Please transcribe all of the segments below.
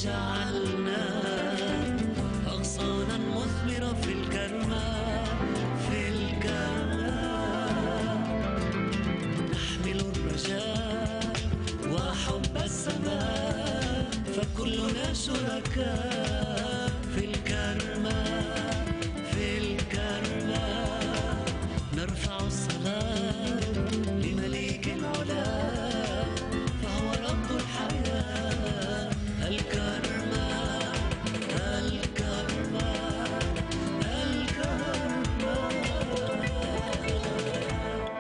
اجعلنا أغصانا مثمرة في الكرمة في الكرمة نحمل الرجاء وحب السماء فكلنا شركاء في الكرمة في الكرمة نرفع الصلاة لمليك العلا فهو رب الحياة الكرمة الكرمة الكرمة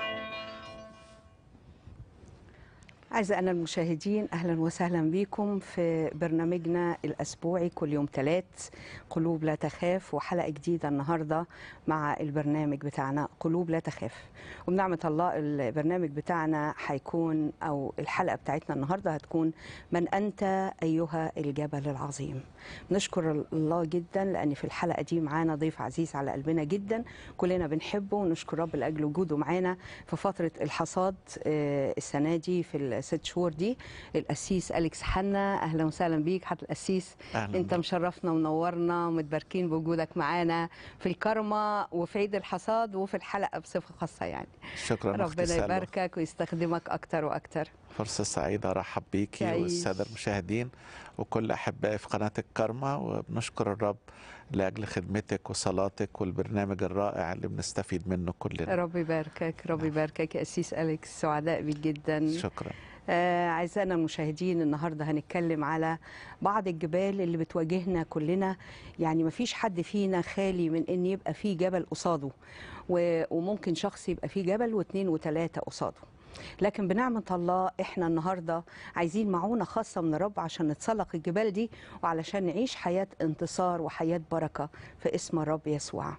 أعزائنا المشاهدين أهلا وسهلا بكم في برنامجنا الأسبوعي كل يوم ثلاث قلوب لا تخاف وحلقة جديدة النهاردة مع البرنامج بتاعنا قلوب لا تخاف وبنعمة الله البرنامج بتاعنا هيكون أو الحلقة بتاعتنا النهاردة هتكون من أنت أيها الجبل العظيم نشكر الله جدا لأن في الحلقة دي معانا ضيف عزيز على قلبنا جدا كلنا بنحبه ونشكر رب لأجل وجوده معانا في فترة الحصاد آه، السنة دي في الست شهور دي القسيس أليكس حنا أهلا وسهلا بيك حضرة القسيس أهلاً أنت بك. مشرفنا ومنورنا ومتباركين بوجودك معانا في الكرمة وفي عيد الحصاد وفي الحلقة بصفة خاصة يعني شكرا أختي ربنا سلوى. يباركك ويستخدمك أكتر وأكتر فرصة سعيدة أرحب بيكي تعيش. والسادة المشاهدين وكل أحبائي في قناة الكرمة وبنشكر الرب لأجل خدمتك وصلاتك والبرنامج الرائع اللي بنستفيد منه كلنا رب يباركك رب يباركك يا أسيس أليكس سعداء بيك جدا شكرا آه، أعزائنا المشاهدين النهاردة هنتكلم على بعض الجبال اللي بتواجهنا كلنا يعني مفيش حد فينا خالي من أن يبقى فيه جبل قصاده و- وممكن شخص يبقى فيه جبل واثنين وثلاثة قصاده لكن بنعمة الله احنا النهاردة عايزين معونة خاصة من الرب عشان نتسلق الجبال دي وعلشان نعيش حياة انتصار وحياة بركة في اسم الرب يسوع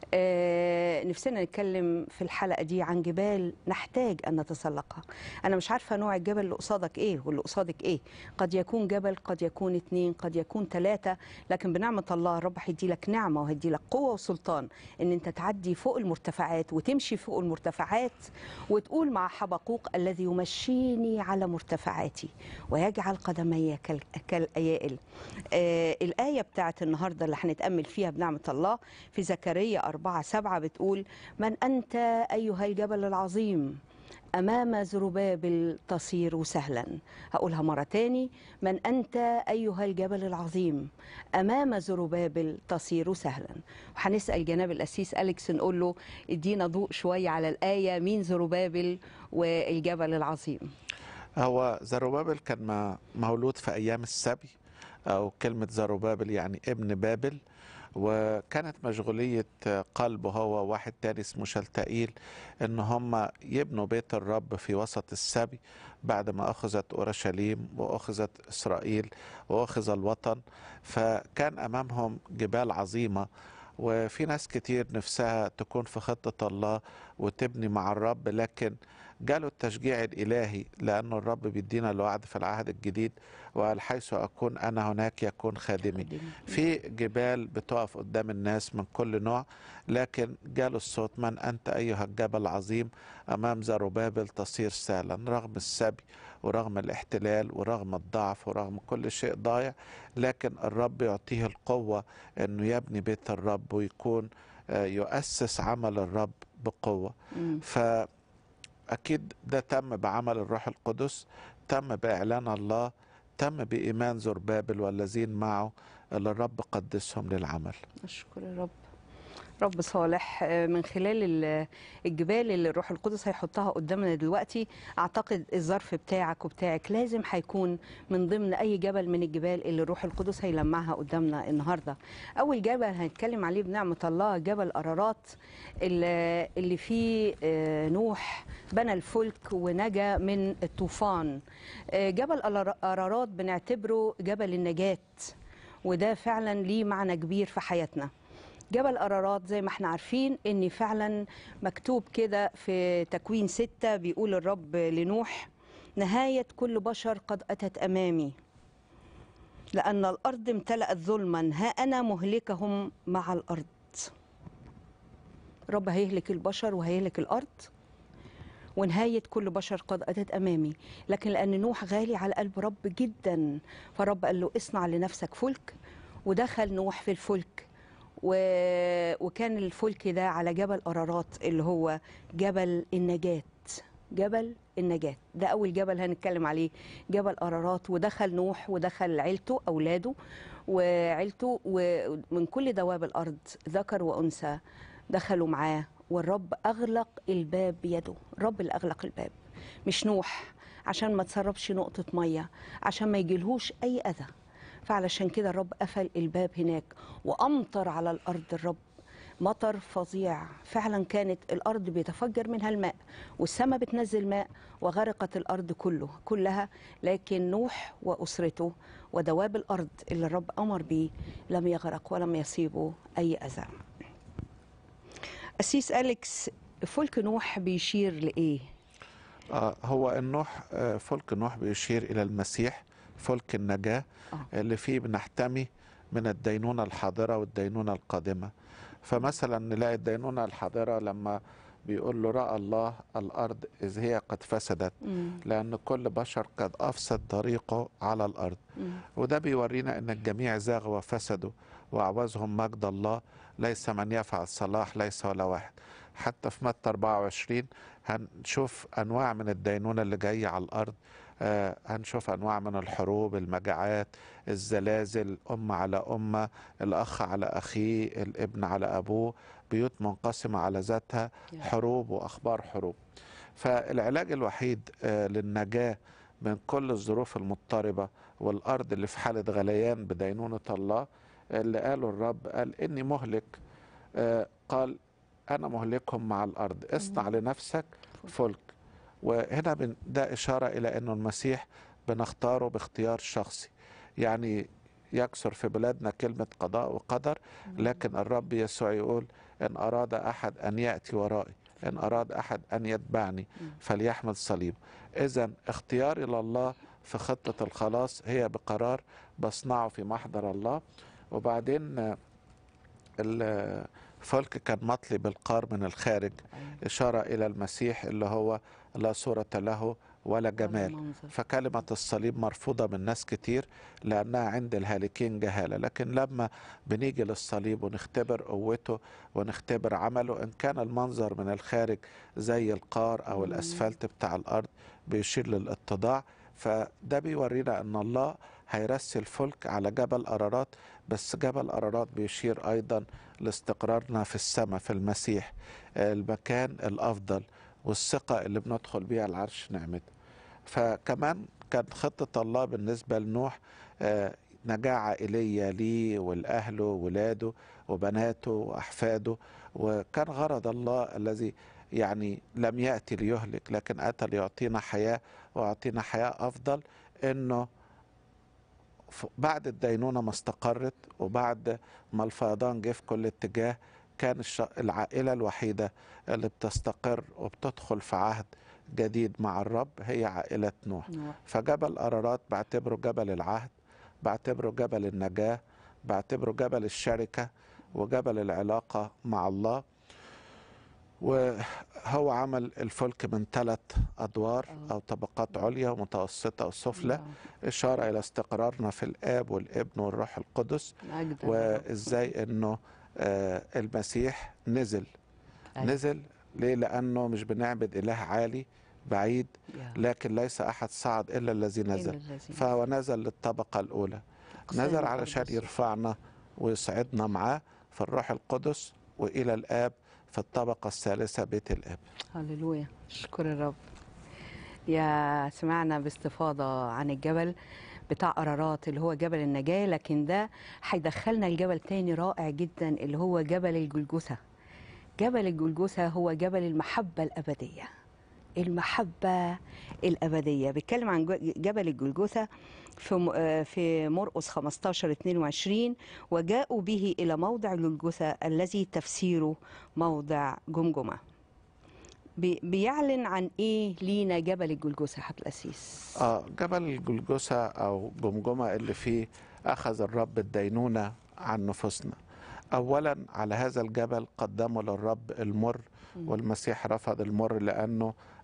آه نفسنا نتكلم في الحلقة دي عن جبال نحتاج أن نتسلقها أنا مش عارفة نوع الجبل اللي قصادك إيه واللي قصادك إيه قد يكون جبل قد يكون اتنين قد يكون ثلاثة لكن بنعمة الله الرب هيدي لك نعمة وهيدي لك قوة وسلطان إن أنت تعدي فوق المرتفعات وتمشي فوق المرتفعات وتقول مع حبقوق الذي يمشيني على مرتفعاتي ويجعل قدمي كال- كالأيائل آه الآية بتاعت النهاردة اللي هنتأمل فيها بنعمة الله في زكريا أربعة سبعة بتقول من أنت أيها الجبل العظيم أمام زربابل تصير سهلا هقولها مرة تاني من أنت أيها الجبل العظيم أمام زربابل تصير سهلا وهنسأل جناب الأسيس أليكس نقول له ادينا ضوء شوية على الآية مين زربابل والجبل العظيم هو زروبابل كان م- مولود في أيام السبي أو كلمة زروبابل يعني ابن بابل وكانت مشغولية قلبه هو واحد تاني اسمه شلتائيل ان هم يبنوا بيت الرب في وسط السبي بعد ما اخذت اورشليم واخذت اسرائيل واخذ الوطن فكان امامهم جبال عظيمة وفي ناس كتير نفسها تكون في خطة الله وتبني مع الرب لكن جاله التشجيع الإلهي لأن الرب بيدينا الوعد في العهد الجديد وقال حيث أكون أنا هناك يكون خادمي في جبال بتقف قدام الناس من كل نوع لكن جاله الصوت من أنت أيها الجبل العظيم أمام زربابل تصير سهلا رغم السبي ورغم الاحتلال ورغم الضعف ورغم كل شيء ضايع لكن الرب يعطيه القوة أنه يبني بيت الرب ويكون آه، يؤسس عمل الرب بقوة مم. فأكيد ده تم بعمل الروح القدس تم بإعلان الله تم بإيمان زربابل والذين معه اللي الرب قدسهم للعمل أشكر الرب رب صالح آه، من خلال ال- الجبال اللي الروح القدس هيحطها قدامنا دلوقتي اعتقد الظرف بتاعك وبتاعك لازم هيكون من ضمن اي جبل من الجبال اللي الروح القدس هيلمعها قدامنا النهارده اول جبل هنتكلم عليه بنعمه الله جبل ارارات اللي اللي فيه آه، نوح بنى الفلك ونجا من الطوفان آه، جبل أرار- ارارات بنعتبره جبل النجاه وده فعلا ليه معنى كبير في حياتنا جبل أرارات زي ما احنا عارفين ان فعلا مكتوب كده في تكوين ستة بيقول الرب لنوح نهاية كل بشر قد أتت أمامي لأن الأرض امتلأت ظلما ها أنا مهلكهم مع الأرض رب هيهلك البشر وهيهلك الأرض ونهاية كل بشر قد أتت أمامي لكن لأن نوح غالي على قلب رب جدا فرب قال له اصنع لنفسك فلك ودخل نوح في الفلك و... وكان الفلك ده على جبل أرارات اللي هو جبل النجاة جبل النجاة ده أول جبل هنتكلم عليه جبل أرارات ودخل نوح ودخل عيلته أولاده وعيلته ومن كل دواب الأرض ذكر وأنثى دخلوا معاه والرب أغلق الباب بيده الرب اللي أغلق الباب مش نوح عشان ما تسربش نقطة مية عشان ما يجيلهوش أي أذى فعلشان كده الرب قفل الباب هناك وأمطر على الأرض الرب مطر فظيع فعلا كانت الأرض بيتفجر منها الماء والسماء بتنزل ماء وغرقت الأرض كله كلها لكن نوح وأسرته ودواب الأرض اللي الرب أمر بيه لم يغرق ولم يصيبه أي أذى أسيس أليكس فلك نوح بيشير لإيه؟ آه هو النوح آه فلك نوح بيشير إلى المسيح فلك النجاة آه. اللي فيه بنحتمي من الدينونة الحاضرة والدينونة القادمة فمثلا نلاقي الدينونة الحاضرة لما بيقول له رأى الله الأرض إذ هي قد فسدت مم. لأن كل بشر قد أفسد طريقه على الأرض مم. وده بيورينا أن الجميع زاغوا وفسدوا وأعوزهم مجد الله ليس من يفعل صلاح ليس ولا واحد حتى في متى 24 هنشوف أنواع من الدينونة اللي جاية على الأرض آه هنشوف أنواع من الحروب المجاعات الزلازل أمة على أمة الأخ على أخيه الابن على أبوه بيوت منقسمة على ذاتها يا. حروب وأخبار حروب فالعلاج الوحيد آه للنجاة من كل الظروف المضطربة والأرض اللي في حالة غليان بدينونة الله اللي قاله الرب قال إني مهلك آه قال أنا مهلكهم مع الأرض اصنع لنفسك فلك وهنا بن- ده إشارة إلى أنه المسيح بنختاره باختيار شخصي يعني يكثر في بلادنا كلمة قضاء وقدر لكن الرب يسوع يقول إن أراد أحد أن يأتي ورائي إن أراد أحد أن يتبعني فليحمل صليب إذا اختياري لله في خطة الخلاص هي بقرار بصنعه في محضر الله وبعدين آه، الفلك كان مطلي بالقار من الخارج إشارة إلى المسيح اللي هو لا صورة له ولا جمال منظر. فكلمة الصليب مرفوضة من ناس كتير لأنها عند الهالكين جهالة لكن لما بنيجي للصليب ونختبر قوته ونختبر عمله إن كان المنظر من الخارج زي القار أو الأسفلت بتاع الأرض بيشير للاتضاع فده بيورينا أن الله هيرسل فلك على جبل أرارات بس جبل أرارات بيشير أيضا لاستقرارنا في السماء في المسيح المكان الأفضل والثقة اللي بندخل بيها العرش نعمته فكمان كانت خطة الله بالنسبة لنوح آه، نجاة عائلية ليه والأهله وولاده وبناته وأحفاده وكان غرض الله الذي يعني لم يأتي ليهلك لكن أتى ليعطينا حياة ويعطينا حياة أفضل إنه ف- بعد الدينونة ما استقرت وبعد ما الفيضان جه في كل اتجاه كان الش- العائلة الوحيدة اللي بتستقر وبتدخل في عهد جديد مع الرب هي عائلة نوح نوح. فجبل أرارات بعتبره جبل العهد بعتبره جبل النجاة بعتبره جبل الشركة وجبل العلاقة مع الله وهو عمل الفلك من ثلاث أدوار آه. أو طبقات عليا ومتوسطة وسفلى آه. إشارة إلى استقرارنا في الآب والابن والروح القدس مجد وإزاي إنه آه، المسيح نزل أيوة. نزل ليه لأنه مش بنعبد إله عالي بعيد يا. لكن ليس أحد صعد إلا الذي إلا نزل الذي فهو نزل للطبقة الأولى أقسام نزل علشان القدس. يرفعنا ويصعدنا معاه في الروح القدس وإلى الآب في الطبقة الثالثة بيت الآب هللويا شكر الرب يا سمعنا باستفاضة عن الجبل بتاع قرارات اللي هو جبل النجاة لكن ده هيدخلنا لجبل تاني رائع جدا اللي هو جبل الجلجثة جبل الجلجثة هو جبل المحبة الأبدية المحبة الأبدية بيتكلم عن جو- جبل الجلجثة في م- آه في مرقس 15 22 وجاءوا به إلى موضع جلجثة الذي تفسيره موضع جمجمة بي- بيعلن عن ايه لينا جبل الجلجثة حب الأسيس آه جبل الجلجثة أو جمجمة اللي فيه أخذ الرب الدينونة عن نفوسنا أولا على هذا الجبل قدموا للرب المر والمسيح رفض المر لأنه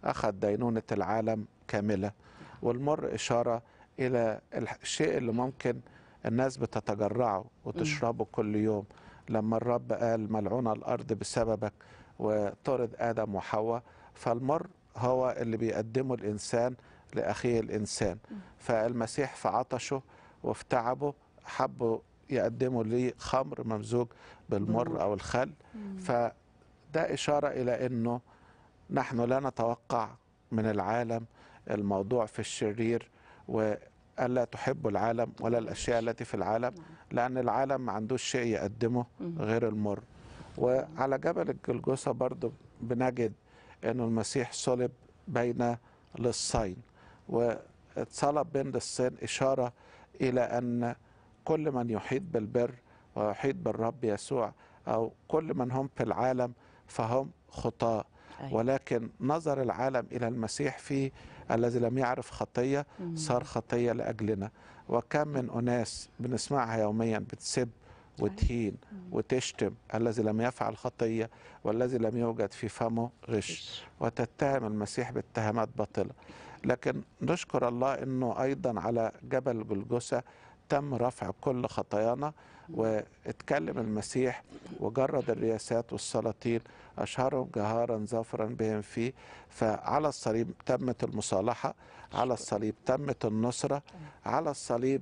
أخذ دينونة العالم كاملة والمر إشارة إلى الشيء اللي ممكن الناس بتتجرعه وتشربه كل يوم لما الرب قال ملعون الأرض بسببك وطرد آدم وحواء فالمر هو اللي بيقدمه الإنسان لأخيه الإنسان فالمسيح في عطشه وفي تعبه حبوا يقدموا ليه خمر ممزوج بالمر أو الخل فده إشارة إلى أنه نحن لا نتوقع من العالم الموضوع في الشرير وألا تحب العالم ولا الأشياء التي في العالم لأن العالم ما عندوش شيء يقدمه غير المر وعلى جبل الجلجوسة برضو بنجد أن المسيح صلب بين للصين واتصلب بين للصين إشارة إلى أن كل من يحيط بالبر ويحيط بالرب يسوع أو كل من هم في العالم فهم خطاة أيوة. ولكن نظر العالم إلى المسيح فيه الذي لم يعرف خطية صار خطية لأجلنا وكم من أناس بنسمعها يوميا بتسب وتهين وتشتم الذي لم يفعل خطية والذي لم يوجد في فمه غش وتتهم المسيح باتهامات باطلة لكن نشكر الله أنه أيضا على جبل جلجسة تم رفع كل خطايانا واتكلم المسيح وجرد الرياسات والسلاطين أشهرهم جهارا ظافرا بهم فيه فعلى الصليب تمت المصالحة على الصليب تمت النصرة على الصليب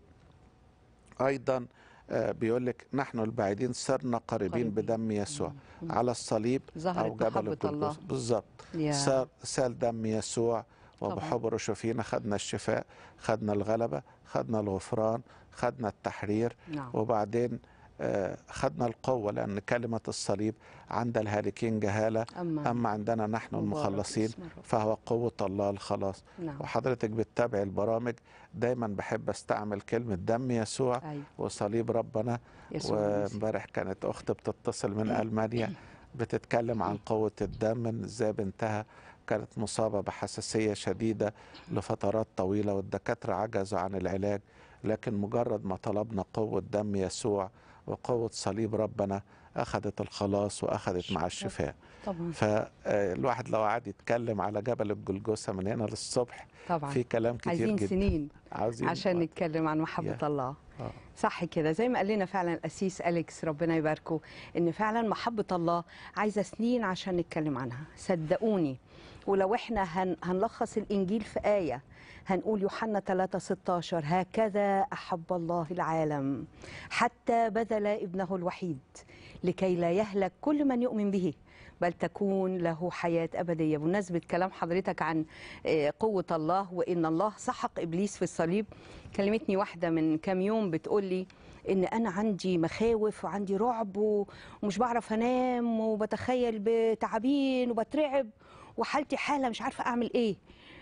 أيضا آه، بيقول لك نحن البعيدين صرنا قريبين قريبين. بدم يسوع على الصليب ظهرت أو جبل محبة الله. الجلجوس بالظبط يا. سال, سال دم يسوع طبعاً. وبحبره شفينا خدنا الشفاء خدنا الغلبة خدنا الغفران خدنا التحرير نعم. وبعدين آه، خدنا القوة لأن كلمة الصليب عند الهالكين جهالة أما أما عندنا نحن مبارك المخلصين اسم الرب. فهو قوة الله الخلاص نعم وحضرتك بتتابع البرامج دايما بحب استعمل كلمة دم يسوع أيوة وصليب ربنا يسوع المسيح. وامبارح كانت اخت بتتصل من المانيا بتتكلم عن قوه الدم إن ازاي بنتها كانت مصابه بحساسيه شديده لفترات طويله والدكاتره عجزوا عن العلاج لكن مجرد ما طلبنا قوه دم يسوع وقوه صليب ربنا اخذت الخلاص واخذت مع الشفاء طبعا فالواحد لو قعد يتكلم على جبل الجلجوسه من هنا للصبح طبعا في كلام كتير عايزين جدا سنين عاوزين عشان نتكلم عن محبة يا. الله آه. صح كده زي ما قال لنا فعلا الأسيس أليكس ربنا يباركه إن فعلا محبة الله عايزة سنين عشان نتكلم عنها صدقوني ولو احنا هن هنلخص الإنجيل في آية هنقول يوحنا 3 16 هكذا أحب الله العالم حتى بذل ابنه الوحيد لكي لا يهلك كل من يؤمن به بل تكون له حياة أبدية بمناسبة كلام حضرتك عن آه، قوة الله وإن الله سحق إبليس في الصليب كلمتني واحدة من كام يوم بتقول لي إن أنا عندي مخاوف وعندي رعب و- ومش بعرف أنام وبتخيل بتعابين وبترعب وحالتي حالة مش عارفة أعمل إيه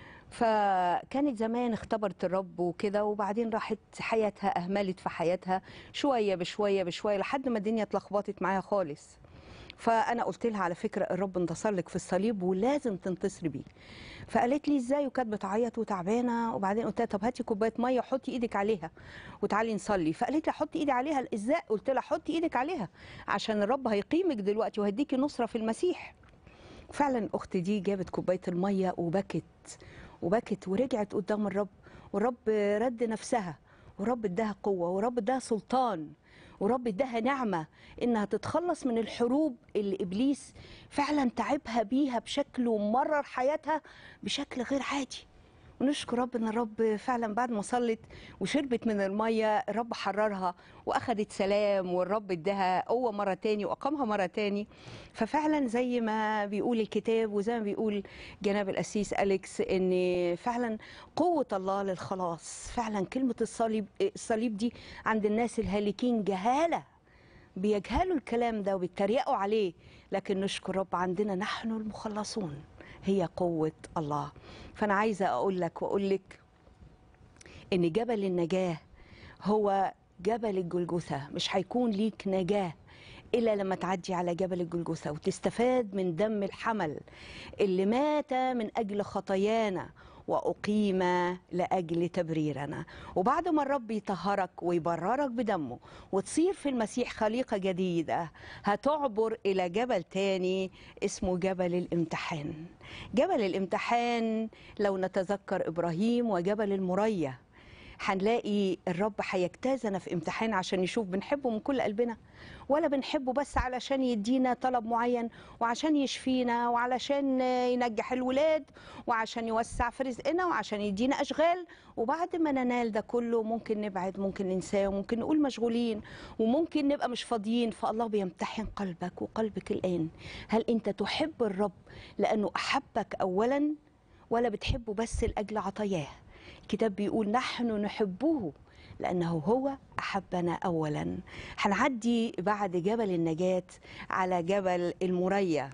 فكانت زمان اختبرت الرب وكده وبعدين راحت حياتها أهملت في حياتها شوية بشوية بشوية لحد ما الدنيا اتلخبطت معاها خالص فانا قلت لها على فكره الرب انتصر لك في الصليب ولازم تنتصري بيه فقالت لي ازاي وكانت بتعيط وتعبانه وبعدين قلت لها طب هاتي كوبايه ميه حطي ايدك عليها وتعالي نصلي فقالت لي حطي ايدي عليها ازاي قلت لها حطي ايدك عليها عشان الرب هيقيمك دلوقتي وهيديكي نصره في المسيح فعلا الاخت دي جابت كوبايه الميه وبكت وبكت ورجعت قدام الرب والرب رد نفسها ورب اداها قوه ورب اداها سلطان ورب اداها نعمه انها تتخلص من الحروب اللي ابليس فعلا تعبها بيها بشكل ومرر حياتها بشكل غير عادي ونشكر رب ان الرب فعلا بعد ما صلت وشربت من الميه الرب حررها واخدت سلام والرب اداها قوه مره تاني واقامها مره تاني ففعلا زي ما بيقول الكتاب وزي ما بيقول جناب القسيس اليكس ان فعلا قوه الله للخلاص فعلا كلمه الصليب الصليب دي عند الناس الهالكين جهاله بيجهلوا الكلام ده وبيتريقوا عليه لكن نشكر رب عندنا نحن المخلصون هي قوة الله فأنا عايزة أقول لك وأقول لك إن جبل النجاة هو جبل الجلجثة مش هيكون ليك نجاة إلا لما تعدي على جبل الجلجثة وتستفاد من دم الحمل اللي مات من أجل خطايانا وأقيم لأجل تبريرنا وبعد ما الرب يطهرك ويبررك بدمه وتصير في المسيح خليقة جديدة هتعبر إلى جبل تاني اسمه جبل الامتحان جبل الامتحان لو نتذكر إبراهيم وجبل المرية هنلاقي الرب هيجتازنا في امتحان عشان يشوف بنحبه من كل قلبنا ولا بنحبه بس علشان يدينا طلب معين وعشان يشفينا وعلشان ينجح الولاد وعشان يوسع في رزقنا وعشان يدينا اشغال وبعد ما ننال ده كله ممكن نبعد ممكن ننساه وممكن نقول مشغولين وممكن نبقى مش فاضيين فالله بيمتحن قلبك وقلبك الان هل انت تحب الرب لانه احبك اولا ولا بتحبه بس لاجل عطاياه الكتاب بيقول نحن نحبه لأنه هو أحبنا أولا هنعدي بعد جبل النجاة على جبل المريا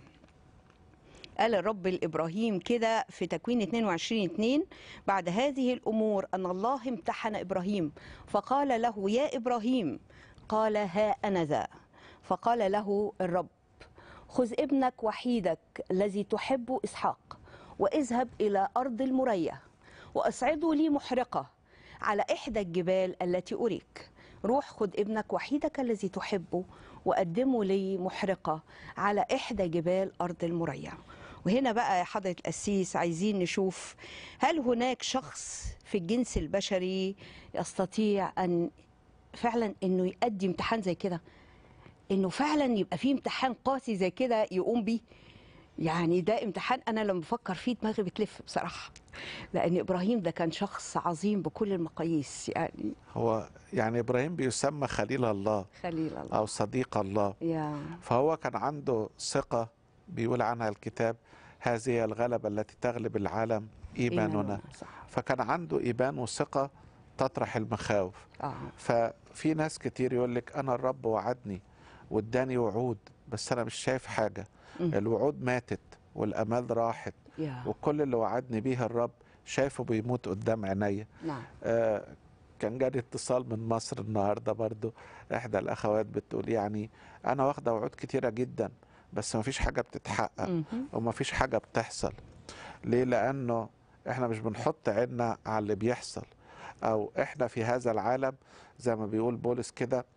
قال الرب لإبراهيم كده في تكوين 22 2 بعد هذه الأمور أن الله امتحن إبراهيم فقال له يا إبراهيم قال ها أنا ذا فقال له الرب خذ ابنك وحيدك الذي تحب إسحاق واذهب إلى أرض المريا وأصعده لي محرقة على إحدى الجبال التي أريك روح خذ ابنك وحيدك الذي تحبه وقدمه لي محرقة على إحدى جبال أرض المريا وهنا بقى يا حضرة القسيس عايزين نشوف هل هناك شخص في الجنس البشري يستطيع أن فعلا أنه يؤدي امتحان زي كده أنه فعلا يبقى فيه امتحان قاسي زي كده يقوم بيه يعني ده امتحان انا لما بفكر فيه دماغي بتلف بصراحه لان ابراهيم ده كان شخص عظيم بكل المقاييس يعني هو يعني ابراهيم بيسمى خليل الله خليل الله او صديق الله يا فهو كان عنده ثقه بيقول عنها الكتاب هذه هي الغلبه التي تغلب العالم ايماننا صح فكان عنده ايمان وثقه تطرح المخاوف اه ففي ناس كتير يقول لك انا الرب وعدني واداني وعود بس انا مش شايف حاجه مم. الوعود ماتت والامال راحت يا وكل اللي وعدني بيه الرب شايفه بيموت قدام عينيا نعم آه كان جالي اتصال من مصر النهارده برضو احدى الاخوات بتقول يعني انا واخده وعود كتيره جدا بس ما فيش حاجه بتتحقق مهم. وما فيش حاجه بتحصل ليه لانه احنا مش بنحط عيننا على اللي بيحصل او احنا في هذا العالم زي ما بيقول بولس كده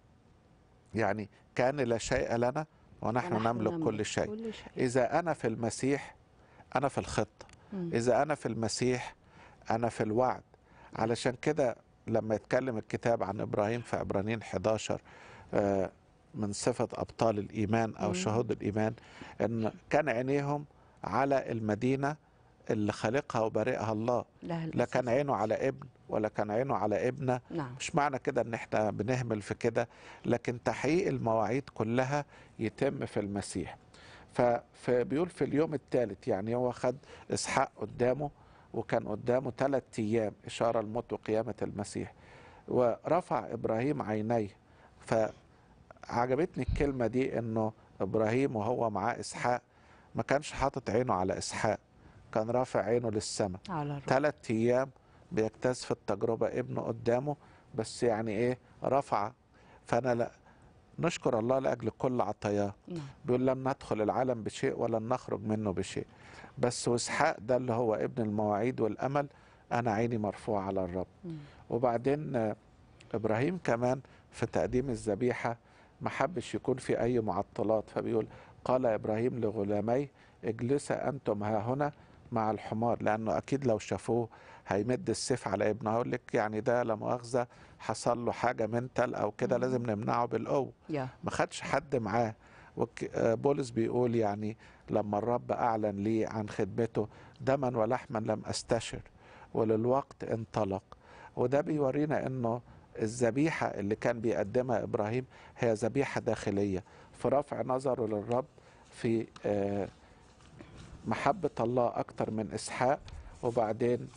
يعني كان لا شيء لنا ونحن ونحن نملك كل شيء كل شيء إذا أنا في المسيح أنا في الخطة مم. إذا أنا في المسيح أنا في الوعد علشان كده لما يتكلم الكتاب عن إبراهيم في عبرانيين 11 آه، من صفة أبطال الإيمان أو مم. شهود الإيمان إن كان عينيهم على المدينة اللي خالقها وبارئها الله لا لا كان عينه على ابن ولا كان عينه على ابنه نعم مش معنى كده ان احنا بنهمل في كده لكن تحقيق المواعيد كلها يتم في المسيح فبيقول في اليوم الثالث يعني هو خد اسحاق قدامه وكان قدامه ثلاث ايام اشاره لموت وقيامه المسيح ورفع ابراهيم عينيه فعجبتني الكلمه دي انه ابراهيم وهو معاه اسحاق ما كانش حاطط عينه على اسحاق كان رافع عينه للسماء على الرب ثلاث ايام بيجتاز في التجربه ابنه قدامه بس يعني ايه رفع فانا لا نشكر الله لاجل كل عطاياه نعم بيقول لن ندخل العالم بشيء ولن نخرج منه بشيء بس واسحاق ده اللي هو ابن المواعيد والامل انا عيني مرفوعه على الرب مم. وبعدين آه، ابراهيم كمان في تقديم الذبيحه ما حبش يكون في اي معطلات فبيقول قال ابراهيم لغلامي اجلسا انتم ها هنا مع الحمار لانه اكيد لو شافوه هيمد السيف على ابنه هقول لك يعني ده لا مؤاخذه حصل له حاجه منتل او كده مم. لازم نمنعه بالقوه يا ما خدش حد معاه وك- آه، بولس بيقول يعني لما الرب اعلن لي عن خدمته دما ولحما لم استشر وللوقت انطلق وده بيورينا انه الذبيحه اللي كان بيقدمها ابراهيم هي ذبيحه داخليه في رفع نظره للرب في آه، محبه الله اكتر من اسحاق وبعدين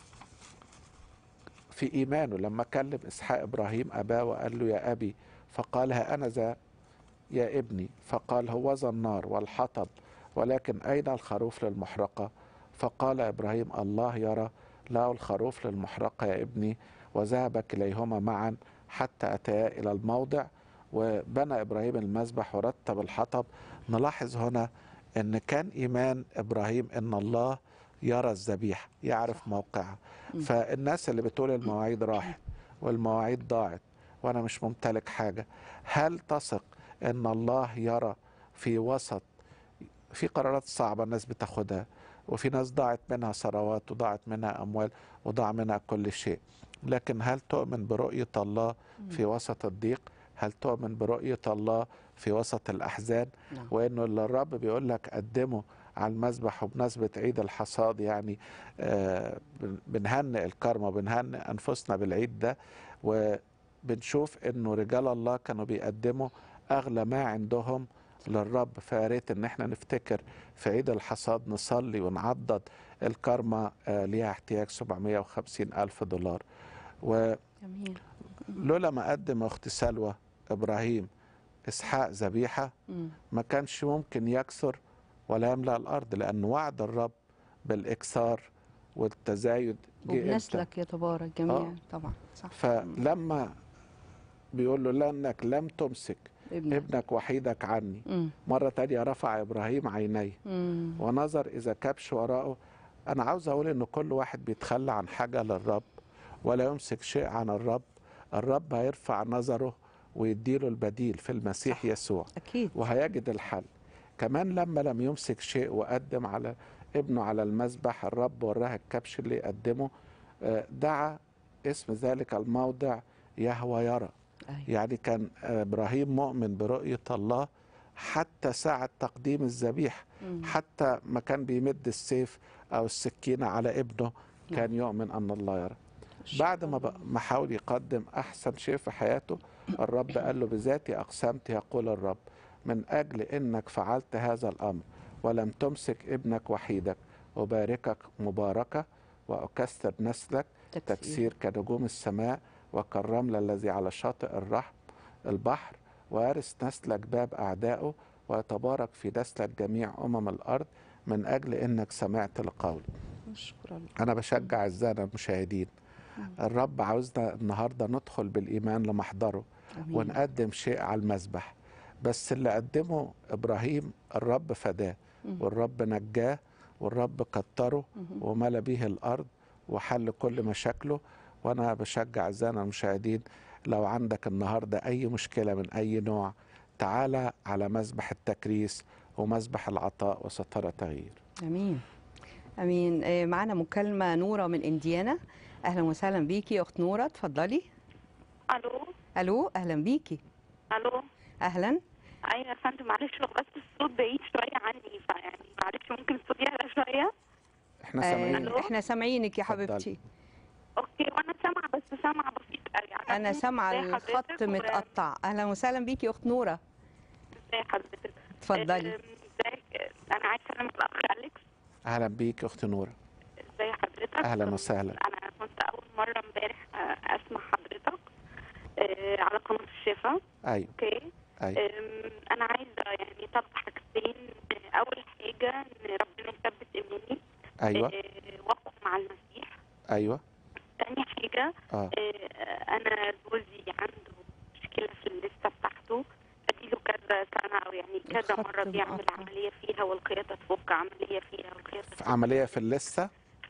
في ايمانه لما كلم اسحاق ابراهيم اباه وقال له يا ابي فقال ها انا ذا يا ابني فقال هوذا النار والحطب ولكن أين الخروف للمحرقة فقال إبراهيم الله يرى له الخروف للمحرقة يا ابني وذهب كليهما معا حتى أتيا إلى الموضع وبنى إبراهيم المذبح ورتب الحطب نلاحظ هنا أن كان إيمان إبراهيم أن الله يرى الذبيحه يعرف صح. موقعها مم. فالناس اللي بتقول المواعيد راحت والمواعيد ضاعت وانا مش ممتلك حاجه هل تثق ان الله يرى في وسط في قرارات صعبه الناس بتاخدها وفي ناس ضاعت منها ثروات وضاعت منها اموال وضاع منها كل شيء لكن هل تؤمن برؤيه الله في وسط الضيق هل تؤمن برؤيه الله في وسط الاحزان نعم. وانه اللي الرب بيقول لك قدمه على المذبح وبمناسبه عيد الحصاد يعني آه بن- بنهنئ الكرمه وبنهنئ انفسنا بالعيد ده وبنشوف انه رجال الله كانوا بيقدموا اغلى ما عندهم للرب فيا ريت ان احنا نفتكر في عيد الحصاد نصلي ونعضد الكرمه آه ليها احتياج 750 الف دولار ولولا جميل ما قدم اخت سلوى ابراهيم اسحاق ذبيحه مم. ما كانش ممكن يكثر ولا يملا الارض لان وعد الرب بالاكثار والتزايد جه إمتى؟ وبنسلك يتبارك جميعا آه. طبعا صح فلما بيقول له لانك لم تمسك ابنك ابنك وحيدك عني مم. مرة تانية رفع إبراهيم عينيه مم. ونظر إذا كبش وراءه أنا عاوز أقول إن كل واحد بيتخلى عن حاجة للرب ولا يمسك شيء عن الرب الرب هيرفع نظره ويديله البديل في المسيح صح. يسوع اكيد وهيجد الحل كمان لما لم يمسك شيء وقدم على ابنه على المذبح الرب وراه الكبش اللي يقدمه آه، دعا اسم ذلك الموضع يهوى يرى أيوة. يعني كان ابراهيم مؤمن برؤيه الله حتى ساعه تقديم الذبيحه مم. حتى ما كان بيمد السيف او السكينه على ابنه كان يؤمن ان الله يرى بعد ما بقى- ما حاول يقدم احسن شيء في حياته الرب قال له بذاتي اقسمت يقول الرب من اجل انك فعلت هذا الامر ولم تمسك ابنك وحيدك أباركك مباركة وأكثر نسلك تكسير كنجوم السماء وكالرمل الذي على شاطئ الرحم البحر ويرث نسلك باب أعدائه ويتبارك في نسلك جميع أمم الأرض من أجل إنك سمعت لقولي شكرا أنا بشجع أعزائنا المشاهدين الرب عاوزنا النهاردة ندخل بالإيمان لمحضره آمين. ونقدم شيء على المذبح بس اللي قدمه إبراهيم الرب فداه مم. والرب نجاه والرب كتره مهم. وملى به الأرض وحل كل مشاكله وأنا بشجع أعزائنا المشاهدين لو عندك النهاردة أي مشكلة من أي نوع تعالى على مذبح التكريس ومذبح العطاء وسترى تغيير امين امين آه، معانا مكالمه نوره من انديانا اهلا وسهلا بيكي يا اخت نوره اتفضلي الو الو اهلا بيكي الو اهلا ايوه يا فندم معلش لو بس الصوت بعيد شويه عني فيعني معلش ممكن الصوت يعلى شويه احنا آه، سامعين ألو؟ احنا سامعينك يا اتفضلي. حبيبتي اوكي وانا سامعه بس سامعه بسيط قوي يعني انا سامعه ازي الخط حضرتك و- متقطع اهلا وسهلا بيكي يا اخت نوره ازي حضرتك اتفضلي أم، ازيك انا عايزه اكلم الاخ اليكس أهلا بيك أخت نورة ازي حضرتك أهلا أم، وسهلا. انا كنت اول مره امبارح آه، اسمع حضرتك آه، على قناه الشفا أيوه اوكي أيوه أم، انا عايزه يعني طب حاجتين اول حاجه ان ربنا يثبت ايماني أيوه آه، واقف مع المسيح أيوه تاني حاجه آه آه، انا جوزي عنده مشكله في اللسه بتاعته اديله كذا سنه او يعني كذا الخط مره بيعمل مقطع. عمليه فيها والخياطه تفك عمليه فيها والخياطه في تفك. عملية في اللثة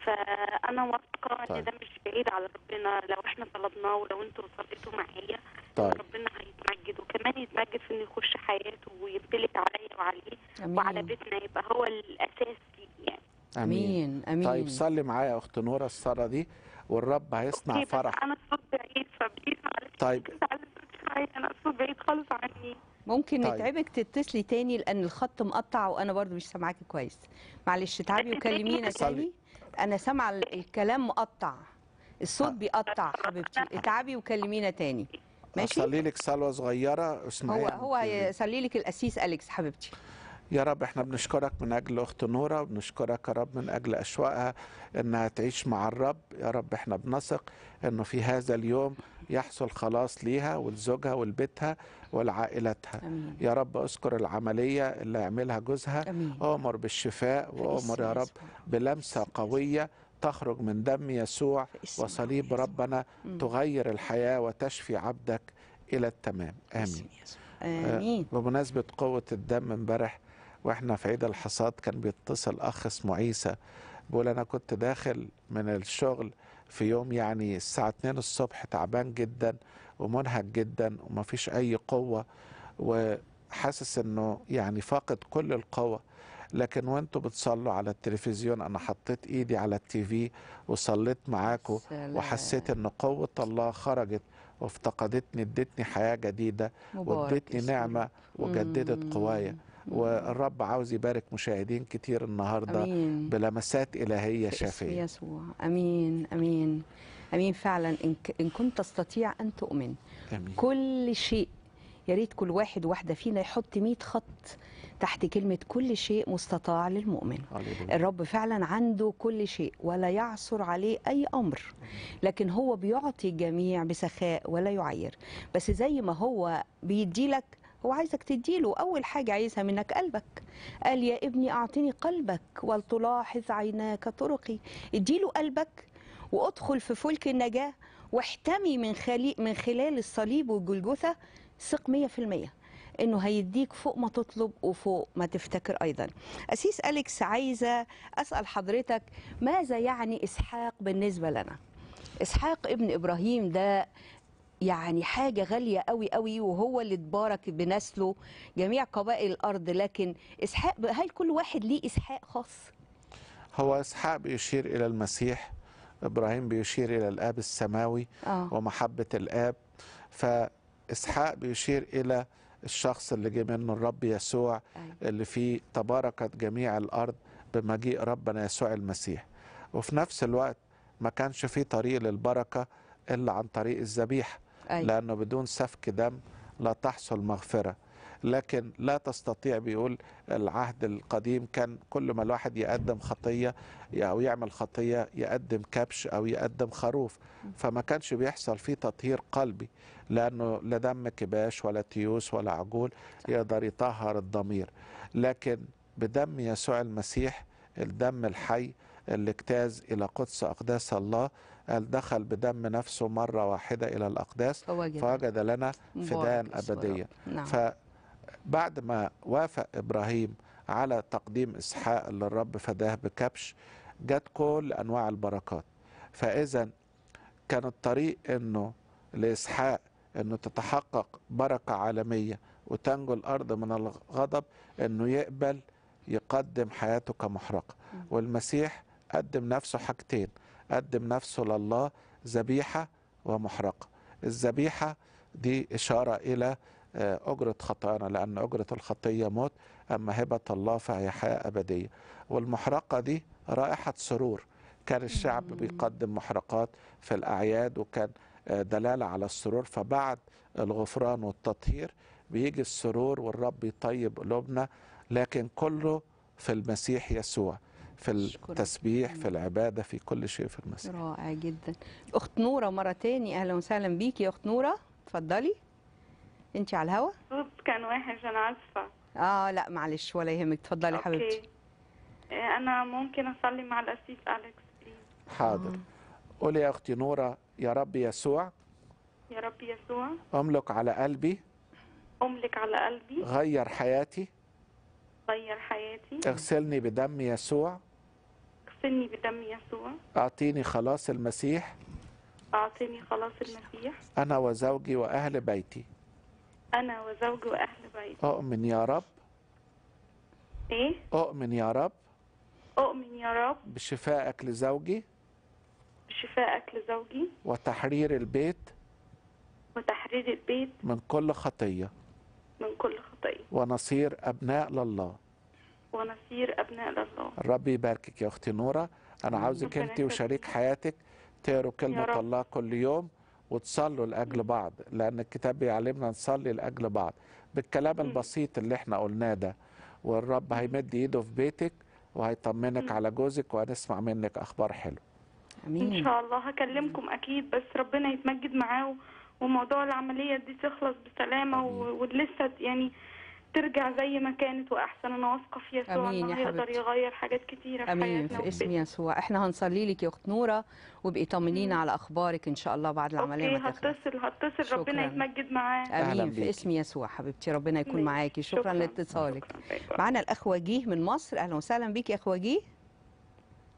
فانا واثقه طيب. ان ده مش بعيد على ربنا لو احنا طلبناه ولو انتوا صليتوا معايا طيب ربنا هيتمجد وكمان يتمجد في انه يخش حياته ويمتلك عليا وعليه وعلى امين بيتنا يبقى هو الاساس ليه يعني آمين امين امين طيب صلي معايا يا أخت نورة الصلاة دي والرب هيصنع أوكي، بس فرح انا الصوت بعيد فبليز معلش طيب. ممكن تعلي الصوت شوية، انا الصوت بعيد خالص عني ممكن طيب. نتعبك تتصلي تاني لان الخط مقطع وانا برضو مش سامعاكي كويس معلش تعبي وكلمينا صلي. تاني انا سامعه ال- الكلام مقطع الصوت آه. بيقطع حبيبتي اتعبي وكلمينا تاني ماشي أصلي لك صلوة صغيرة اسمعي هو هو هيصلي لك القسيس اليكس حبيبتي يا رب احنا بنشكرك من اجل اخت نوره وبنشكرك يا رب من اجل اشواقها انها تعيش مع الرب يا رب احنا بنثق انه في هذا اليوم يحصل خلاص ليها ولزوجها ولبيتها ولعائلتها امين يا رب اذكر العمليه اللي يعملها جوزها امين امر بالشفاء وامر يا رب بلمسه قويه تخرج من دم يسوع وصليب ربنا تغير الحياه وتشفي عبدك الى التمام امين امين بمناسبة قوة الدم امبارح واحنا في عيد الحصاد كان بيتصل اخ اسمه عيسى بيقول انا كنت داخل من الشغل في يوم يعني الساعة 2 الصبح تعبان جدا ومنهك جدا ومفيش اي قوة وحاسس انه يعني فاقد كل القوة لكن وانتوا بتصلوا على التلفزيون انا حطيت ايدي على التيفي وصليت معاكم سلام. وحسيت ان قوة الله خرجت وافتقدتني ادتني حياة جديدة مبارك وادتني اسمه. نعمة وجددت قوايا والرب عاوز يبارك مشاهدين كتير النهارده امين بلمسات إلهية في اسم شافية يسوع امين امين امين فعلا ان ك- ان كنت تستطيع ان تؤمن آمين كل شيء يا ريت كل واحد واحده فينا يحط 100 خط تحت كلمه كل شيء مستطاع للمؤمن هللويا. الرب فعلا عنده كل شيء ولا يعثر عليه اي امر لكن هو بيعطي الجميع بسخاء ولا يعير بس زي ما هو بيديلك هو عايزك تديله اول حاجه عايزها منك قلبك قال يا ابني اعطني قلبك ولتلاحظ عيناك طرقي اديله قلبك وادخل في فلك النجاه واحتمي من خلي من خلال الصليب والجلجثه ثق 100% انه هيديك فوق ما تطلب وفوق ما تفتكر ايضا اسيس اليكس عايزه اسال حضرتك ماذا يعني اسحاق بالنسبه لنا اسحاق ابن ابراهيم ده يعني حاجة غالية قوي قوي وهو اللي اتبارك بنسله جميع قبائل الأرض لكن إسحاق هل كل واحد ليه إسحاق خاص؟ هو إسحاق بيشير إلى المسيح إبراهيم بيشير إلى الآب السماوي آه ومحبة الآب فإسحاق بيشير إلى الشخص اللي جه منه الرب يسوع أيوة. اللي فيه تباركت جميع الأرض بمجيء ربنا يسوع المسيح وفي نفس الوقت ما كانش فيه طريق للبركة إلا عن طريق الذبيحة أيوة. لأنه بدون سفك دم لا تحصل مغفرة لكن لا تستطيع بيقول العهد القديم كان كل ما الواحد يقدم خطية أو يعمل خطية يقدم كبش أو يقدم خروف فما كانش بيحصل فيه تطهير قلبي لأنه لا دم كباش ولا تيوس ولا عجول يقدر يطهر الضمير لكن بدم يسوع المسيح الدم الحي اللي اجتاز إلى قدس أقداس الله قال دخل بدم نفسه مرة واحدة إلى الأقداس فوجد فوجد لنا فدان مبارك اسم أبدية الرب. نعم فبعد ما وافق إبراهيم على تقديم إسحاق اللي الرب فداه بكبش جت كل أنواع البركات فإذا كان الطريق إنه لإسحاق إنه تتحقق بركة عالمية وتنجو الأرض من الغضب إنه يقبل يقدم حياته كمحرقة والمسيح قدم نفسه حاجتين قدم نفسه لله ذبيحة ومحرقة الذبيحة دي إشارة إلى آه، أجرة خطايانا لأن أجرة الخطية موت أما هبة الله فهي حياة أبدية والمحرقة دي رائحة سرور كان الشعب بيقدم محرقات في الأعياد وكان آه، دلالة على السرور فبعد الغفران والتطهير بيجي السرور والرب يطيب قلوبنا لكن كله في المسيح يسوع في أشكرك. التسبيح في العبادة في كل شيء في المسيح رائع جدا أخت نورة مرة تاني أهلا وسهلا بيكي يا أخت نورة اتفضلي أنت على الهوا؟ الصوت كان وحش انا اسفه آه لا معلش ولا يهمك اتفضلي حبيبتي اوكي إيه، انا ممكن اصلي مع الاسيس اليكس بليز حاضر قولي يا أختي نورة يا رب يسوع يا رب يسوع أملك على قلبي املك على قلبي غير حياتي غير حياتي اغسلني بدم يسوع اغسلني بدم يسوع أعطيني خلاص المسيح اعطيني خلاص المسيح أنا وزوجي وأهل بيتي انا وزوجي واهل بيتي أؤمن يا رب ايه أؤمن يا رب اؤمن يا رب بشفائك لزوجي بشفائك لزوجي وتحرير البيت وتحرير البيت من كل خطية من كل خطية ونصير أبناء لله ونصير أبناء لله الرب يباركك يا أختي نورة أنا عاوزك ربنا أنت وشريك حياتك تقروا كلمة رب. الله كل يوم وتصلوا لأجل بعض لأن الكتاب بيعلمنا نصلي لأجل بعض بالكلام البسيط اللي احنا قلناه ده والرب هيمد إيده في بيتك وهيطمنك على جوزك وهنسمع منك أخبار حلوة إن أمين شاء الله هكلمكم أكيد بس ربنا يتمجد معاه وموضوع العملية دي تخلص بسلامة و- ولسه يعني ترجع زي ما كانت وأحسن أنا واثقة في يسوع أمين إنه يا هيقدر حبيبتي. يغير حاجات كتيرة في امين حياتنا في اسم وبيتنا. يسوع احنا هنصلي لك يا اخت نوره وابقي طمنينا على اخبارك ان شاء الله بعد العمليه أوكي ما تخلص هتصل هتصل ربنا شكراً. يتمجد معاه أهلاً امين في بيكي. اسم يسوع حبيبتي ربنا يكون ماشي. معاكي شكرا, لاتصالك شكراً. باي باي. معانا الاخ وجيه من مصر اهلا وسهلا بيك يا اخ وجيه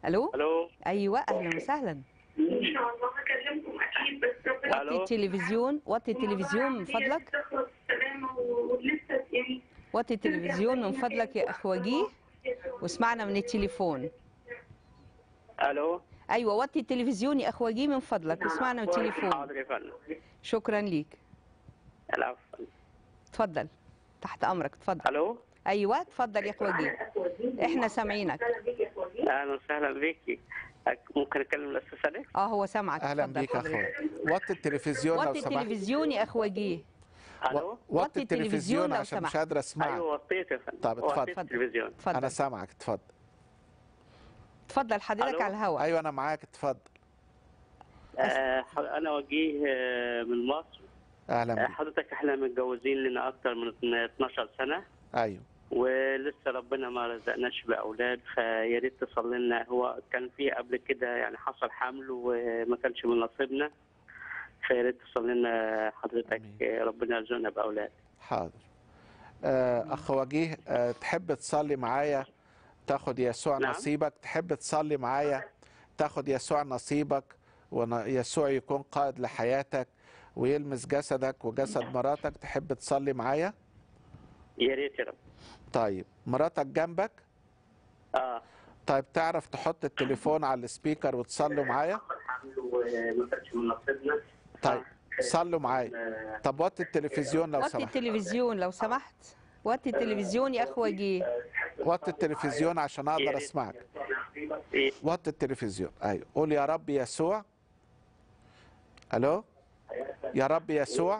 الو الو ايوه اهلا وسهلا ان شاء الله هكلمكم اكيد بس ربنا وطي الو التلفزيون وطي التلفزيون من فضلك تخلص بالسلامه ولسه يعني وطي التلفزيون من فضلك يا اخ وجيه واسمعنا من التليفون الو ايوه وطي التلفزيون يا اخ وجيه من فضلك واسمعنا من التليفون حاضر يا فندم شكرا ليك العفو اتفضل تحت امرك اتفضل الو ايوه اتفضل يا اخ وجيه احنا سامعينك اهلا وسهلا بيكي أك- ممكن اكلم الاستاذ أليكس؟ اه هو سامعك اهلا اتفضل بيك يا حضرتك. اخويا وطي التلفزيون لو وطي سمحت التلفزيون يا اخ وجيه الو وطي التلفزيون التلفزيون لو عشان مش سمحت. قادر اسمعك ايوه وطيت يا فندم طب اتفضل. وطيت التلفزيون انا اتفضل سامعك اتفضل اتفضل حضرتك ألو؟ على الهواء ايوه انا معاك اتفضل آه ح- انا وجيه آه، من مصر اهلا آه، بيك حضرتك احنا متجوزين لنا اكتر من 12 سنه ايوه ولسه ربنا ما رزقناش باولاد فيا ريت تصلي لنا هو كان في قبل كده يعني حصل حمل وما كانش من نصيبنا فيا ريت تصلي لنا حضرتك آمين. ربنا يرزقنا باولاد حاضر آه، اخ وجيه آه، تحب تصلي معايا تاخد يسوع نعم. نصيبك تحب تصلي معايا تاخد يسوع نصيبك ويسوع يكون قائد لحياتك ويلمس جسدك وجسد مراتك تحب تصلي معايا يا ريت يا رب طيب مراتك جنبك اه طيب تعرف تحط التليفون على السبيكر وتصلوا معايا الحمل وما كانش من نصيبنا طيب صلوا معايا طب وطي التلفزيون لو وطي سمحت التلفزيون لو سمحت وطي التلفزيون يا اخ وجيه وطي التلفزيون عشان اقدر اسمعك إيه. وطي التلفزيون ايوه قول يا رب يسوع الو يا رب يسوع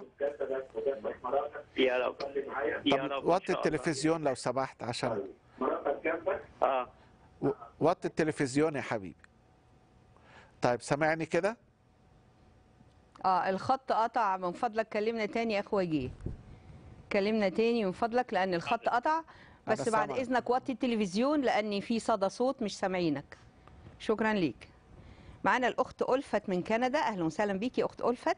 يا رب يا طب رب إن وطي شاء الله. التلفزيون لو سمحت عشان اه و- وطي التلفزيون يا حبيبي طيب سامعني كده اه الخط قطع من فضلك كلمنا تاني يا اخ وجيه كلمنا تاني من فضلك لان الخط قطع بس أنا بعد سامعك. اذنك وطي التلفزيون لان في صدى صوت مش سامعينك شكرا ليك معانا الاخت الفت من كندا اهلا وسهلا بيكي يا اخت الفت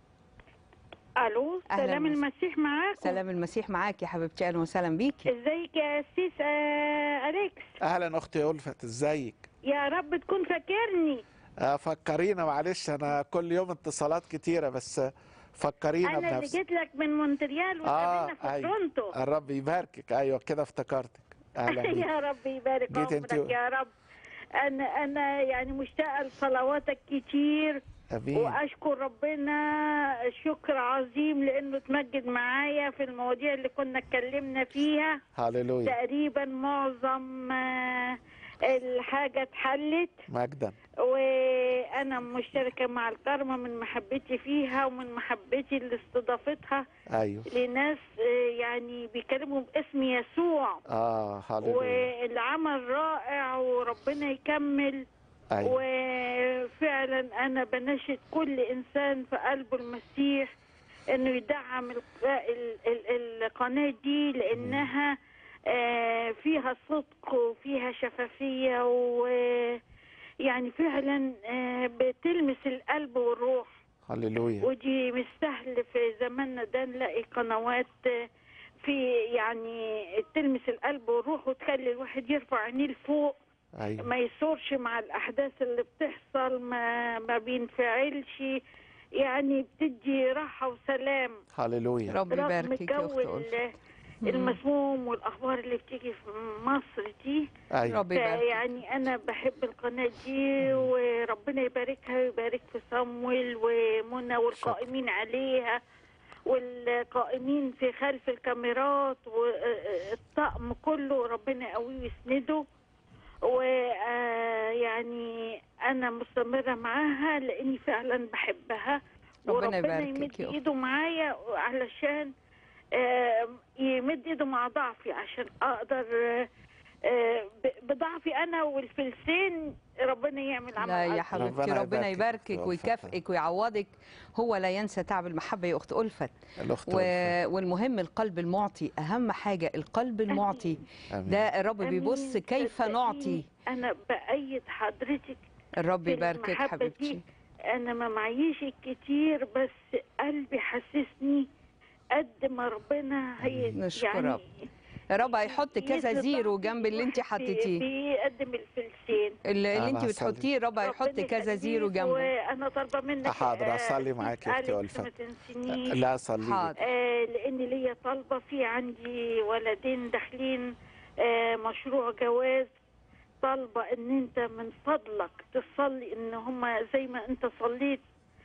الو أهلاً سلام وسهلاً. المسيح معاكم سلام المسيح معاك يا حبيبتي اهلا وسهلا بيكي ازيك يا سيس آه اليكس اهلا اختي الفت ازيك يا رب تكون فاكرني آه، فكرينا معلش انا كل يوم اتصالات كتيره بس فكرينا انا اللي بنفسك جيت لك من مونتريال اه واتقابلنا في ايوه تورونتو الرب يباركك ايوه كده افتكرتك اهلا بيك يا رب يبارك جيت انت عمرك و- يا رب انا انا يعني مشتاقه لصلواتك كتير امين واشكر ربنا شكر عظيم لانه تمجد معايا في المواضيع اللي كنا اتكلمنا فيها هللويا تقريبا معظم آه، الحاجه اتحلت مجدا وانا مشتركه مع الكرمه من محبتي فيها ومن محبتي لاستضافتها ايوه لناس آه، يعني بيكلموا باسم يسوع اه هللويا والعمل رائع وربنا يكمل ايوه وفعلا انا بناشد كل انسان في قلبه المسيح انه يدعم ال- ال- ال- القناه دي لانها آه، فيها صدق وفيها شفافيه ويعني فعلا آه، بتلمس القلب والروح هللويا ودي مش سهل في زماننا ده نلاقي قنوات آه، في يعني تلمس القلب والروح وتخلي الواحد يرفع عينيه لفوق ايوه ما يثورش مع الاحداث اللي بتحصل ما ما بينفعلش يعني بتدي راحه وسلام هللويا رب رغم يباركك يا الجو اخت الفت ال- المسموم والاخبار اللي بتيجي في مصر دي ايوه رب يباركك يعني انا بحب القناه دي وربنا يباركها ويبارك في صمويل ومنى والقائمين عليها والقائمين في خلف الكاميرات والطقم كله ربنا يقويه ويسنده ويعني انا مستمره معاها لاني فعلا بحبها ربنا وربنا يباركك يمد يا أخت. ايده معايا علشان آه، يمد ايده مع ضعفي عشان اقدر آه، آه، ب- بضعفي انا والفلسين ربنا يعمل عمل لا يا عظيم. حبيبتي ربنا ربنا يباركك يباركك يا ألفت. ويكافئك ويعوضك هو لا ينسى تعب المحبه يا اخت الفت الاخت و... ألفت. والمهم القلب المعطي اهم حاجه القلب المعطي امين ده الرب بيبص أمين. كيف صدقيني، نعطي انا بايد حضرتك الرب في يباركك المحبة حبيبتي دي. انا ما معيش كتير بس قلبي حسسني قد ما ربنا هي نشكر يعني رب. يا رب هيحط كذا زيرو جنب اللي انت بي- حطيتيه بيقدم الفلسين اللي, اللي أنا انت هصلي. بتحطيه رب هيحط ربنا كذا يخليك، زيرو جنبه وانا طالبه منك حاضر، آه، أصلي معاك يا أختي أليكس ألفت. ما تنسينيش لا صلي لي. حاضر آه لان ليا طالبه في عندي ولدين داخلين آه مشروع جواز طالبه ان انت من فضلك تصلي ان هم زي ما انت صليت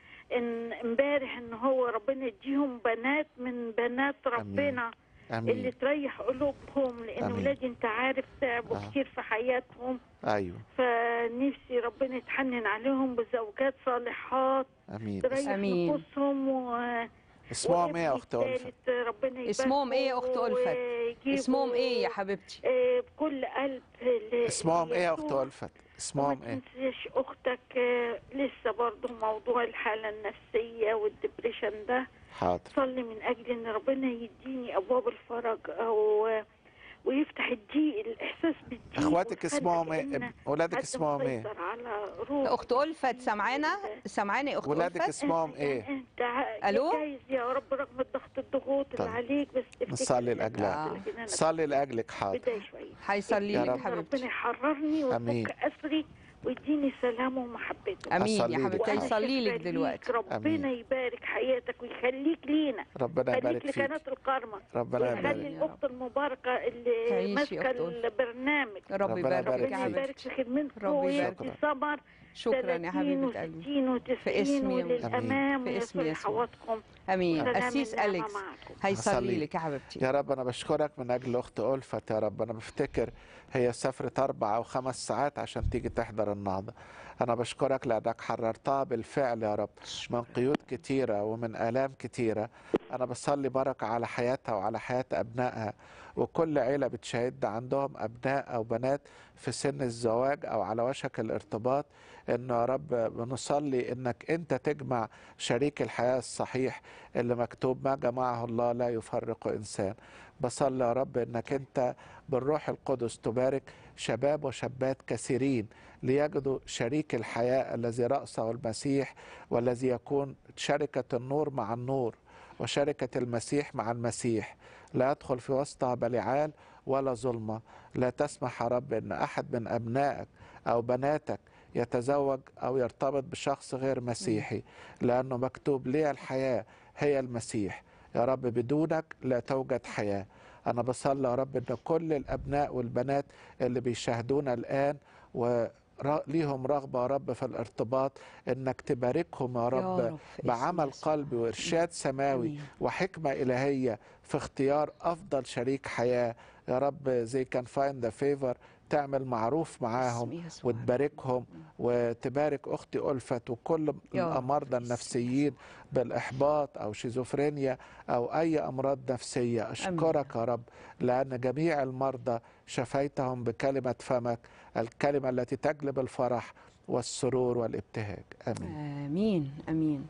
ان امبارح ان هو ربنا يديهم بنات من بنات ربنا اللي امين تريح قلوبهم لان أمين. ولادي انت عارف تعبوا آه. كتير في حياتهم ايوه فنفسي ربنا يتحنن عليهم بزوجات صالحات امين تريح أمين. نفوسهم و اسمهم ايه يا وابني اخت ألفت التالت ربنا يباركه اسمهم ايه يا أخت ألفت؟ ويجيبه، اسمهم ايه يا حبيبتي آه، بكل قلب ل- اسمهم ايه يا اخت ليسوع. ألفت وما اسمهم ايه تنسيش اختك آه، لسه برضو موضوع الحاله النفسيه والدبريشن ده حاضر صلي من اجل ان ربنا يديني ابواب الفرج او ويفتح الضيق الاحساس بالضيق اخواتك والخنقة اسمهم ايه لأن اب- ولادك حد اسمهم ايه مسيطر على روحي اخت ألفت سامعانا سامعاني يا اخت ولادك ألفت اسمهم ايه انت ع- ألو؟ جايز يا رب رغم الضغط الضغوط طيب. اللي عليك بس تفتكر نصلي إن لاجلها أنت لكن أنا صلي لاجلك حاضر بداية شوية هيصلي يا لك رب. ربنا حبيبتي يحررني أمين. ويفك أسري ويديني سلامه ومحبته امين هصلي يا لك. حبيبتي وأنا هيصلي لك شاكرة ليك. دلوقتي ربنا أمين. يبارك حياتك ويخليك لينا ربنا خليك يبارك لقناة فيك الكرمة ربنا ويخلي يبارك يا الأخت المباركة اللي تعيشي يا ماسكة أخت ألفت. البرنامج رب ربنا يبارك يبارك فيك يا ربنا يبارك حبيبتي في خدمتكم رب ويدي يبارك. صبر شكرا يا حبيبه قلبي 60 و90 في اسم يا- وللأمام في اسم ويصل يسوع. حواتكم امين سلام قسيس النعمة اليكس معكم. هيصلي هصلي. لك يا حبيبتي يا رب انا بشكرك من اجل اخت ألفت يا رب انا بفتكر هي سافرت اربع او خمس ساعات عشان تيجي تحضر النهضه انا بشكرك لانك حررتها بالفعل يا رب من قيود كتيره ومن الام كتيره انا بصلي بركه على حياتها وعلى حياه ابنائها وكل عيله بتشاهد عندهم ابناء او بنات في سن الزواج او على وشك الارتباط انه يا رب بنصلي انك انت تجمع شريك الحياه الصحيح اللي مكتوب ما جمعه الله لا يفرق انسان بصلي يا رب انك انت بالروح القدس تبارك شباب وشابات كثيرين ليجدوا شريك الحياه الذي راسه المسيح والذي يكون شركه النور مع النور وشركه المسيح مع المسيح لا يدخل في وسطها بلعال ولا ظلمه لا تسمح يا رب ان احد من ابنائك او بناتك يتزوج او يرتبط بشخص غير مسيحي لانه مكتوب لي الحياه هي المسيح يا رب بدونك لا توجد حياه انا بصلي يا رب ان كل الابناء والبنات اللي بيشاهدونا الان و ليهم رغبة يا رب في الارتباط انك تباركهم يا رب, رب في اسم بعمل يسوع. قلبي وارشاد سماوي آمين. وحكمة إلهية في اختيار أفضل شريك حياة يا رب زي كان فاين ذا فيفر تعمل معروف معاهم باسم يسوع. وتباركهم وتبارك أختي ألفت وكل يا رب. المرضى النفسيين بالإحباط أو شيزوفرينيا أو أي أمراض نفسية أشكرك يا رب لأن جميع المرضى شفيتهم بكلمة فمك الكلمة التي تجلب الفرح والسرور والابتهاج آمين امين امين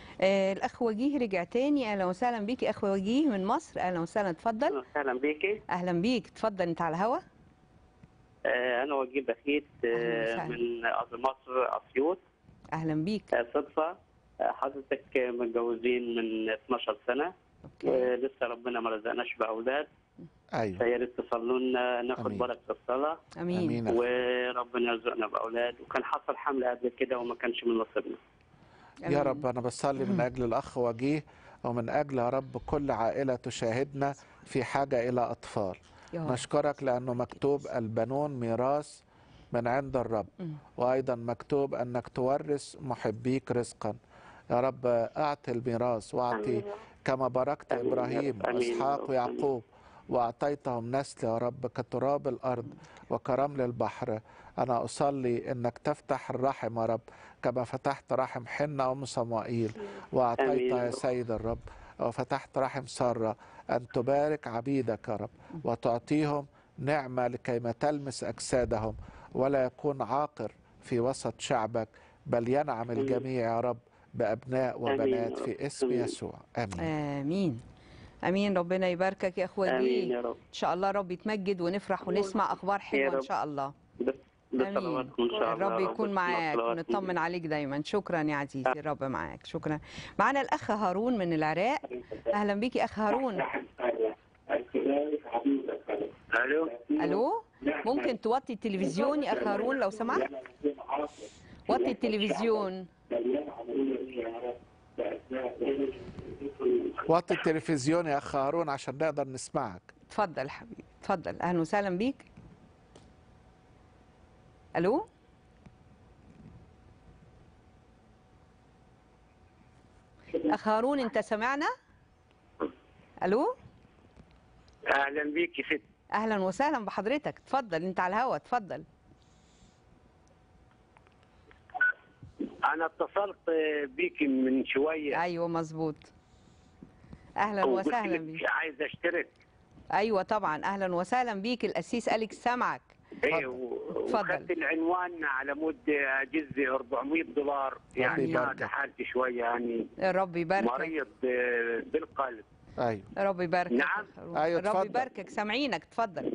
آه الاخ وجيه رجع تاني اهلا وسهلا بيك اخ وجيه من مصر اهلا وسهلا اتفضل اهلا بيكي اهلا بيك اتفضل انت على الهوا آه، انا وجيه بخيت أهلاً آه، وسهلاً. من ارض مصر اسيوط اهلا بيك آه، صدفه آه، حضرتك متجوزين من 12 سنه اوكي ولسه ربنا ما رزقناش باولاد أيوة فيا ريت تصلوا لنا ناخد آمين. بركه الصلاه امين, آمين أخي. وربنا يرزقنا باولاد وكان حصل حمل قبل كده وما كانش من نصيبنا يا أمين. رب أنا بصلي من أجل الأخ وجيه ومن أجل يا رب كل عائلة تشاهدنا في حاجة إلى أطفال يا رب. نشكرك لأنه مكتوب البنون ميراث من عند الرب مم. وأيضا مكتوب أنك تورث محبيك رزقا يا رب أعطي الميراث وأعطي آمين. كما باركت آمين يا إبراهيم رب. آمين يا وإسحاق رب. ويعقوب وأعطيتهم نسل يا رب كتراب الأرض وكرمل البحر أنا أصلي أنك تفتح الرحم يا رب كما فتحت رحم حنة أم صمائيل وأعطيتها آمين. يا سيد الرب وفتحت رحم سارة أن تبارك عبيدك يا رب وتعطيهم نعمة لكيما تلمس أجسادهم ولا يكون عاقر في وسط شعبك بل ينعم الجميع يا رب بأبناء آمين يا وبنات رب. في اسم آمين. يسوع آمين امين امين ربنا يباركك يا اخ امين وجيه يا رب ان شاء الله رب يتمجد ونفرح ونسمع اخبار حلوه ان رب. شاء الله بس امين بصلواتكم ان شاء الله الرب يا رب. يكون معاك بصلواتكم. ونطمن عليك دايما شكرا يا عزيزي الرب معاك شكرا معانا الاخ هارون من العراق اهلا بيك يا اخ هارون الو الو ممكن توطي التلفزيون يا اخ هارون لو سمحت وطي التلفزيون وطي التلفزيون يا اخ هارون عشان نقدر نسمعك اتفضل حبيبي اتفضل اهلا وسهلا بيك الو اخ هارون انت سمعنا الو اهلا بيك يا ست اهلا وسهلا بحضرتك اتفضل انت على الهوا اتفضل انا اتصلت بيك من شويه ايوه مظبوط اهلا وسهلا وقلت بيك لك عايز اشترك ايوه طبعا اهلا وسهلا بيك القسيس اليكس سامعك ايه و- اتفضل. وخدت العنوان على مود اجز 400 دولار يعني يباركك. هذا حالتي شويه يعني رب يباركك مريض آه، بالقلب ايوه رب يباركك نعم. يا هارون. أيوة، رب اتفضل. يباركك سامعينك اتفضل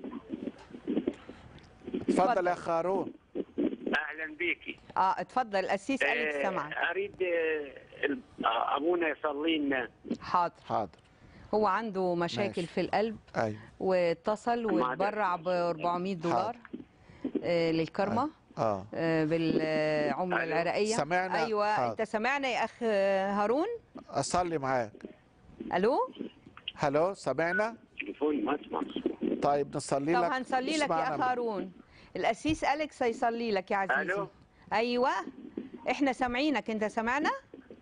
اتفضل يا اخ هارون اهلا بيكي اه اتفضل القسيس اليكس آه، سامعك اريد آه، ال- آه، ابونا يصلي لنا حاضر حاضر هو عنده مشاكل ماشي. في القلب ايوه واتصل ما واتبرع ب 400 دولار آه للكرمة اه آه بالعملة أيوة. العراقية سمعنا؟ ايوه حاضر. انت سمعنا يا اخ هارون اصلي معاك الو هلو سمعنا تليفون ما اسمع طيب نصلي طب لك هنصلي لك اسمعنا يا اخ من- هارون القسيس اليكس هيصلي لك يا عزيزي ألو؟ ايوه احنا سامعينك انت سمعنا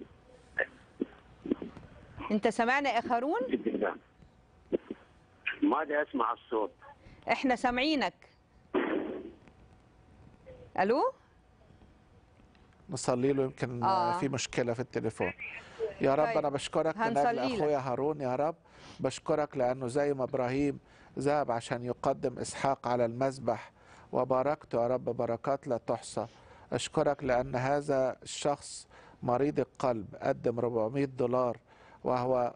انت سمعنا يا اخ هارون ماذا اسمع الصوت احنا سامعينك الو نصلي له يمكن آه. في مشكله في التليفون يا رب طيب، انا بشكرك من هنصلي اجل لك. اخويا هارون يا رب بشكرك لانه زي ما ابراهيم ذهب عشان يقدم اسحاق على المذبح وباركته يا رب بركات لا تحصى اشكرك لان هذا الشخص مريض القلب قدم 400 دولار وهو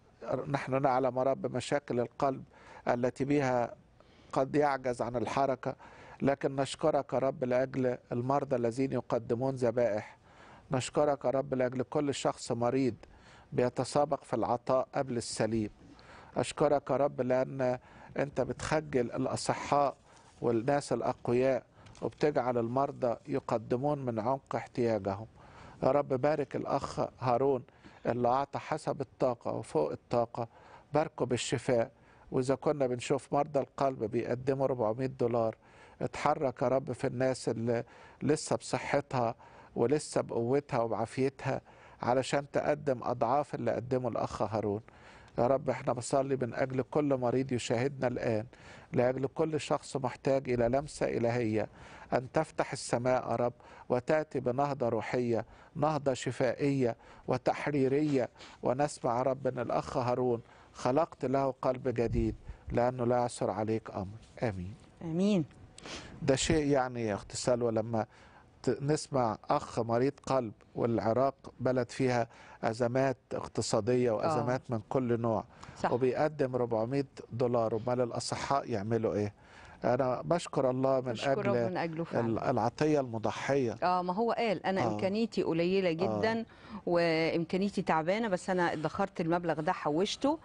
نحن نعلم يا رب مشاكل القلب التي بها قد يعجز عن الحركة لكن نشكرك يا رب لأجل المرضى الذين يقدمون ذبائح نشكرك يا رب لأجل كل شخص مريض بيتسابق في العطاء قبل السليم أشكرك يا رب لأن أنت بتخجل الأصحاء والناس الأقوياء وبتجعل المرضى يقدمون من عمق احتياجهم يا رب بارك الأخ هارون اللي أعطى حسب الطاقة وفوق الطاقة باركه بالشفاء وإذا كنا بنشوف مرضى القلب بيقدموا 400 دولار اتحرك يا رب في الناس اللي لسه بصحتها ولسه بقوتها وبعافيتها علشان تقدم أضعاف اللي قدمه الأخ هارون يا رب احنا بصلي من أجل كل مريض يشاهدنا الآن لأجل كل شخص محتاج إلى لمسة إلهية أن تفتح السماء يا رب وتأتي بنهضة روحية نهضة شفائية وتحريرية ونسمع يا رب أن الأخ هارون خلقت له قلب جديد لأنه لا يعثر عليك أمر آمين امين ده شيء يعني يا أخت سلوى لما ت- نسمع أخ مريض قلب والعراق بلد فيها أزمات اقتصادية وأزمات من كل نوع صح وبيقدم 400 دولار امال الاصحاء يعملوا ايه انا بشكر الله من نشكر رب اجل من اجله فعلا ال- العطيه المضحيه اه ما هو قال انا آه. آه. امكانيتي قليله جدا آه. وامكانيتي تعبانه بس انا ادخرت المبلغ ده حوشته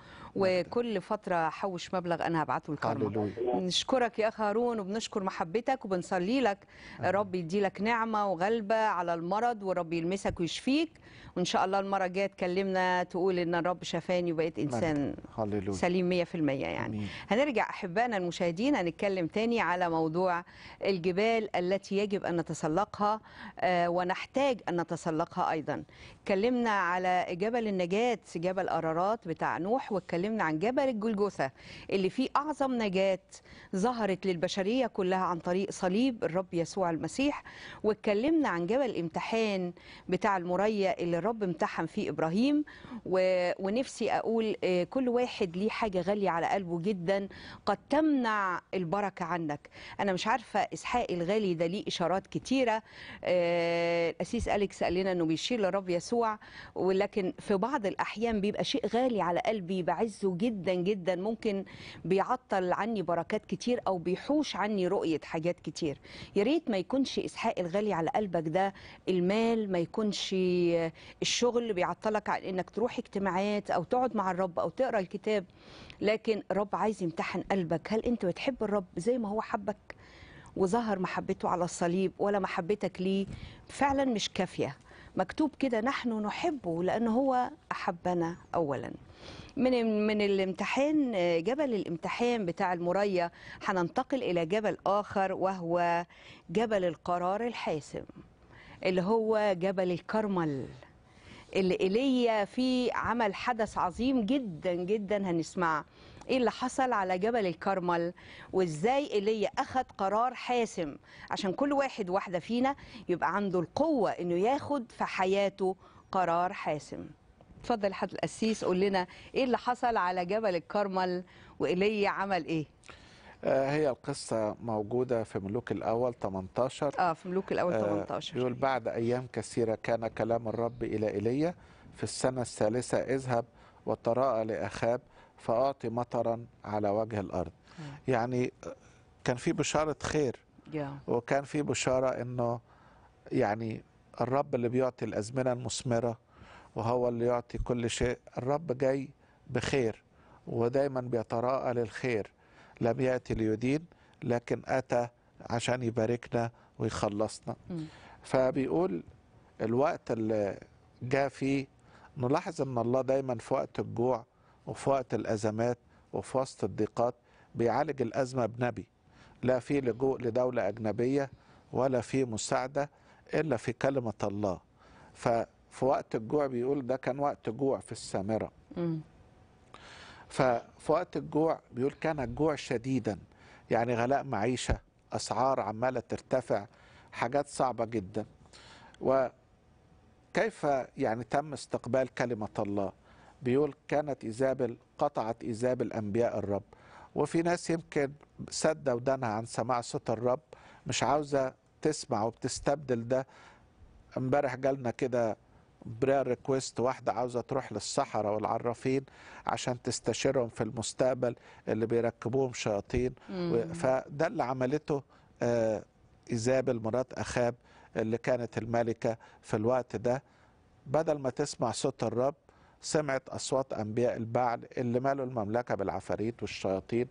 وكل فتره احوش مبلغ انا هبعته الكرمه هللويا نشكرك يا اخ هارون وبنشكر محبتك وبنصلي لك رب يدي لك نعمه وغلبه على المرض ورب يلمسك ويشفيك وان شاء الله المره الجايه تكلمنا تقول ان الرب شفاني وبقيت انسان هللويا سليم 100% يعني آمين. هنرجع احبائنا المشاهدين هنتكلم تاني على موضوع الجبال التي يجب ان نتسلقها آه، ونحتاج ان نتسلقها ايضا اتكلمنا على جبل النجاة جبل ارارات بتاع نوح واتكلمنا عن جبل الجلجثة اللي فيه اعظم نجاة ظهرت للبشرية كلها عن طريق صليب الرب يسوع المسيح واتكلمنا عن جبل الامتحان بتاع المريا اللي الرب امتحن فيه ابراهيم و... ونفسي اقول آه، كل واحد ليه حاجه غاليه على قلبه جدا قد تمنع البركه بركة عنك أنا مش عارفة إسحاق الغالي ده ليه إشارات كتيرة آه، الأسيس أليكس قال لنا أنه بيشير لرب يسوع ولكن في بعض الأحيان بيبقى شيء غالي على قلبي بعزه جدا جدا ممكن بيعطل عني بركات كتير أو بيحوش عني رؤية حاجات كتير يا ريت ما يكونش إسحاق الغالي على قلبك ده المال ما يكونش الشغل اللي بيعطلك عن انك تروح اجتماعات او تقعد مع الرب او تقرا الكتاب لكن الرب عايز يمتحن قلبك هل انت بتحب الرب زي ما هو حبك وظهر محبته على الصليب ولا محبتك ليه فعلا مش كافيه مكتوب كده نحن نحبه لان هو احبنا اولا من من الامتحان جبل الامتحان بتاع المريا هننتقل الى جبل اخر وهو جبل القرار الحاسم اللي هو جبل الكرمل اللي ايليا فيه عمل حدث عظيم جدا جدا هنسمعه ايه اللي حصل على جبل الكرمل وازاي ايليا اخذ قرار حاسم عشان كل واحد واحده فينا يبقى عنده القوه انه ياخد في حياته قرار حاسم اتفضل حضرتك القسيس قول لنا ايه اللي حصل على جبل الكرمل وايليا عمل ايه آه، هي القصة موجودة في ملوك الأول 18 اه في ملوك الاول آه، 18 بيقول بعد أيام كثيرة كان كلام الرب إلى إيليا في السنة الثالثة اذهب وتراءى لأخاب فأعطي مطرا على وجه الأرض يعني آه، كان في بشارة خير يا وكان في بشارة انه يعني الرب اللي بيعطي الازمنة المثمرة وهو اللي يعطي كل شيء الرب جاي بخير ودايما بيتراءى للخير لم يأتي ليدين لكن أتى عشان يباركنا ويخلصنا مم. فبيقول الوقت اللي جاء فيه نلاحظ ان الله دايما في وقت الجوع وفي وقت الازمات وفي وسط الضيقات بيعالج الازمه بنبي لا في لجوء لدوله اجنبيه ولا في مساعده الا في كلمه الله ففي وقت الجوع بيقول ده كان وقت جوع في السامره مم. ففي وقت الجوع بيقول كان الجوع شديدا يعني غلاء معيشة أسعار عمالة ترتفع حاجات صعبة جدا وكيف يعني تم استقبال كلمة الله بيقول كانت إيزابل قطعت إيزابل أنبياء الرب وفي ناس يمكن سد ودانها عن سماع صوت الرب مش عاوزة تسمع وبتستبدل ده امبارح جالنا كده برير ريكويست واحدة عاوزة تروح للصحراء والعرافين عشان تستشيرهم في المستقبل اللي بيركبوهم شياطين و- فده اللي عملته آه، إيزابل مرات أخاب اللي كانت الملكة في الوقت ده بدل ما تسمع صوت الرب سمعت أصوات أنبياء البعل اللي مالوا المملكة بالعفاريت والشياطين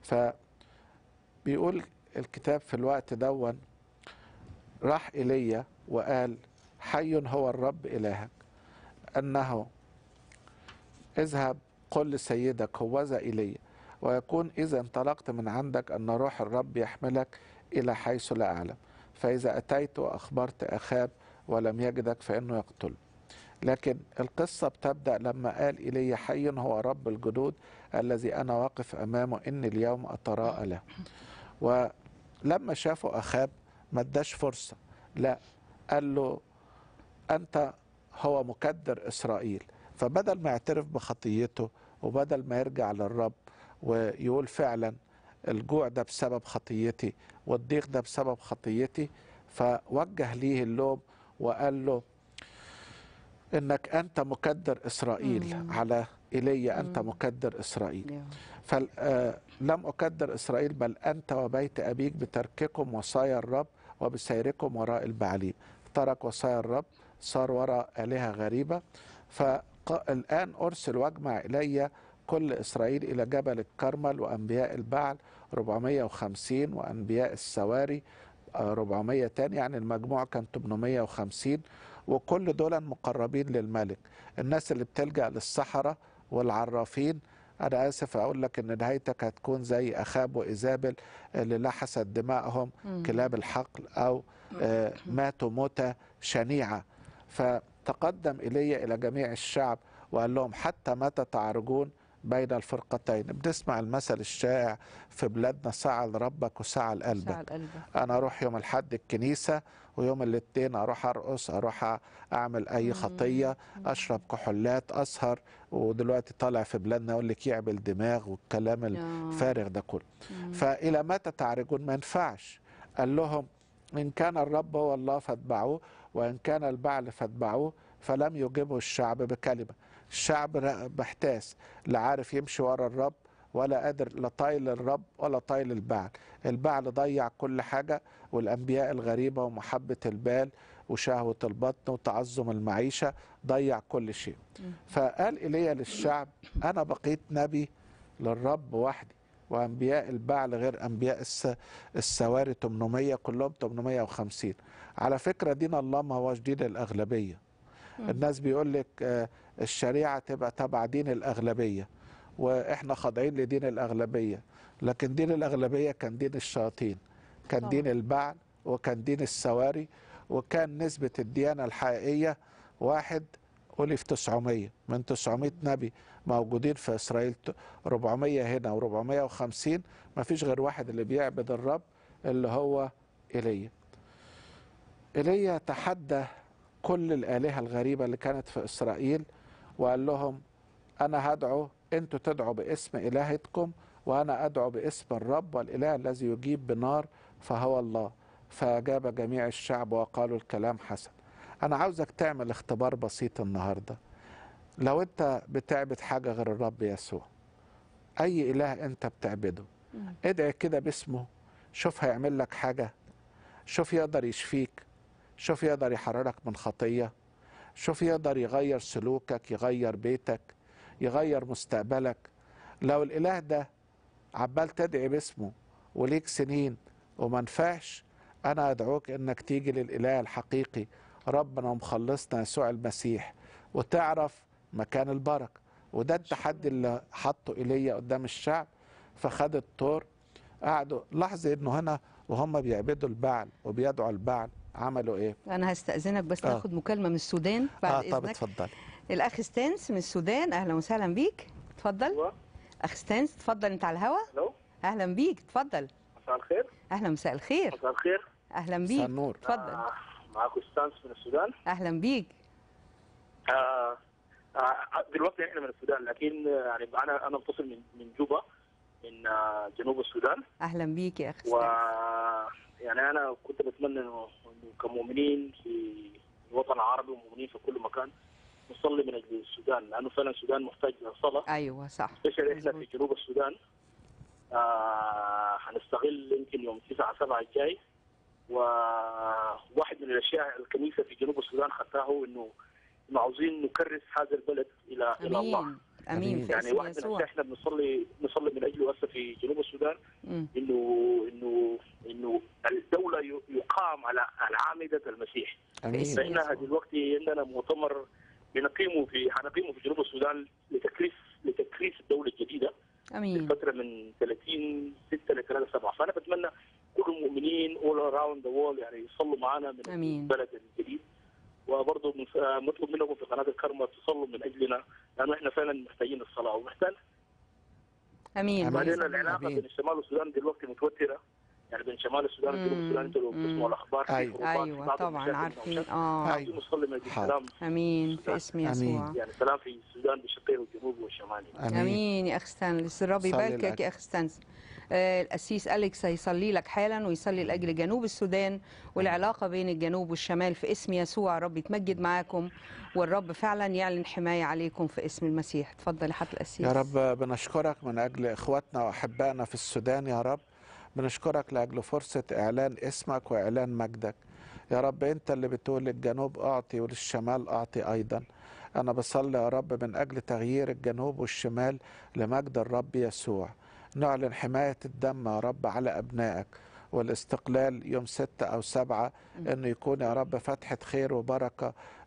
فبيقول الكتاب في الوقت دون راح إيليا وقال حي هو الرب إلهك أنه اذهب قل لسيدك هوذا إلي ويكون إذا انطلقت من عندك أن روح الرب يحملك إلى حيث لا أعلم فإذا أتيت وأخبرت أخاب ولم يجدك فإنه يقتل لكن القصة بتبدأ لما قال إلي حي هو رب الجنود الذي أنا واقف أمامه إني اليوم أتراءى له ولما شافوا أخاب ما اداش فرصة لا قال له أنت هو مكدر إسرائيل فبدل ما يعترف بخطيته وبدل ما يرجع للرب ويقول فعلا الجوع ده بسبب خطيتي والضيق ده بسبب خطيتي فوجه ليه اللوم وقال له انك انت مكدر اسرائيل مم. على ايليا انت مم. مكدر اسرائيل يا. فلم أكدر إسرائيل بل أنت وبيت أبيك بترككم وصايا الرب وبسيركم وراء البعليم ترك وصايا الرب صار وراء آلهة غريبة فالآن أرسل واجمع إلي كل إسرائيل إلى جبل الكرمل وأنبياء البعل 450 وأنبياء السواري آه، 400 تاني يعني المجموع كان 850 وكل دول مقربين للملك الناس اللي بتلجأ للصحراء والعرافين أنا آسف أقول لك إن نهايتك هتكون زي أخاب وإيزابل اللي لحست دماءهم مم. كلاب الحقل أو آه، ماتوا موتة شنيعة فتقدم إلي إلى جميع الشعب وقال لهم حتى متى تعرجون بين الفرقتين بنسمع المثل الشائع في بلادنا سعل ربك وسعل قلبك شعل قلبك انا اروح يوم الحد الكنيسه ويوم الاثنين اروح ارقص اروح اعمل اي خطيه اشرب كحولات اسهر ودلوقتي طالع في بلادنا يقول لك يعمل دماغ والكلام الفارغ ده كله فالى متى تعرجون ما ينفعش قال لهم ان كان الرب هو الله فاتبعوه وان كان البعل فاتبعوه فلم يجبه الشعب بكلمه الشعب ر- محتاس لا عارف يمشي ورا الرب ولا قادر لا طايل الرب ولا طايل البعل البعل ضيع كل حاجه والانبياء الغريبه ومحبه البال وشهوه البطن وتعظم المعيشه ضيع كل شيء فقال ايليا للشعب انا بقيت نبي للرب وحدي وانبياء البعل غير انبياء الس... السواري 800 كلهم 850 على فكره دين الله ما هوش دين الاغلبيه الناس بيقول لك آه، الشريعه تبقى تبع دين الاغلبيه واحنا خاضعين لدين الاغلبيه لكن دين الاغلبيه كان دين الشياطين كان طبعا. دين البعل وكان دين السواري وكان نسبه الديانه الحقيقيه واحد ألف 900 من 900 نبي موجودين في إسرائيل ت- 400 هنا و450 ما فيش غير واحد اللي بيعبد الرب اللي هو إيليا إيليا تحدى كل الآلهة الغريبة اللي كانت في إسرائيل وقال لهم أنا هدعو أنتوا تدعوا باسم إلهتكم وأنا أدعو باسم الرب والإله الذي يجيب بنار فهو الله فأجاب جميع الشعب وقالوا الكلام حسن أنا عاوزك تعمل اختبار بسيط النهاردة لو أنت بتعبد حاجة غير الرب يسوع أي إله أنت بتعبده ادعي كده باسمه شوف هيعمل لك حاجة شوف يقدر يشفيك شوف يقدر يحررك من خطية شوف يقدر يغير سلوكك يغير بيتك يغير مستقبلك لو الإله ده عمال تدعي باسمه وليك سنين وما نفعش أنا أدعوك إنك تيجي للإله الحقيقي ربنا ومخلصنا يسوع المسيح وتعرف مكان البركة وده التحدي اللي حطه إيليا قدام الشعب فخد الطور قعدوا لاحظوا إنه هنا وهم بيعبدوا البعل وبيدعوا البعل عملوا إيه؟ انا هستاذنك بس آه. ناخد مكالمه من السودان بعد آه طب اذنك اتفضل الاخ ستانس من السودان اهلا وسهلا بيك اتفضل ايوه اخ ستانس اتفضل انت على الهوا الو اهلا بيك اتفضل مساء الخير اهلا مساء الخير مساء الخير اهلا مساء بيك النور اتفضل آه معاكم ستانس من السودان اهلا بيك آه آه دلوقتي احنا من السودان لكن آه، يعني انا انا متصل من من جوبا من آه جنوب السودان اهلا بيك يا اخ و ستانس يعني انا كنت بتمنى انه إنه كمؤمنين في الوطن العربي ومؤمنين في كل مكان نصلي من اجل السودان لانه فعلا السودان محتاج للصلاه ايوه صح سبيشال احنا في مظبوط. جنوب السودان آه هنستغل يمكن يوم 9 7 الجاي وواحد من الاشياء الكنيسه في جنوب السودان خدتها هو انه إنه عاوزين نكرس هذا البلد الى الى الله امين امين في يعني اسم واحد من يسوع الاشياء احنا بنصلي نصلي من اجله هسه في جنوب السودان مم. انه انه انه الدوله ي- يقام على على عامده المسيح امين اسم فإنها يسوع. دلوقتي عندنا مؤتمر بنقيمه في حنقيمه في جنوب السودان لتكريس لتكريس الدوله الجديده امين فتره من 30 6 ل 3 7 فانا بتمنى كل المؤمنين اول اراوند ذا وول يعني يصلوا معنا من آمين. البلد الجديد وبرضه من- آه، مطلوب منكم في قناه الكرمه تصلوا من اجلنا لانه احنا فعلا محتاجين الصلاه ومحتاج امين أمين. بعدين بإذن الله. العلاقه آمين. بين الشمال والسودان دلوقتي متوتره يعني بين شمال السودان وجنوب مم. السودان انتوا لو مم. بتسمعوا الاخبار في أيوة. حروبات، في ايوه بعض طبعا المشاكل عارفين والمشاكل. اه عاوزين نصلي من اجل حاضر. السلام امين في اسم يسوع آمين. يعني سلام في السودان بشقيه والجنوب والشمالي امين يا اخ ستانلس الرب صلي يباركك لأجل. يا اخ ستانلس آه، القسيس أليكس هيصلي لك حالا ويصلي لأجل جنوب السودان والعلاقة بين الجنوب والشمال في اسم يسوع رب يتمجد معاكم والرب فعلا يعلن حماية عليكم في اسم المسيح اتفضل يا حضرة القسيس يا رب بنشكرك من أجل إخواتنا وأحبائنا في السودان يا رب بنشكرك لأجل فرصة إعلان اسمك وإعلان مجدك يا رب أنت اللي بتقول للجنوب أعطي وللشمال أعطي أيضا أنا بصلي يا رب من أجل تغيير الجنوب والشمال لمجد الرب يسوع نعلن حماية الدم يا رب على أبنائك والاستقلال يوم ستة أو سبعة أنه يكون يا رب فتحة خير وبركة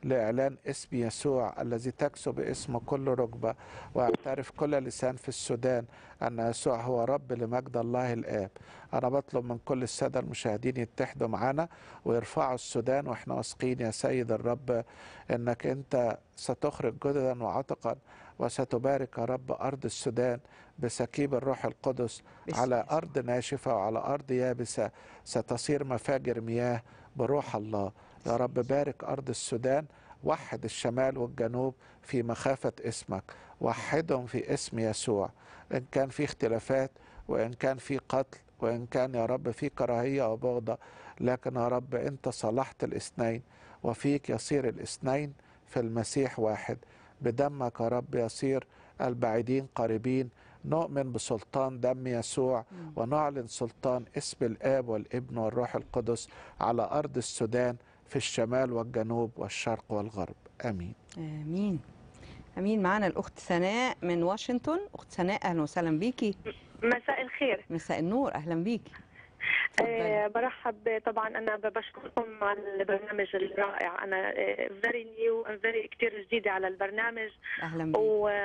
لإعلان اسم يسوع الذي تكسب اسم كل ركبة ويعترف كل لسان في السودان أن يسوع هو رب لمجد الله الآب أنا بطلب من كل السادة المشاهدين يتحدوا معنا ويرفعوا السودان وإحنا واثقين يا سيد الرب أنك أنت ستخرج جددا وعتقا وستبارك يا رب أرض السودان بسكيب الروح القدس باسم على يسوع. أرض ناشفة وعلى أرض يابسة ستصير مفاجر مياه بروح الله يا رب بارك أرض السودان وحد الشمال والجنوب في مخافة اسمك وحدهم في اسم يسوع إن كان في اختلافات وإن كان في قتل وإن كان يا رب في كراهية أو بغضة لكن يا رب أنت صلحت الاثنين وفيك يصير الاثنين في المسيح واحد بدمك يا رب يصير البعيدين قريبين نؤمن بسلطان دم يسوع ونعلن سلطان اسم الآب والابن والروح القدس على أرض السودان في الشمال والجنوب والشرق والغرب آمين امين امين معانا الاخت سناء من واشنطن اخت سناء اهلا وسهلا بيكي مساء الخير مساء النور اهلا بيكي أه برحب طبعا انا بشكركم على البرنامج الرائع انا فيري نيو فيري كثير جديده على البرنامج اهلا بيكي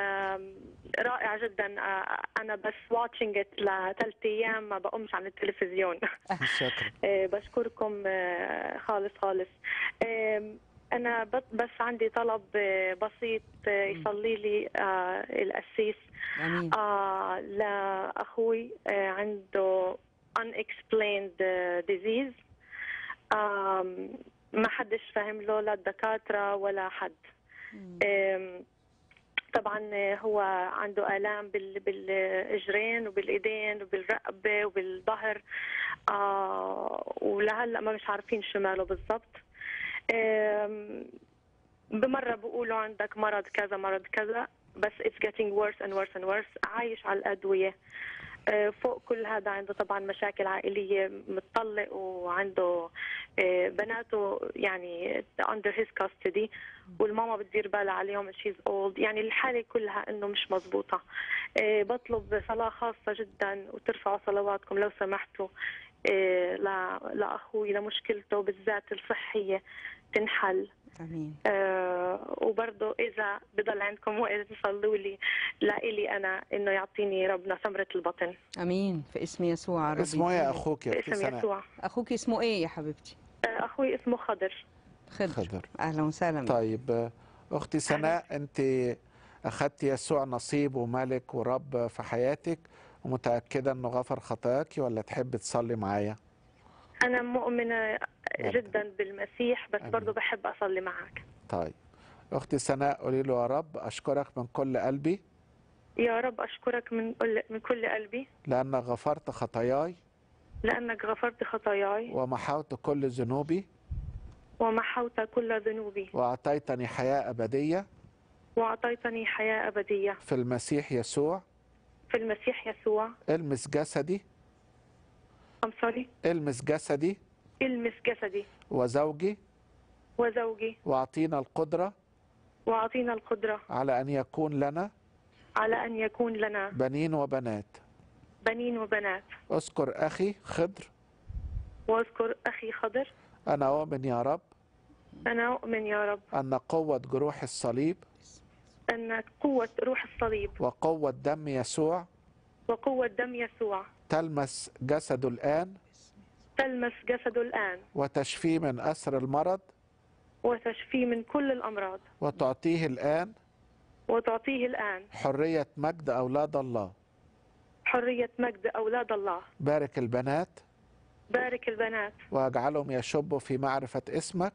ورائع جدا آه، انا بس واتشنج لثلاث ايام ما بقومش عن التلفزيون شكرا آه، بشكركم آه، خالص خالص آم، أنا بس بس عندي طلب آه، بسيط آه، يصلي لي آه، القسيس امين آه، لأخوي آه، عنده unexplained آه، disease آم، ما حدش فاهم له لا الدكاترة ولا حد آم، طبعا هو عنده آلام بال- بالإجرين وبالإيدين وبالرقبة وبالظهر آه ولهلا ما مش عارفين شو ماله بالضبط آم، بمرة بقولوا عندك مرض كذا مرض كذا بس it's getting worse and worse and worse عايش على الأدوية آه، فوق كل هذا عنده طبعا مشاكل عائلية متطلق وعنده آه، بناته يعني under his custody والماما بتدير بالها عليهم she's old يعني الحالة كلها انه مش مزبوطة آه، بطلب صلاة خاصة جدا وترفعوا صلواتكم لو سمحتوا آه، ل- لأخوي لمشكلته بالذات الصحية تنحل امين آه، وبرضه إذا بضل عندكم وقت تصلوا لي لإلي أنا إنه يعطيني ربنا ثمرة البطن امين في اسم يسوع يا رب اسمه ايه يديله. اخوك يا اختي باسم سناء يسوع اخوك اسمه ايه يا حبيبتي آه، أخوي اسمه خضر خضر, خضر. اهلا وسهلا بيك. طيب آه، اختي سناء انت اخذت يسوع نصيب وملك ورب في حياتك ومتاكده انه غفر خطاياك ولا تحب تصلي معايا أنا مؤمنة جدا. جدا بالمسيح بس آمين. برضه بحب أصلي معك طيب اختي سناء قولي له يا رب اشكرك من كل قلبي يا رب أشكرك من كل من كل قلبي لانك غفرت خطاياي لأنك غفرت خطاياي ومحوت كل ذنوبي ومحوت كل ذنوبي واعطيتني حياه ابديه وأعطيتني حياة أبدية في المسيح يسوع في المسيح يسوع المس جسدي I'm sorry المس جسدي المس جسدي وزوجي وزوجي واعطينا القدره وأعطينا القدرة على ان يكون لنا على أن يكون لنا بنين وبنات بنين وبنات اذكر اخي خضر واذكر أخي خضر انا اؤمن يا رب أنا أؤمن يا رب ان قوه جروح الصليب أن قوة روح الصليب وقوه دم يسوع وقوة دم يسوع تلمس جسده الان تلمس جسده الآن وتشفيه من اسر المرض وتشفيه من كل الأمراض وتعطيه الان وتعطيه الآن حريه مجد اولاد الله حرية مجد أولاد الله بارك البنات بارك البنات واجعلهم يشبوا في معرفه اسمك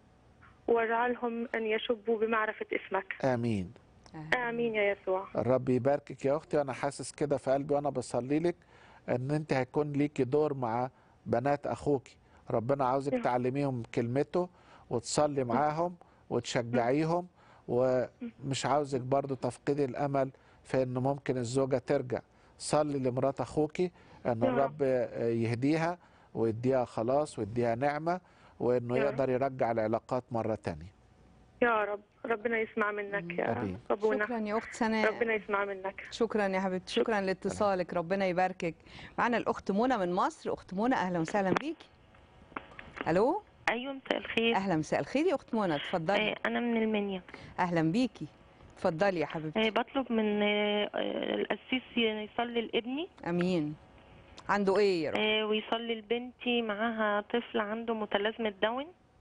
واجعلهم أن يشبوا بمعرفة اسمك امين آمين يا يسوع الرب يباركك يا اختي وانا حاسس كده في قلبي وانا بصلي لك ان انت هيكون ليكي دور مع بنات اخوكي ربنا عاوزك تعلميهم كلمته وتصلي معاهم وتشجعيهم ومش عاوزك برضو تفقدي الامل في ان ممكن الزوجة ترجع صلي لمرات اخوكي ان يا الرب يهديها ويديها خلاص ويديها نعمة وانه يا رب. يقدر يرجع العلاقات مرة تانية يا رب ربنا يسمع منك يا آمين. ربنا شكرا يا اخت سناء ربنا يسمع منك شكرا يا حبيبتي شكرا لاتصالك ربنا يباركك معانا الاخت منى من مصر اخت منى اهلا وسهلا بيكي الو ايوه مساء الخير اهلا مساء الخير يا اخت منى اتفضلي آه، انا من المنيا اهلا بيكي اتفضلي يا حبيبتي آه، بطلب من آه، آه، القسيس يصلي لابني امين عنده ايه يا رب آه، ويصلي لبنتي معاها طفل عنده متلازمة داون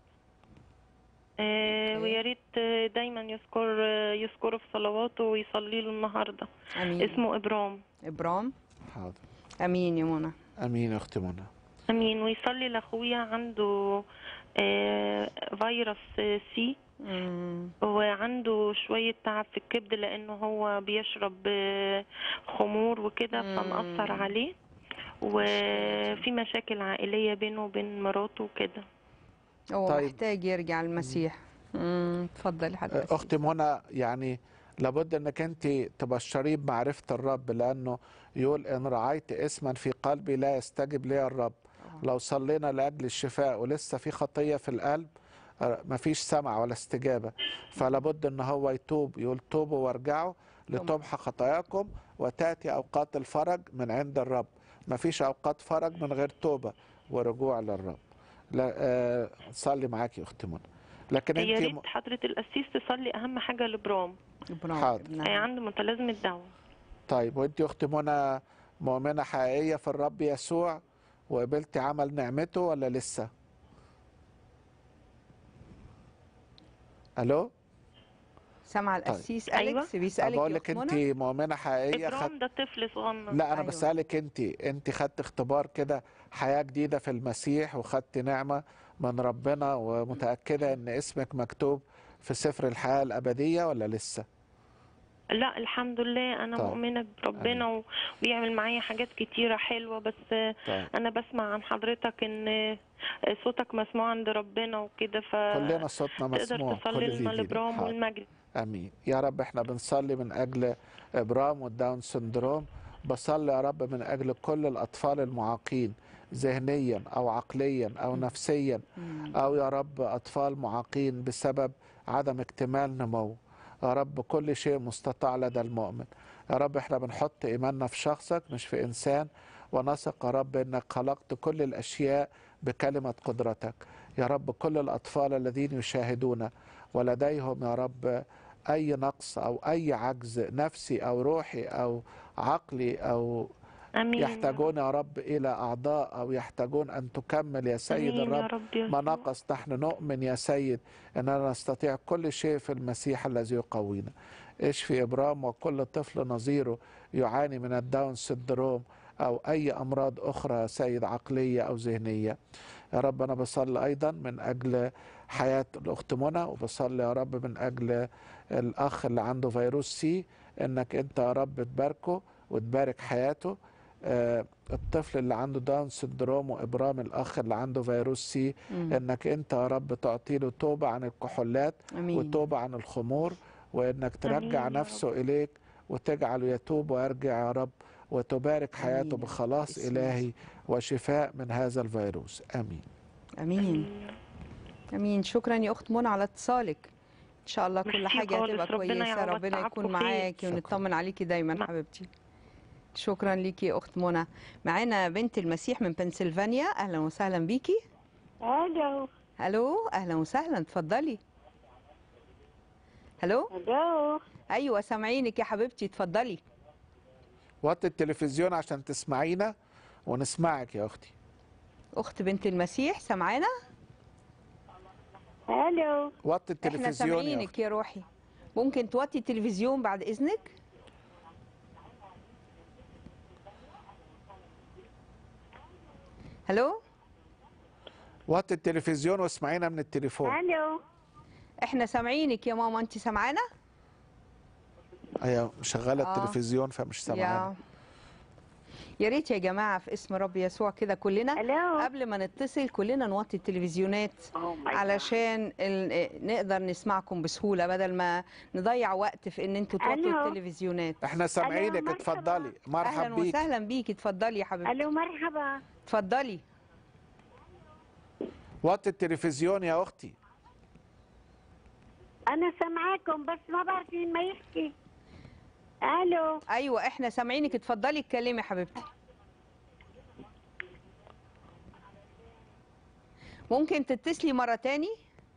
آه، أوكي. ويا ريت آه، دايما يذكر آه، يذكره في صلواته ويصلي له النهارده امين اسمه ابرام ابرام حاضر امين يا منى امين يا اختي منى امين ويصلي لاخويا عنده آه، فيروس آه، سي مم. وعنده شوية تعب في الكبد لأنه هو بيشرب آه، خمور وكده مم. فمأثر عليه وفي مشاكل عائلية بينه وبين مراته وكده هو طيب. محتاج يرجع المسيح امم اتفضلي حضرتك اختي منى يعني لابد انك انت تبشريه بمعرفه الرب لانه يقول ان رعيت اسما في قلبي لا يستجب لي الرب لو صلينا لاجل الشفاء ولسه في خطيه في القلب آه، مفيش سمع ولا استجابه فلابد ان هو يتوب يقول توبوا وارجعوا لتمحى خطاياكم وتاتي اوقات الفرج من عند الرب مفيش اوقات فرج من غير توبه ورجوع للرب لا آه صلي معاكي يا اختي منى لكن يا انت ريت حضرة القسيس تصلي أهم حاجة لبرام ابرام حاضر. ابنها. آه، عنده متلازمة داون طيب وانت يا اخت منى مؤمنه حقيقيه في الرب يسوع وقبلتي عمل نعمته ولا لسه؟ الو سامعه القسيس أيوة. اليكس بيسالك بقول يا لك اخت انت منى مؤمنه حقيقيه خد... إبرام ده طفل صغنن لا انا أيوة. بسالك انت انت خدت اختبار كده حياه جديده في المسيح وخدت نعمه من ربنا ومتاكده ان اسمك مكتوب في سفر الحياه الابديه ولا لسه؟ لا الحمد لله أنا طيب. مؤمنة بربنا وبيعمل معايا حاجات كتيرة حلوة بس آه، طيب أنا بسمع عن حضرتك إن آه، صوتك مسموع عند ربنا وكده ف كلنا صوتنا مسموع تقدر كل تصلي اللي لنا يجينا. لبرام حاضر. والمجد امين يا رب احنا بنصلي من اجل ابرام والداون سندروم بصلي يا رب من اجل كل الاطفال المعاقين ذهنيا او عقليا او نفسيا او يا رب اطفال معاقين بسبب عدم اكتمال نمو يا رب كل شيء مستطاع لدى المؤمن يا رب احنا بنحط ايماننا في شخصك مش في انسان ونثق يا رب انك خلقت كل الاشياء بكلمه قدرتك يا رب كل الاطفال الذين يشاهدون ولديهم يا رب اي نقص او اي عجز نفسي او روحي او عقلي او امين يحتاجون يا رب الى اعضاء او يحتاجون ان تكمل يا سيد امين يا الرب رب يا ما يسوع. نقص نحن نؤمن يا سيد اننا نستطيع كل شيء في المسيح الذي يقوينا اشفي ابرام وكل طفل نظيره يعاني من الداون سندروم او اي امراض اخرى يا سيد عقليه او ذهنيه يا رب انا بصلي ايضا من اجل حياه الاخت منى وبصلي يا رب من اجل الاخ اللي عنده فيروس سي انك انت يا رب تباركه وتبارك حياته آه، الطفل اللي عنده داون سندروم وابرام الاخ اللي عنده فيروس سي مم. انك انت يا رب تعطي له توبه عن الكحولات امين وتوبه عن الخمور وانك ترجع آمين يا نفسه اليك وتجعله يتوب ويرجع يا رب وتبارك حياته آمين. بخلاص باسم الهي وشفاء من هذا الفيروس امين امين امين شكرا يا اخت منى على اتصالك ان شاء الله كل ميرسي حاجه خالص. هتبقى ربنا كويسه يعوض ربنا يكون تعبكم خير. معاكي شكرا. ونطمن عليكي دايما مع- حبيبتي شكرا ليكي يا اخت منى معانا بنت المسيح من بنسلفانيا اهلا وسهلا بيكي الو الو اهلا وسهلا اتفضلي الو الو ايوه سامعينك يا حبيبتي اتفضلي وطي التلفزيون عشان تسمعينا ونسمعك يا اختي اخت بنت المسيح سامعانا الو وطي احنا التلفزيون يا سامعينك اختي يا روحي ممكن توطي التلفزيون بعد اذنك الو وطي التلفزيون واسمعينا من التليفون الو احنا سامعينك يا ماما انت سامعانا هي مشغله آه. التلفزيون فمش سامعانا يا يا ريت يا جماعه في اسم رب يسوع كده كلنا الو قبل ما نتصل كلنا نوطي التلفزيونات Oh my God. علشان ال- نقدر نسمعكم بسهوله بدل ما نضيع وقت في ان انتوا توطوا ألو. التلفزيونات احنا سامعينك مرحبا. اتفضلي اهلا مرحب بيك وسهلا بيكي اتفضلي يا حبيبتي الو مرحبا اتفضلي وطي التلفزيون يا اختي انا سامعاكم بس ما بعرف مين ما يحكي الو ايوه احنا سامعينك اتفضلي اتكلمي يا حبيبتي ممكن تتصلي مرة تاني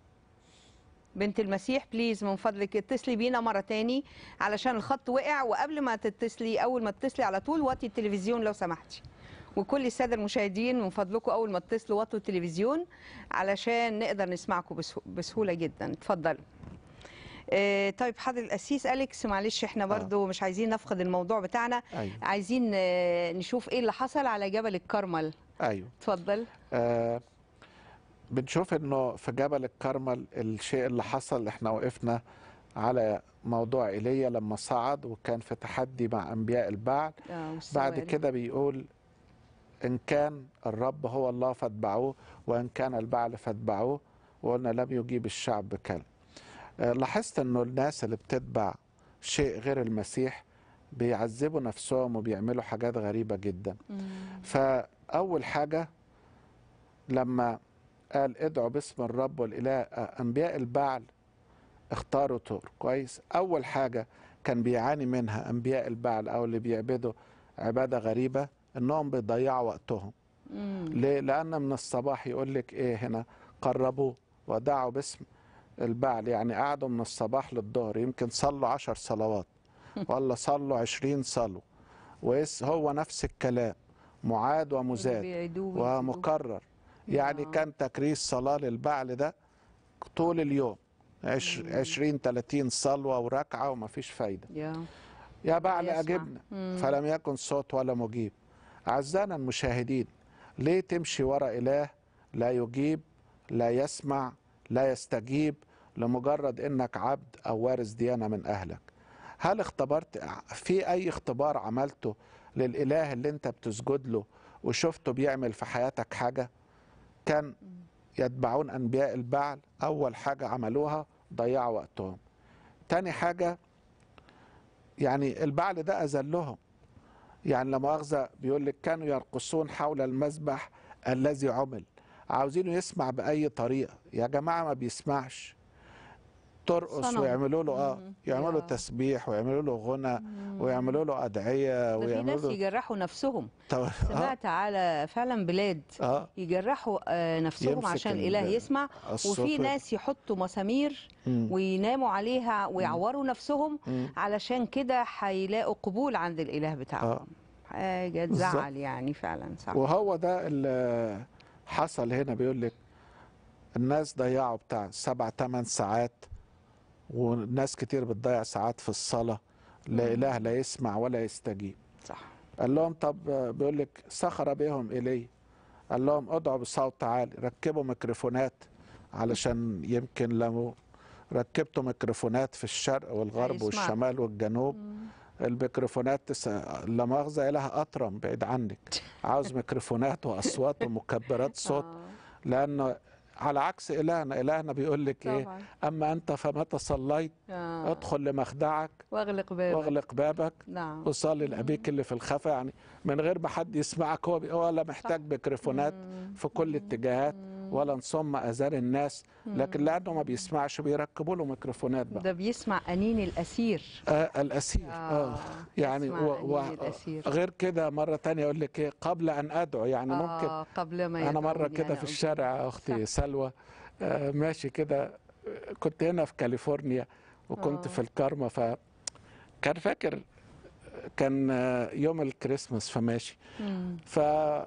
بنت المسيح بليز من فضلك اتصلي بينا مرة تاني علشان الخط وقع وقبل ما تتصلي أول ما تتصلي على طول وطي التلفزيون لو سمحتي وكل السادة المشاهدين من فضلكم أول ما تتصلوا وطوا التلفزيون علشان نقدر نسمعكم بسهو- بسهولة جدا اتفضلوا آه، طيب حضر القسيس أليكس معلش احنا برضو مش عايزين نفقد الموضوع بتاعنا ايوه عايزين آه، نشوف ايه اللي حصل على جبل الكرمل ايوه اتفضل آه بنشوف انه في جبل الكرمل الشيء اللي حصل احنا وقفنا على موضوع ايليا لما صعد وكان في تحدي مع انبياء البعل آه، بعد والسؤال. كده بيقول ان كان الرب هو الله فاتبعوه وان كان البعل فاتبعوه وقلنا لم يجيب الشعب بكلم آه، لاحظت انه الناس اللي بتتبع شيء غير المسيح بيعذبوا نفسهم وبيعملوا حاجات غريبة جدا مم. فأول حاجة لما قال ادعوا باسم الرب والإله آه، أنبياء البعل اختاروا طور كويس أول حاجة كان بيعاني منها أنبياء البعل أو اللي بيعبدوا عبادة غريبة إنهم بيضيعوا وقتهم مم. ليه؟ لأن من الصباح يقول لك إيه هنا قربوه ودعوا باسم البعل يعني قعدوا من الصباح للظهر يمكن صلوا عشر صلوات ولا صلوا عشرين صلوا ويس هو نفس الكلام معاد ومزاد بيعيدوه ويزيدوه. ومكرر يعني آه. كان تكريس صلاة للبعل ده طول اليوم عش عشرين تلاتين صلوة وركعة ومفيش فايدة يا يا بعل يسمع. أجبنا مم. فلم يكن صوت ولا مجيب أعزائنا المشاهدين ليه تمشي ورا إله لا يجيب لا يسمع لا يستجيب لمجرد إنك عبد أو وارث ديانة من أهلك هل اختبرت في أي اختبار عملته للإله اللي أنت بتسجد له وشفته بيعمل في حياتك حاجة كان يتبعون أنبياء البعل أول حاجة عملوها ضيعوا وقتهم تاني حاجة يعني البعل ده أذلهم يعني لما أخذ بيقول لك كانوا يرقصون حول المذبح الذي عمل عاوزينه يسمع بأي طريقة يا جماعة ما بيسمعش ترقص صنم. ويعملوا له اه مم. يعملوا يا. تسبيح ويعملوا له غنى ويعملوا له أدعية ده في ويعملوا ناس له يجرحوا نفسهم تو- اه سمعت على فعلا بلاد اه يجرحوا آه، نفسهم يمسك عشان ال- الاله يسمع الصوت وفي وال- ناس يحطوا مسامير مم. ويناموا عليها ويعوروا نفسهم مم. علشان كده هيلاقوا قبول عند الاله بتاعهم حاجه بالظبط. تزعل يعني فعلا صعب وهو ده اللي حصل هنا بيقول لك الناس ضيعوا بتاع سبع ثمان ساعات وناس كتير بتضيع ساعات في الصلاة لا إله لا يسمع ولا يستجيب صح قال لهم طب بيقول لك سخر بهم إلي قال لهم ادعوا بصوت عالي ركبوا ميكروفونات علشان يمكن لو ركبتوا ميكروفونات في الشرق والغرب هيسمعوا. والشمال والجنوب الميكروفونات تس... لا مؤاخذة لها أطرم بعيد عنك عاوز ميكروفونات وأصوات ومكبرات صوت آه، لأنه على عكس إلهنا إلهنا بيقول لك إيه طبعا أما أنت فمتى صليت آه. ادخل لمخدعك واغلق بابك واغلق بابك نعم وصلي لأبيك اللي في الخفا يعني من غير ما حد يسمعك هو بي- ولا محتاج ميكروفونات مم. في كل اتجاهات ولا نصم أذان الناس لكن لأنه ما بيسمعش بيركبوا له ميكروفونات بقى ده بيسمع انين الاسير آه الأسير آه يعني يسمع و... و... أنين الأسير. غير كده مرة تانية أقول لك إيه قبل أن أدعو يعني ممكن آه قبل ما أنا مرة يدعوني كده أنا في أجيب. الشارع يا أختي سلوى آه ماشي كده آه، كنت هنا في كاليفورنيا وكنت آه. في الكارما ف كان فاكر كان آه، يوم الكريسماس فماشي مم. ف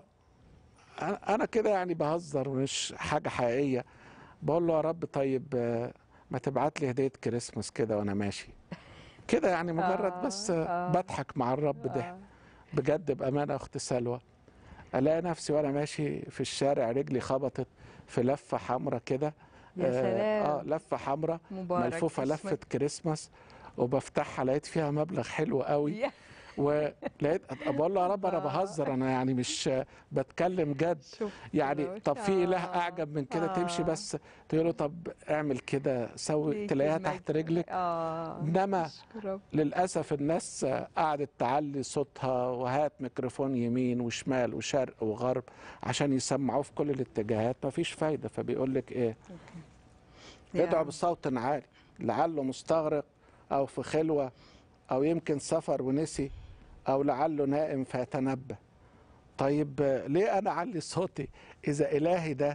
أنا- أنا كده يعني بهزر مش حاجة حقيقية بقول له يا رب طيب آه، ما تبعت لي هدية كريسماس كده وأنا ماشي كده يعني مجرد آه، بس آه. آه. بضحك مع الرب ده آه. بجد بأمانة أخت سلوى ألاقي نفسي وأنا ماشي في الشارع رجلي خبطت في لفة حمراء كده يا سلام آه لفة حمراء مبارك ملفوفة اسمك. لفة كريسماس وبفتحها لقيت فيها مبلغ حلو قوي يا ولقيت بقول له يا رب انا آه. بهزر انا يعني مش بتكلم جد شوف يعني كده. طب في اله آه. اعجب من كده تمشي آه. بس تقول له طب اعمل كده سوي ليك تلاقيها المجد. تحت رجلك اه إنما أشكر رب. للاسف الناس قعدت تعلي صوتها وهات ميكروفون يمين وشمال وشرق وغرب عشان يسمعوه في كل الاتجاهات مفيش فايده فبيقول لك ايه ادعوا يا. بصوت عالي لعله مستغرق او في خلوه او يمكن سفر ونسي او لعله نائم فيتنبه طيب آه، ليه انا اعلي صوتي اذا الهي ده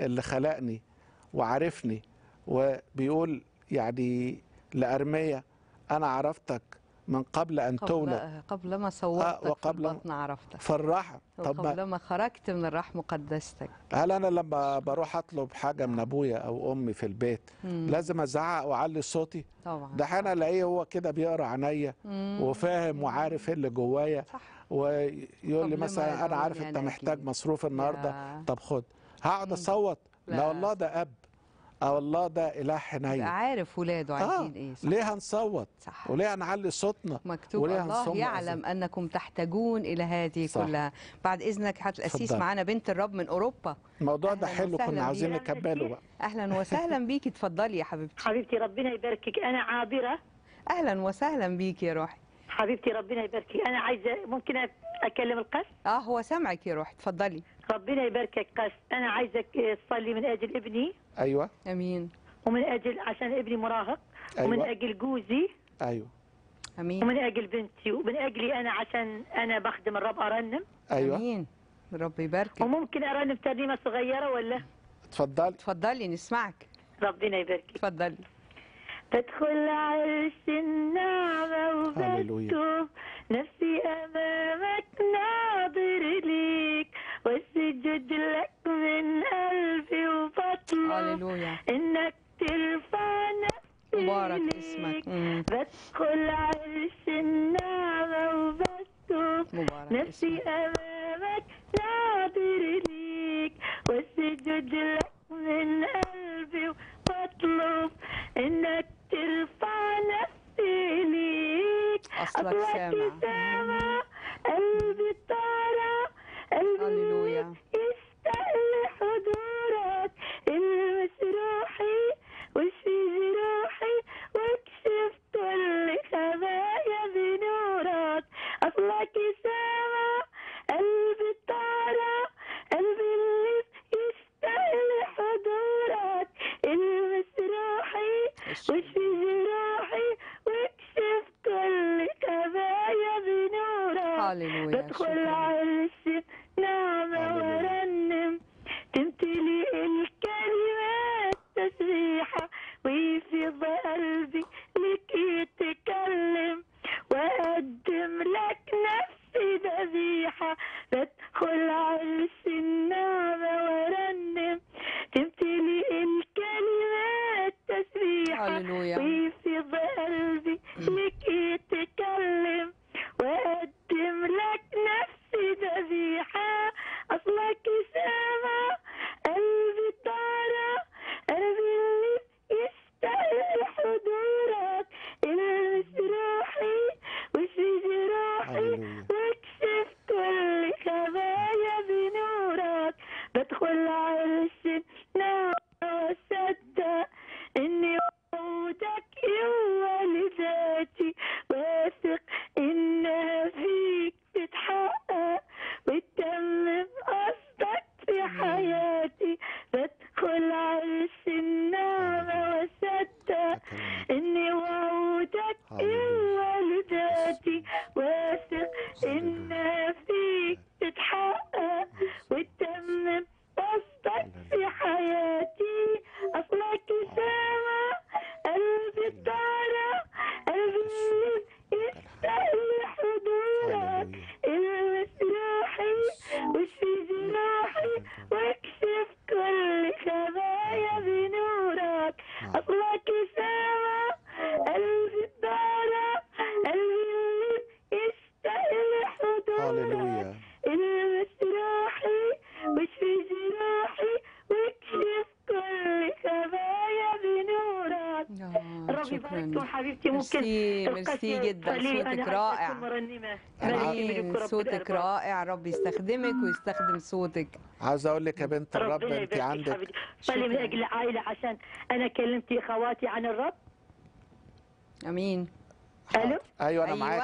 اللي خلقني وعارفني وبيقول يعني لأرمية أنا عرفتك من قبل أن تولد قبل, قبل ما صورتك وقبل- في البطن عرفتك فرحة طب وقبل ما ما خرجت من الرحم قدستك هل أنا لما بروح أطلب حاجة من أبويا أو أمي في البيت مم. لازم أزعق وأعلي صوتي طبعا ده حين ألاقيه هو كده بيقرا عينيا مم. وفاهم وعارف ايه اللي جوايا صح ويقول طب لي لما مثلا انا يدعوني عارف انت أنا محتاج أكيد. مصروف النهارده يا. طب خد هقعد مم. اصوت لا لا. والله ده اب اه والله ده اله يبقى حنين عارف ولاده اه عايزين ايه صح ليه هنصوت صح وليه هنعلي صوتنا مكتوب وليه الله هنصم يعلم انكم تحتاجون الى هذه صح. كلها بعد اذنك حضرة القسيس اتفضل. معانا بنت الرب من اوروبا الموضوع ده أهلاً حلو وسهلاً كنا عاوزين بيك. نكمله بقى اهلا وسهلا بيكي اتفضلي يا حبيبتي حبيبتي ربنا يباركك انا عابره اهلا وسهلا بيكي يا روحي حبيبتي ربنا يباركك انا عايزه ممكن اكلم القس اه هو سامعك يا روحي اتفضلي ربنا يباركك قس انا عايزك تصلي من اجل ابني ايوه امين ومن اجل عشان ابني مراهق ومن ايوه اجل جوزي ايوه امين ومن اجل بنتي ومن اجلي انا عشان انا بخدم الرب ارنم ايوه امين رب يباركك وممكن ارنم ترنيمه صغيره ولا اتفضلي اتفضلي نسمعك ربنا يباركك اتفضلي بدخل عرش النعمة هللويا. وبكتب نفسي أمامك ناظر ليك واسجد لك من قلبي وبطلب هللويا إنك ترفع نفسي مبارك ليك. اسمك مم. بدخل عرش النعمة وبكتب مبارك نفسي اسمك أمامك ناظر ليك واسجد لك من قلبي واطلب إنك ترفع نفسي ليك أصلك سامع. سامع قلبي طارع قلبي هللويا. يشتاق لحضورك المس روحي واشفي جروحي واكشف كل خبايا بنورك اصلك سامع قلبي طارع قلبي اللي يشتاق لحضورك المس روحي واشفي جروحي واكشف كل خبايا بنورك هللويا بدخل شكرا عرش نعمة هللويا. ورنم تمتلي الكلمات تسبيحة ويفيض قلبي لك يتكلم وأقدم لك نفسي ذبيحة بدخل عرش النعمة ورنم تمتلي الكلمات تسبيحة هللويا ويفيض قلبي لك يتكلم وأقدم لك نفسي ذبيحة أصلك سامع قلبي طارع قلبي اللي يشتاق لحضورك المس روحي واشفي جراحي هللويا. واكشف كل خبايا بنورك بدخل عرش نعم وصدق اني وعودك يوم لذاتي واثق انها فيك تتحقق وتتمم قصدك في حياتي بدخل عرش النعمة وصدق اني وعودك يوم لذاتي واثق انها فيك تتحقق وتتمم قصدك في حياتي اصلك سامع قلبي طالع قلبي يشتاق لحضورك المس روحي واشفي جراحي واكشف كل خبايا بنورك اصلك سامع قلبي طالع قلبي يشتاق لحضورك هللويا المس روحي واشفي جراحي واكشف كل خبايا بنورك آه، ربي يبارككم شكرا حبيبتي ممكن ميرسي القس ميرسي جدا يصلي. صوتك أنا رائع عايزة أكون مرنمة امين ملك صوتك الأرباب. رائع رب يستخدمك ويستخدم صوتك عاوز اقول لك يا بنت الرب ربنا انت يباركك عندك حبيبتي صلي من شكراً. اجل العائله عشان انا كلمت اخواتي عن الرب امين الو ايوه انا ايوه معاكي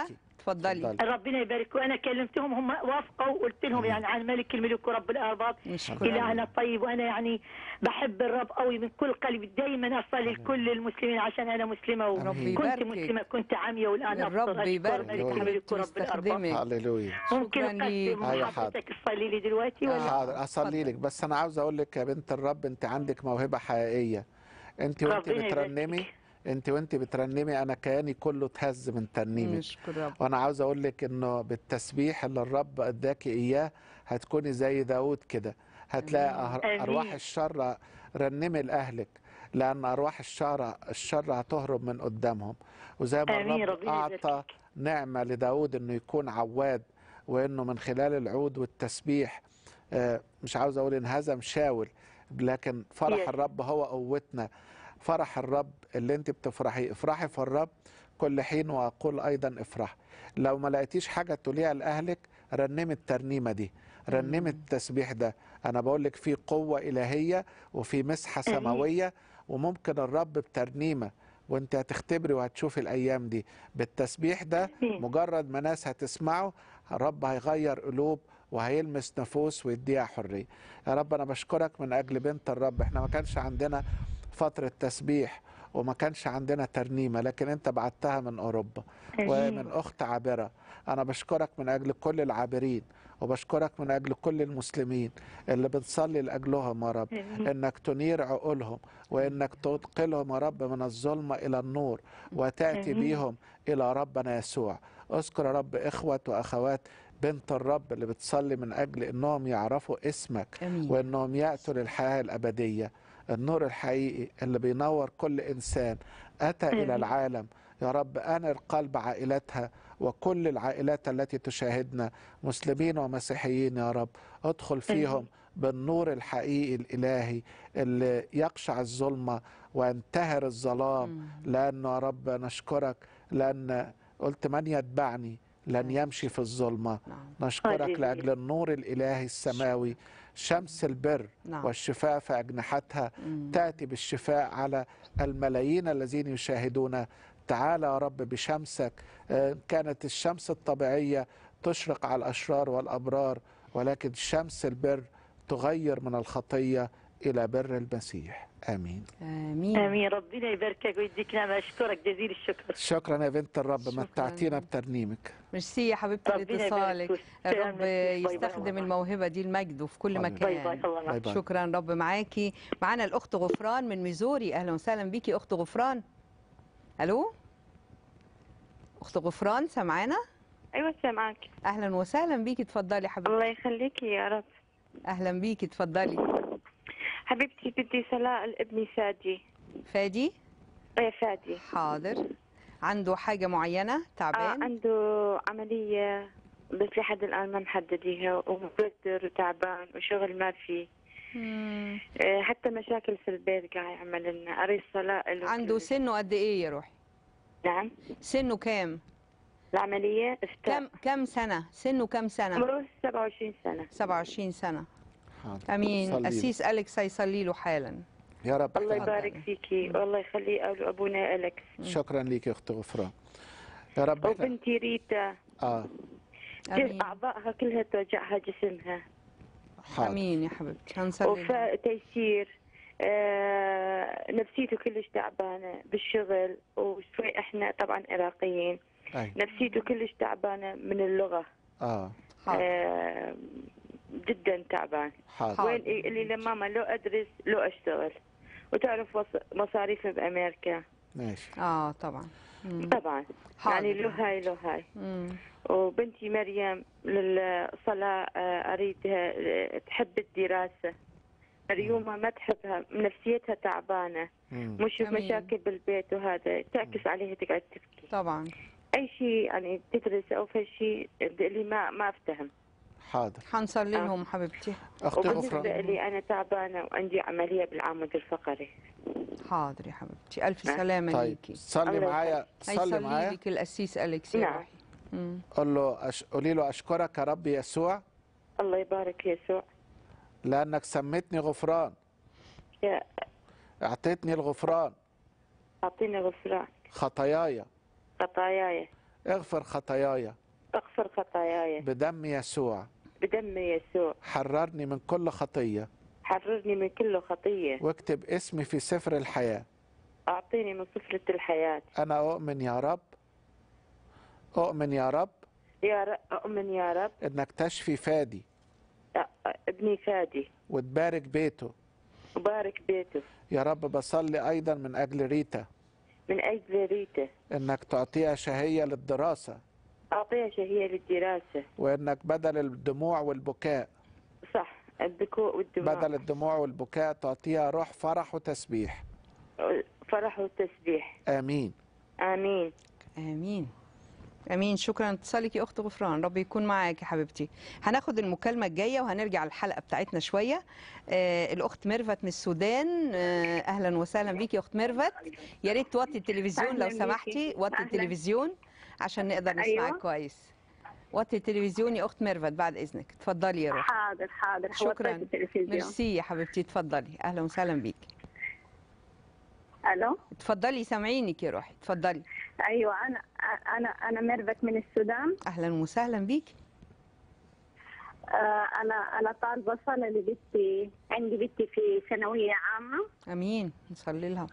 اتفضلي اتفضلي. ربنا يبارك وانا كلمتهم هم وافقوا وقلت لهم يعني عن ملك الملوك ورب الارباب نشكر إلهنا الطيب وأنا يعني بحب الرب قوي من كل قلبي دايما أصلي لكل المسلمين عشان أنا مسلمة رب وكنت يباركك. مسلمة كنت عامية والآن الرب أبصر أشكر يبارك ملك حبيبتي الملوك ورب الأرباب ويستخدمك هللويا ممكن شكراً ليك. أقدم أيوة، حضرتك تصلي لي دلوقتي ولا حاضر اصلي اتفضل. لك بس انا عاوز اقول لك يا بنت الرب انت عندك موهبه حقيقيه انت وانت ربنا بترنمي يبارك. انت وانت بترنمي انا كياني كله اتهز من ترنيمك نشكر رب وانا عاوز اقول لك انه بالتسبيح اللي الرب اداكي اياه هتكوني زي داود كده هتلاقي أه- آمين. ارواح الشر رنمي لاهلك لان ارواح الشر الشر هتهرب من قدامهم وزي ما آمين. الرب ربنا اعطى يبارك. نعمه لداود انه يكون عواد وانه من خلال العود والتسبيح آه، مش عاوز اقول انهزم شاول لكن فرح Yes. الرب هو قوتنا فرح الرب اللي انت بتفرحي افرحي في الرب كل حين واقول ايضا افرح لو ما لقيتيش حاجه تقوليها لاهلك رنمي الترنيمه دي رنمي التسبيح ده انا بقول لك في قوه الهيه وفي مسحه آمين. سماويه وممكن الرب بترنيمه وانت هتختبري وهتشوفي الايام دي بالتسبيح ده آمين. مجرد ما ناس هتسمعه الرب هيغير قلوب وهيلمس نفوس ويديها حريه يا رب انا بشكرك من اجل بنت الرب احنا ما كانش عندنا فتره تسبيح وما كانش عندنا ترنيمه لكن انت بعتها من اوروبا آمين. ومن اخت عابره انا بشكرك من اجل كل العابرين وبشكرك من اجل كل المسلمين اللي بنصلي لاجلهم يا رب آمين. انك تنير عقولهم وانك تنقلهم يا رب من الظلمه الى النور وتاتي آمين. بيهم الى ربنا يسوع اذكر يا رب اخوه واخوات بنت الرب اللي بتصلي من اجل انهم يعرفوا اسمك امين وانهم ياتوا للحياه الابديه النور الحقيقي اللي بينور كل انسان اتى الى آمين. العالم يا رب انر قلب عائلتها وكل العائلات التي تشاهدنا مسلمين ومسيحيين يا رب ادخل فيهم بالنور الحقيقي الالهي اللي يقشع الظلمه وينتهر الظلام لانه يا رب نشكرك لان قلت من يتبعني لن يمشي في الظلمه نعم نشكرك هللويا. لاجل النور الالهي السماوي شمس البر نعم. والشفاء في اجنحتها مم. تاتي بالشفاء على الملايين الذين يشاهدون تعالى يا رب بشمسك آه، كانت الشمس الطبيعيه تشرق على الاشرار والابرار ولكن شمس البر تغير من الخطيه الى بر المسيح امين امين آمين ربنا يباركك ويديك نعمة أشكرك جزيل الشكر شكرا يا بنت الرب شكراً. متعتينا بترنيمك ميرسي يا حبيبتي ربنا يبارك لاتصالك فيك. الرب باي باي. يستخدم الموهبه دي المجد وفي كل حبيبي. باي باي مكان الله معك باي باي. شكرا رب معاكي معانا الاخت غفران من ميزوري اهلا وسهلا بيكي اخت غفران الو اخت غفران سامعانا ايوه سامعاك اهلا وسهلا بيكي اتفضلي يا حبيبتي الله يخليكي يا رب اهلا بيكي اتفضلي حبيبتي بدي صلاة لابني فادي فادي ايه فادي حاضر عنده حاجه معينه آه تعبان عنده عملية بس لحد الآن ما محدديها ومقدر وتعبان وشغل ما في مم. آه حتى مشاكل في البيت قاعد يعمل لنا أريد صلاة له عنده كل- سنه قد ايه يا روحي نعم سنه كام العملية افتاء كم كم سنه سنه كم سنه عمره 27 سنة 27 سنه حاضر. امين صلي له. اسيس اليكس هيصلي له حالا يا رب الله احنا- يبارك فيكي والله يخلي أولو- أبونا أليكس شكرا ليك يا اخت غفران يا رب احنا وبنتي ريتا اه امين أعضائها كلها توجعها جسمها حاضر امين يا حبيبتي هنصلي لها. وتيسير آه نفسيته كلش تعبانة بالشغل وشوي احنا طبعا عراقيين أي. نفسيته كلش تعبانة من اللغة اه حاضر آه جدا تعبان حاضر حاضر. وين اللي لماما لو ادرس لو اشتغل وتعرف وص- مصاريف بامريكا ماشي اه طبعا مم. طبعا حاضر. يعني له هاي له هاي مم. وبنتي مريم للصلاة آه، أريدها آه، تحب الدراسة مريومة ما تحبها نفسيتها تعبانة مم. مش أمين. مشاكل بالبيت وهذا تعكس عليها تقعد تبكي طبعا أي شيء يعني تدرس أو في شيء اللي ما ما أفتهم حاضر هنصلي آه. لهم حبيبتي اختي وبالنسبة غفران لي أنا تعبانة وعندي عملية بالعمود الفقري حاضر يا حبيبتي الف آه. سلامه طيب ليكي صلي الله معايا صلي هيصلي معايا لك الاسيس اليكس يا نعم. روحي مم. قول له أش... قولي له اشكرك يا رب يسوع الله يبارك يسوع لانك سميتني غفران يا اعطيتني الغفران أعطيني غفران خطاياي خطاياي اغفر خطاياي اغفر خطاياي بدم يسوع بدم يسوع حررني من كل خطية حررني من كل خطية واكتب اسمي في سفر الحياة أعطيني من صفرة الحياة أنا أؤمن يا رب أؤمن يا رب يا رب أؤمن يا رب إنك تشفي فادي أ- ابني فادي وتبارك بيته وبارك بيته يا رب بصلي أيضا من أجل ريتا من أجل ريته إنك تعطيها شهية للدراسة أعطيها شهية للدراسة وإنك بدل الدموع والبكاء صح البكاء والدموع بدل الدموع والبكاء تعطيها روح فرح وتسبيح فرح والتسبيح آمين آمين امين امين شكرا اتصالك يا اخت غفران رب يكون معاك يا حبيبتي هناخد المكالمه الجايه وهنرجع الحلقه بتاعتنا شويه آه الاخت ميرفت من السودان آه اهلا وسهلا بيكي يا اخت ميرفت يا ريت توطي التلفزيون أهلاً لو بيكي. سمحتي وطي أهلاً. التلفزيون عشان نقدر نسمعك أيوة. كويس وطي التلفزيون يا اخت ميرفت بعد اذنك اتفضلي يا روح حاضر حاضر شكرا حوطيت التلفزيون ميرسي يا حبيبتي اتفضلي اهلا وسهلا بيكي الو اتفضلي سامعينك يا روحي اتفضلي ايوه انا انا انا ميرفت من السودان اهلا وسهلا بيكي آه، انا انا طالبه صلاه لبنتي عندي بنتي في ثانويه عامه امين نصلي لها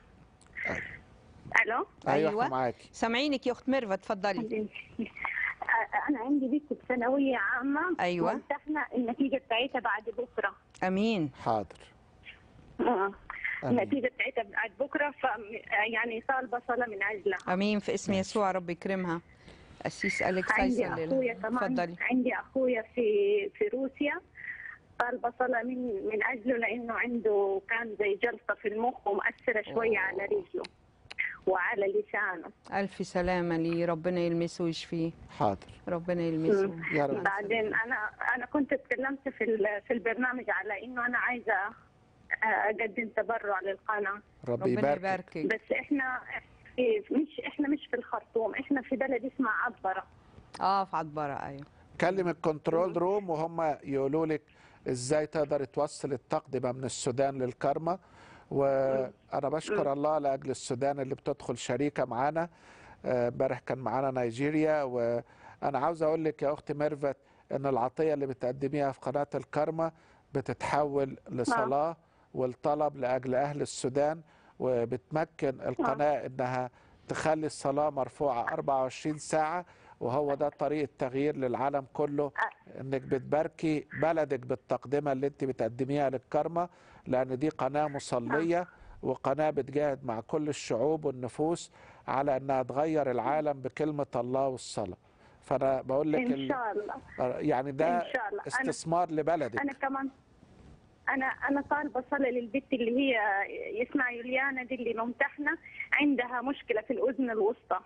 الو أيوة, أيوة. إحنا معاكي سامعينك يا اخت ميرفت اتفضلي آه، انا عندي بنتي في ثانويه عامه أيوة. وامتحنا النتيجه بتاعتها بعد بكره امين حاضر آه. آمين. النتيجه بتاعتها بعد بكره ف يعني طالبه صلاه من اجلها امين في اسم يسوع رب يكرمها قسيس اليكس عندي يصلي اخويا لها كمان اتفضلي عندي اخويا في في روسيا طالبه صلاه من من اجله لانه عنده كان زي جلطه في المخ ومأثره شويه على رجله وعلى لسانه الف سلامه لي ربنا يلمسه ويشفيه حاضر ربنا يلمسه يا رب بعدين انا انا كنت اتكلمت في ال- في البرنامج على انه انا عايزه اقدم تبرع للقناه رب ربنا يبارك يباركك بس احنا في مش احنا مش في الخرطوم احنا في بلد اسمها عبره اه في عطبره ايوه كلم الكنترول روم وهم يقولوا لك ازاي تقدر توصل التقدمه من السودان للكرمه وانا بشكر الله لاجل السودان اللي بتدخل شريكه معانا آه، امبارح كان معانا نيجيريا وانا عاوز اقول لك يا اختي ميرفت ان العطيه اللي بتقدميها في قناه الكرمه بتتحول لصلاه والطلب لاجل اهل السودان وبتمكن القناه انها تخلي الصلاه مرفوعه 24 ساعه وهو ده طريق التغيير للعالم كله انك بتباركي بلدك بالتقدمه اللي انت بتقدميها للكرمه لان دي قناه مصليه وقناه بتجاهد مع كل الشعوب والنفوس على انها تغير العالم بكلمه الله والصلاه فانا بقول لك ان ال- شاء الله يعني ده ان شاء الله انا استثمار لبلدك انا كمان انا انا طالبه صلاه للبنت اللي هي اسمها يوليانا دي اللي ممتحنه عندها مشكله في الاذن الوسطى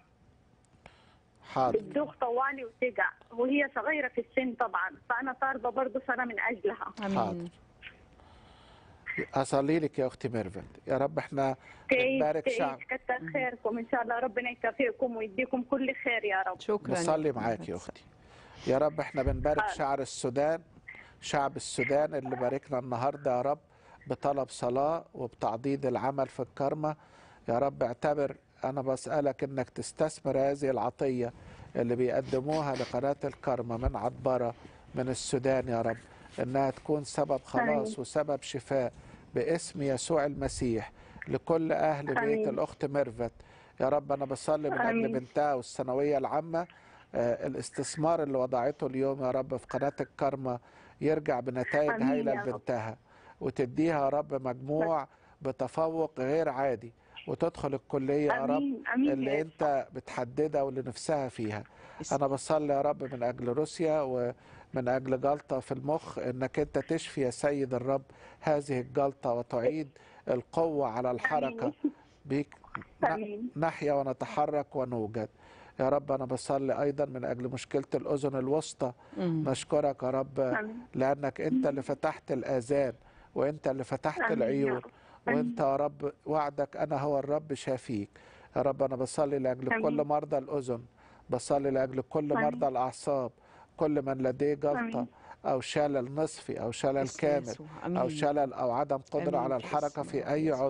حاضر بتدوخ طوالي وتقع وهي صغيره في السن طبعا فانا طالبه برضه صلاه من اجلها حاضر امين اصلي لك يا اختي ميرفت يا رب احنا تعيش بنبارك تعيش شعب كتر خيركم ان شاء الله ربنا يكافئكم ويديكم كل خير يا رب شكرا يا نصلي أخت معاك يا ميرفت. اختي يا رب احنا بنبارك حاضر. شعر السودان شعب السودان اللي باركنا النهارده يا رب بطلب صلاة وبتعضيد العمل في الكرمة يا رب اعتبر انا بسألك انك تستثمر هذه العطية اللي بيقدموها لقناة الكرمة من عطبرة من السودان يا رب انها تكون سبب خلاص آمين. وسبب شفاء باسم يسوع المسيح لكل اهل بيت آمين. الاخت ميرفت يا رب انا بصلي من اجل آمين. بنتها والثانويه العامه آه، الاستثمار اللي وضعته اليوم يا رب في قناه الكرمه يرجع بنتائج آمين هايله يا رب. لبنتها وتديها يا رب مجموع بتفوق غير عادي وتدخل الكليه يا رب امين امين اللي يا انت بتحددها واللي نفسها فيها انا بصلي يا رب من اجل روسيا ومن اجل جلطه في المخ انك انت تشفي يا سيد الرب هذه الجلطه وتعيد القوه على الحركه بيك ن- امين نحيا ونتحرك ونوجد يا رب أنا بصلي أيضا من أجل مشكلة الأذن الوسطى مم. نشكرك يا رب امين لأنك أنت اللي فتحت الآذان وأنت اللي فتحت آمين يا العيون رب. وأنت يا رب وعدك أنا هو الرب شافيك يا رب أنا بصلي لأجل آمين. كل مرضى الأذن بصلي لأجل كل آمين. مرضى الأعصاب كل من لديه جلطة آمين. أو شلل نصفي أو شلل باسم كامل يسوع. أو امين شلل أو عدم قدرة آمين على في الحركة اسم في الرب أي يسوع. عضو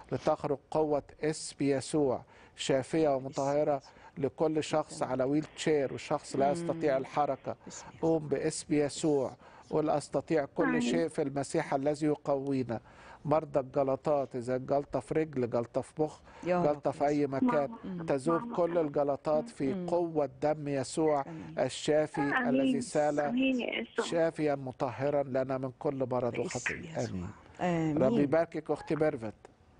لتخرج قوة اسم يسوع شافية ومطهرة لكل شخص على ويل تشير وشخص لا يستطيع الحركة قوم باسم يسوع قل أستطيع كل آمين. شيء في المسيح الذي يقوينا مرضى الجلطات إذا جلطة في رجل جلطة في مخ يا رب جلطة في أي مكان ماما. تذوب ماما. كل الجلطات في قوة دم يسوع الشافي الذي آمين سال آمين يا يسوع شافيا مطهرا لنا من كل مرض باسم وخطية يسوع. آمين آمين ربي يباركك أختي ميرفت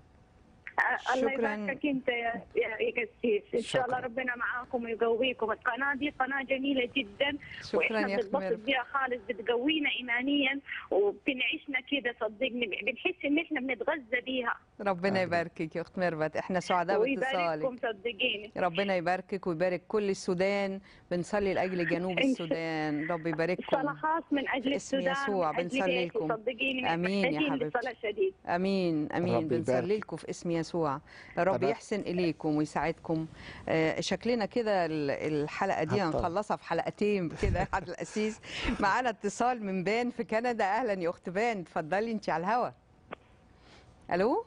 آه، الله شكراً. يباركك انت يا يا يا قسيس ان شاء الله شكراً. ربنا معاكم ويقويكم القناه دي قناه جميله جدا شكراً واحنا يا أخت بنتبسط ميرفت. بيها خالص بتقوينا ايمانيا وبتنعشنا كده صدقني بنحس ان احنا بنتغذى بيها ربنا آمين. يباركك يا اخت ميرفت احنا سعداء باتصالك ويبارككم صدقيني ربنا يباركك ويبارك كل السودان بنصلي لاجل جنوب إن شاء- السودان رب صلاة يبارككم خاص من اجل باسم السودان يسوع ومن أجل بنصلي بيتي، لكم. صدقيني آمين يا محتاجين حبيبتي. لصلاة شديد امين امين رب بنصلي يبارك. لكم في اسم يسوع يا رب أنا- يحسن اليكم ويساعدكم آه، شكلنا كده ال- الحلقه دي هطل. هنخلصها في حلقتين كده يا حضرة القسيس معانا اتصال من بان في كندا اهلا يا اخت بان اتفضلي انت على الهوا الو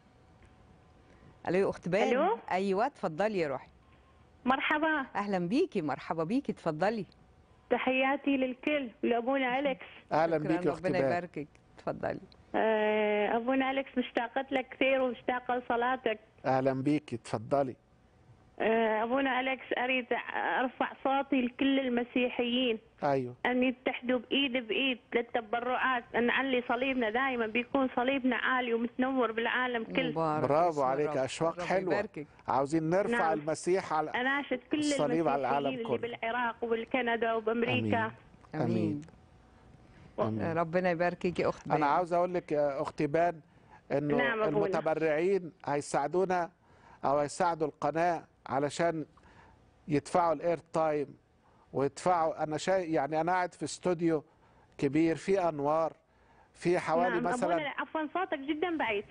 الو يا اخت بان ألو؟ ايوه اتفضلي يا روحي مرحبا اهلا بيكي مرحبا بيكي اتفضلي تحياتي للكل لأبونا أليكس أهلا شكراً، بيك يا أختي ربنا بان يباركك اتفضلي آه، أبونا أليكس مشتاقة لك كثير ومشتاقة لصلاتك أهلا بيك اتفضلي آه، أبونا أليكس أريد أرفع صوتي لكل المسيحيين أيوه أن يتحدوا بإيد بإيد للتبرعات أن علي صليبنا دائما بيكون صليبنا عالي ومتنور بالعالم كله مبارك برافو اسم عليك الرب. أشواق رب حلوة يباركك. عاوزين نرفع نعم. المسيح على أناشد كل الصليب على العالم المسيحيين كله. اللي بالعراق وبالكندا وبأمريكا آمين. امين آمين. ربنا يباركك يا اخت بان أنا عاوز أقول لك يا أختي بان إنه نعم أبونا. المتبرعين هيساعدونا أو هيساعدوا القناة علشان يدفعوا الإير تايم ويدفعوا أنا شايف يعني أنا قاعد في استوديو كبير فيه أنوار في حوالي نعم مثلا أبونا عفوا صوتك جدا بعيد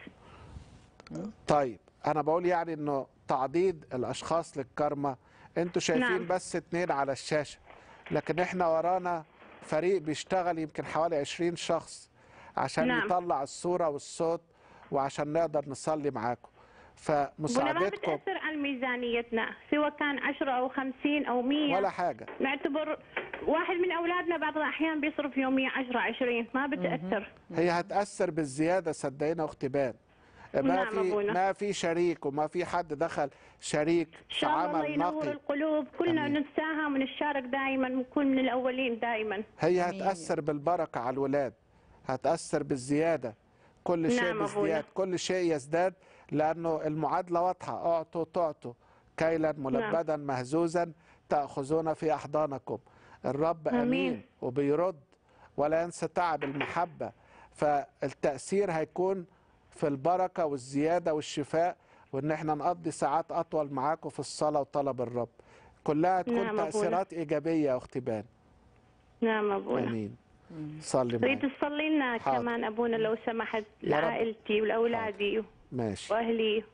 طيب انا بقول يعني انه تعضيد الاشخاص للكرمة انتوا شايفين نعم. بس اتنين على الشاشة لكن احنا ورانا فريق بيشتغل يمكن حوالي 20 شخص عشان نعم. يطلع الصورة والصوت وعشان نقدر نصلي معاكم أبونا ما فمساعدتكم بتأثر على ميزانيتنا سواء كان 10 أو 50 أو 100 ولا حاجة نعتبر واحد من أولادنا بعض الأحيان بيصرف يوميا 10 20 ما بتأثر هي هتأثر بالزيادة صدقينا اختي بان ما نعم في أبونا. ما في شريك وما في حد دخل شريك إن في شاء الله الله عمل ينور نقي القلوب كلنا أمين. نتساهم ونتشارك دائما ونكون من الأولين دائما هي آمين. هتأثر بالبركة على الولاد هتأثر بالزيادة كل شيء نعم أبونا. بازدياد كل شيء يزداد لأنه المعادلة واضحة أعطوا تعطوا كيلا ملبدا مهزوزا تأخذون في أحضانكم الرب أمين, آمين. وبيرد ولا ينسى تعب المحبة فالتأثير هيكون في البركة والزيادة والشفاء وإن احنا نقضي ساعات أطول معاكم في الصلاة وطلب الرب كلها تكون نعم أبونا. تأثيرات إيجابية يا أختي بان نعم أبونا امين صلي تريد معي تصلي لنا حاضر. كمان أبونا لو سمحت يا رب. لعائلتي ولأولادي ماشي وأهلي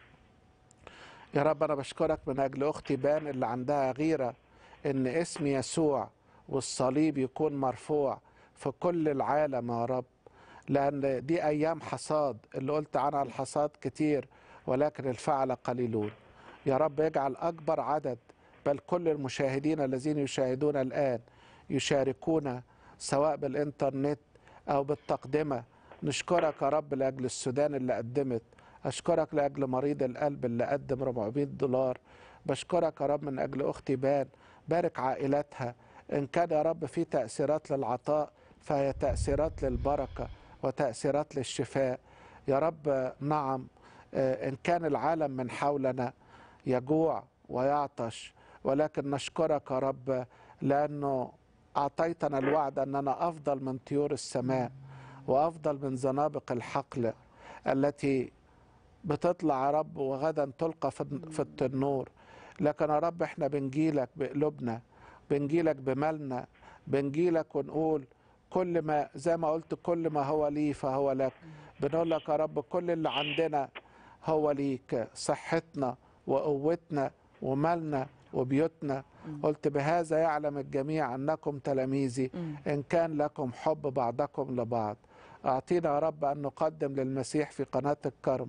يا رب انا بشكرك من اجل اختي بان اللي عندها غيره ان اسم يسوع والصليب يكون مرفوع في كل العالم يا رب لان دي ايام حصاد اللي قلت عنها الحصاد كتير ولكن الفعل قليلون يا رب اجعل اكبر عدد بل كل المشاهدين الذين يشاهدون الان يشاركونا سواء بالانترنت او بالتقدمه نشكرك يا رب لاجل السودان اللي قدمت اشكرك لاجل مريض القلب اللي قدم 400 دولار بشكرك يا رب من اجل اختي بان بارك عائلتها ان كان يا رب في تاثيرات للعطاء فهي تاثيرات للبركه وتاثيرات للشفاء يا رب نعم آه، ان كان العالم من حولنا يجوع ويعطش ولكن نشكرك يا رب لانه اعطيتنا الوعد اننا افضل من طيور السماء وافضل من زنابق الحقل التي بتطلع يا رب وغدا تلقى في في التنور لكن يا رب احنا بنجيلك بقلوبنا بنجيلك بمالنا بنجيلك ونقول كل ما زي ما قلت كل ما هو لي فهو لك بنقول لك يا رب كل اللي عندنا هو ليك صحتنا وقوتنا ومالنا وبيوتنا قلت بهذا يعلم الجميع انكم تلاميذي ان كان لكم حب بعضكم لبعض اعطينا يا رب ان نقدم للمسيح في قناه الكرم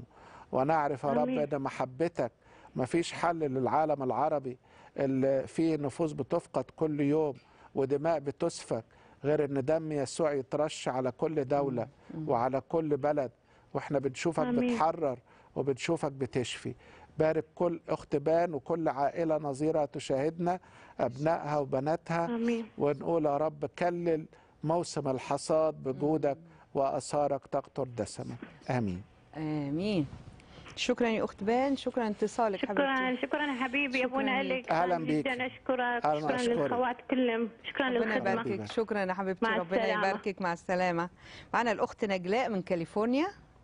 ونعرف يا رب آمين. ان محبتك مفيش حل للعالم العربي اللي فيه نفوس بتفقد كل يوم ودماء بتسفك غير ان دم يسوع يترش على كل دولة وعلى كل بلد واحنا بنشوفك آمين. بتحرر وبنشوفك بتشفي بارك كل اخت بان وكل عائله نظيره تشاهدنا ابنائها وبناتها آمين. ونقول يا رب كلل موسم الحصاد بجودك واثارك تقطر دسمه امين امين شكرا يا اخت بان شكرا اتصالك شكرا حبيبتي شكرا يا حبيبي شكراً ابونا ليك. الك أهلاً بيك. جدا اشكرك أهلاً شكرا أشكرك. للخوات كلهم شكرا ربنا للخدمه يباركك شكرا يا حبيبتي مع ربنا السلامة. يباركك مع السلامه معنا الاخت نجلاء من كاليفورنيا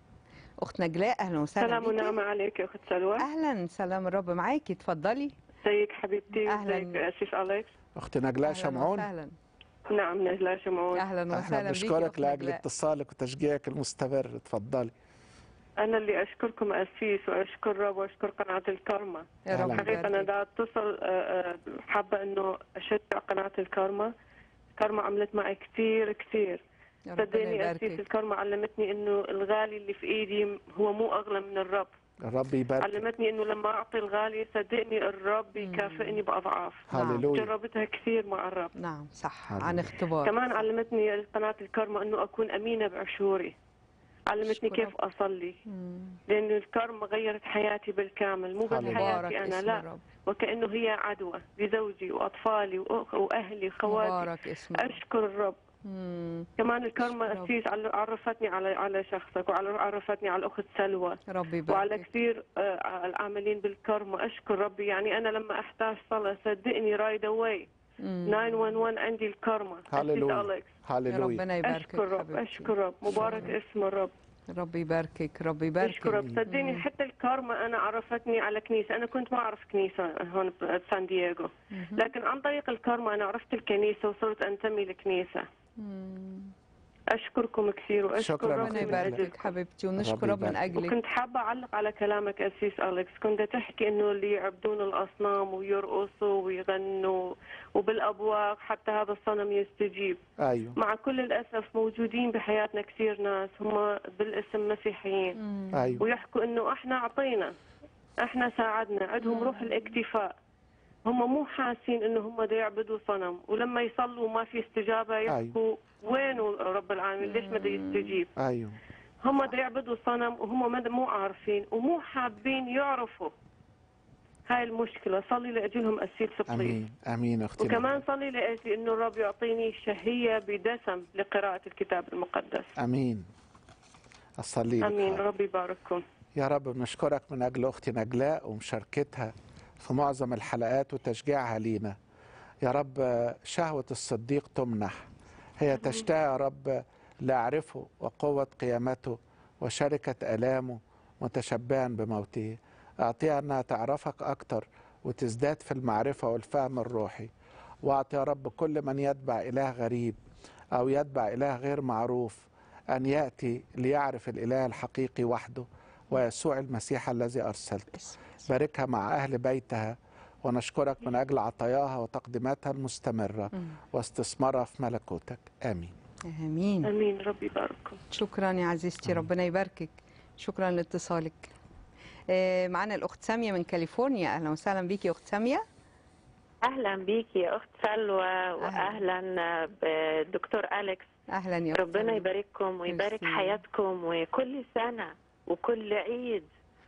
اخت نجلاء اهلا وسهلا سلام بيكي. ونعمة عليك يا أخت سلوى اهلا سلام الرب معاكي اتفضلي ازيك حبيبتي أهلاً. ازيك أسيس أليكس اخت نجلاء اهلا شمعون وسهلا نعم نجلاء شمعون اهلا احنا وسهلا بيكي بنشكرك أخت لاجل نجلاء. اتصالك وتشجيعك المستمر اتفضلي أنا اللي أشكركم أسيس وأشكر الرب وأشكر قناة الكرمة يا رب أهلاً. حقيقة أنا يباركك. دا أتصل آه، آه، حابة إنه أشجع قناة الكرمة الكرمة عملت معي كثير كثير يا ربنا صدقني أسيس يباركك الكرمة علمتني إنه الغالي اللي في إيدي هو مو أغلى من الرب الرب يبارك علمتني إنه لما أعطي الغالي صدقني الرب يكافئني بأضعاف نعم. هللويا جربتها كثير مع الرب نعم صح هللويا. عن اختبار كمان علمتني قناة الكرمة أنه أكون أمينة بعشوري علمتني أشكر كيف أصلي مم. لأن الكرمة غيرت حياتي بالكامل مو بس هللويا. مبارك حياتي أنا اسم لا الرب وكأنه هي عدوى لزوجي وأطفالي وأخ- وأهلي وخواتي مبارك اسم الرب أشكر الرب مم. كمان الكرمة أشكر أسيس عل- عرفتني على على شخصك وعرفتني على الأخت سلوى رب وعلى يباركك كثير آه، العاملين بالكرمة أشكر ربي يعني أنا لما أحتاج صلاة صدقني رايد أواي مم. 911 عندي الكرمة أسيس هللويا أليكس يا هللويا ربنا يباركك أشكر رب حبيبتي. أشكر رب مبارك اسم الرب رب يباركك رب أشكر رب يباركك صدقني مم. حتى الكارما أنا عرفتني على كنيسة أنا كنت ما أعرف كنيسة هون بسان دييغو لكن عن طريق الكارما أنا عرفت الكنيسة وصرت أنتمي لكنيسة مم. أشكركم كثير وأشكر شكراً ربي ربنا أختي من نجلاء. يباركك أجلكم حبيبتي ونشكر رب رب من يباركك. اجلك وكنت حابة أعلق على كلامك أسيس أليكس كنت تحكي إنه اللي يعبدون الأصنام ويرقصوا ويغنوا وبالأبواق حتى هذا الصنم يستجيب ايوه مع كل الأسف موجودين بحياتنا كثير ناس هم بالاسم مسيحيين مم. ايوه ويحكوا انه احنا اعطينا احنا ساعدنا عندهم روح الاكتفاء هم مو حاسين انه هم دا يعبدوا صنم ولما يصلوا ما في استجابه يحكوا وينه رب العالمين ليش ما دا يستجيب ايوه هم دا يعبدوا صنم وهم ما دا- مو عارفين ومو حابين يعرفوا هاي المشكله صلي لاجلهم اسيل بليز امين امين اختي وكمان صلي لاجلي انه الرب يعطيني شهيه بدسم لقراءه الكتاب المقدس امين اصلي لك امين حاضر. ربي يبارككم يا رب بنشكرك من أجل أختي نجلاء ومشاركتها في معظم الحلقات وتشجيعها لينا يا رب شهوة الصديق تمنح هي تشتهي يا رب لأعرفه وقوة قيامته وشركة آلامه متشبها بموته أعطيها أنها تعرفك أكتر وتزداد في المعرفة والفهم الروحي وأعطي يا رب كل من يتبع إله غريب أو يتبع إله غير معروف أن يأتي ليعرف الإله الحقيقي وحده ويسوع المسيح الذي أرسلته باركها مع أهل بيتها ونشكرك من أجل عطاياها وتقديماتها المستمرة واستثمارها في ملكوتك آمين امين امين ربي يبارككم شكرا يا عزيزتي ربنا يباركك شكرا لاتصالك آه، معانا الاخت ساميه من كاليفورنيا اهلا وسهلا بيكي يا اخت ساميه اهلا بيكي يا اخت سلوى واهلا بالدكتور اليكس اهلا يا أخت ربنا سامية. يبارككم ويبارك ميرسي. حياتكم وكل سنه وكل عيد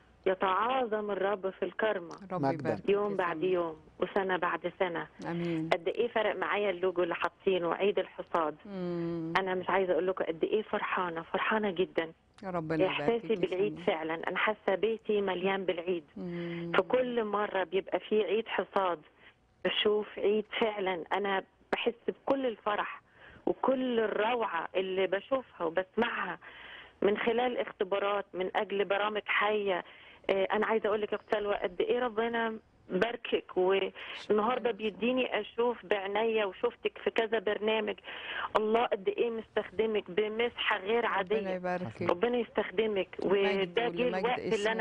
يتعاظم الرب في الكرمه رب مجداً. يبارك يوم بعد يوم وسنه بعد سنه امين قد ايه فرق معايا اللوجو اللي حاطينه عيد الحصاد مم. انا مش عايزه اقول لكم قد ايه فرحانه فرحانه جدا يا ربنا يبارك احساسي بالعيد فعلا انا حاسه بيتي مليان بالعيد مم. فكل مرة بيبقى فيه عيد حصاد بشوف عيد فعلا أنا بحس بكل الفرح وكل الروعة اللي بشوفها وبسمعها من خلال اختبارات من أجل برامج حية آه، أنا عايزة أقول لك يا أخت سلوى قد إيه ربنا باركك والنهارده بيديني اشوف بعينيا وشفتك في كذا برنامج الله قد ايه مستخدمك بمسحه غير ربنا عاديه يباركك ربنا يستخدمك لمجد وده جه ولمجد الوقت اللي انا اسمه.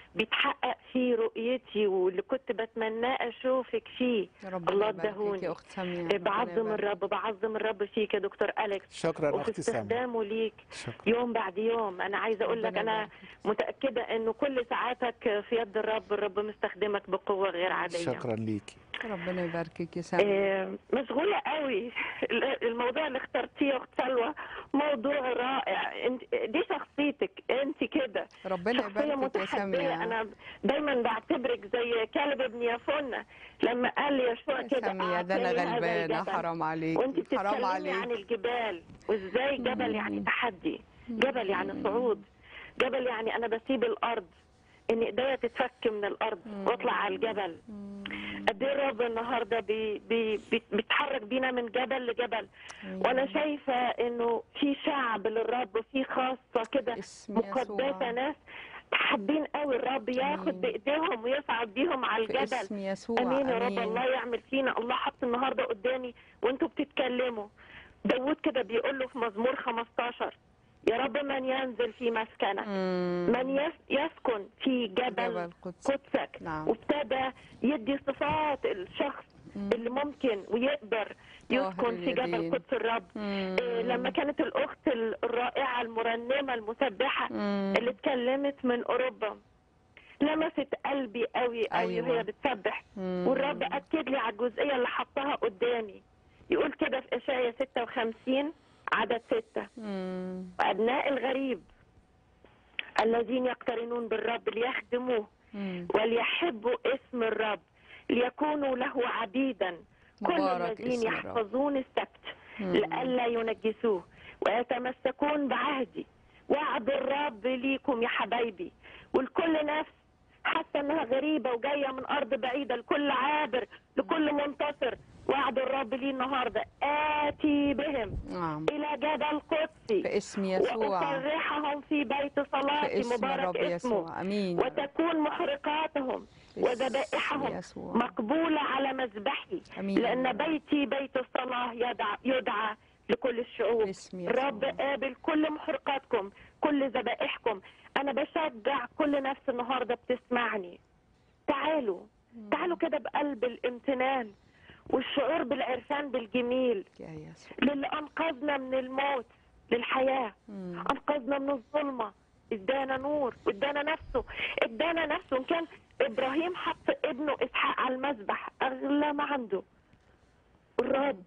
بيتحقق فيه رؤيتي واللي كنت بتمناه اشوفك فيه ربنا الله يبارك فيك ادهوني يا اخت ساميه ربنا بعظم يبارك. الرب بعظم الرب فيك يا دكتور اليكس شكرا وفي اختي ساميه استخدامه ليك شكرا يوم بعد يوم انا عايزه اقول لك ربنا انا يبارك متاكده انه كل ساعاتك في يد الرب الرب مستخدمك بقوه غير عاديه شكرا ليكي ربنا يباركك يا ساميه آه، مشغولة قوي الموضوع اللي اخترتيه يا اخت سلوى موضوع رائع انت دي شخصيتك انت كده ربنا شخصية يباركك يا متحدية ساميه انا دايما بعتبرك زي كالب ابن يفنة لما قال لي يشوع يا كده ساميه ده انا أعطني هذا غلبانه الجبل. حرام عليك وانت حرام بتتكلمي عليك عن الجبال وازاي جبل يعني تحدي جبل يعني صعود جبل يعني انا بسيب الارض ان ايديا تتفك من الارض واطلع على الجبل قد ايه الرب النهارده بي بي بي بيتحرك بينا من جبل لجبل وانا شايفه انه في شعب للرب وفي خاصه كده اسم مقدسه يسوع. ناس حابين قوي الرب ياخد بايديهم ويصعد بيهم على في الجبل اسم يسوع امين يا رب امين الله يعمل فينا الله حط النهارده قدامي وانتوا بتتكلموا داود كده بيقول له في مزمور 15 يا رب من ينزل في مسكنك مم. من يس- يسكن في جبل, جبل قدس. قدسك نعم. وابتدى يدي صفات الشخص اللي ممكن ويقدر يسكن في جبل اليدين. قدس الرب مم. إيه لما كانت الاخت الرائعه المرنمه المسبحه مم. اللي اتكلمت من اوروبا لمست قلبي قوي قوي أيوة. وهي بتسبح مم. والرب اكد لي على الجزئيه اللي حطها قدامي يقول كده في اشعياء 56 عدد 6 مم. وابناء الغريب الذين يقترنون بالرب ليخدموه مم. وليحبوا اسم الرب ليكونوا له عبيدا كل مبارك الذين اسم الرب. يحفظون السبت مم. لئلا ينجسوه ويتمسكون بعهدي وعد الرب ليكم يا حبايبي والكل نفس حاسه انها غريبه وجايه من ارض بعيده لكل عابر لكل منتصر وعد الرب لي النهارده اتي بهم نعم الى جبل قدسي في اسم يسوع وأصرحهم في بيت في صلاتي اسم مبارك الرب اسمه يسوع امين وتكون محرقاتهم في اسم وذبائحهم يسوع. مقبولة على مذبحي أمين. لأن بيتي بيت الصلاة يدعى, يدعى لكل الشعوب باسم يسوع. رب قابل كل محرقاتكم كل ذبائحكم أنا بشجع كل نفس النهاردة بتسمعني تعالوا تعالوا كده بقلب الامتنان والشعور بالعرفان بالجميل يا يسوع للي أنقذنا من الموت للحياة مم. انقذنا من الظلمه ادانا نور ادانا نفسه ادانا نفسه ان كان ابراهيم حط ابنه اسحاق على المذبح اغلى ما عنده الرب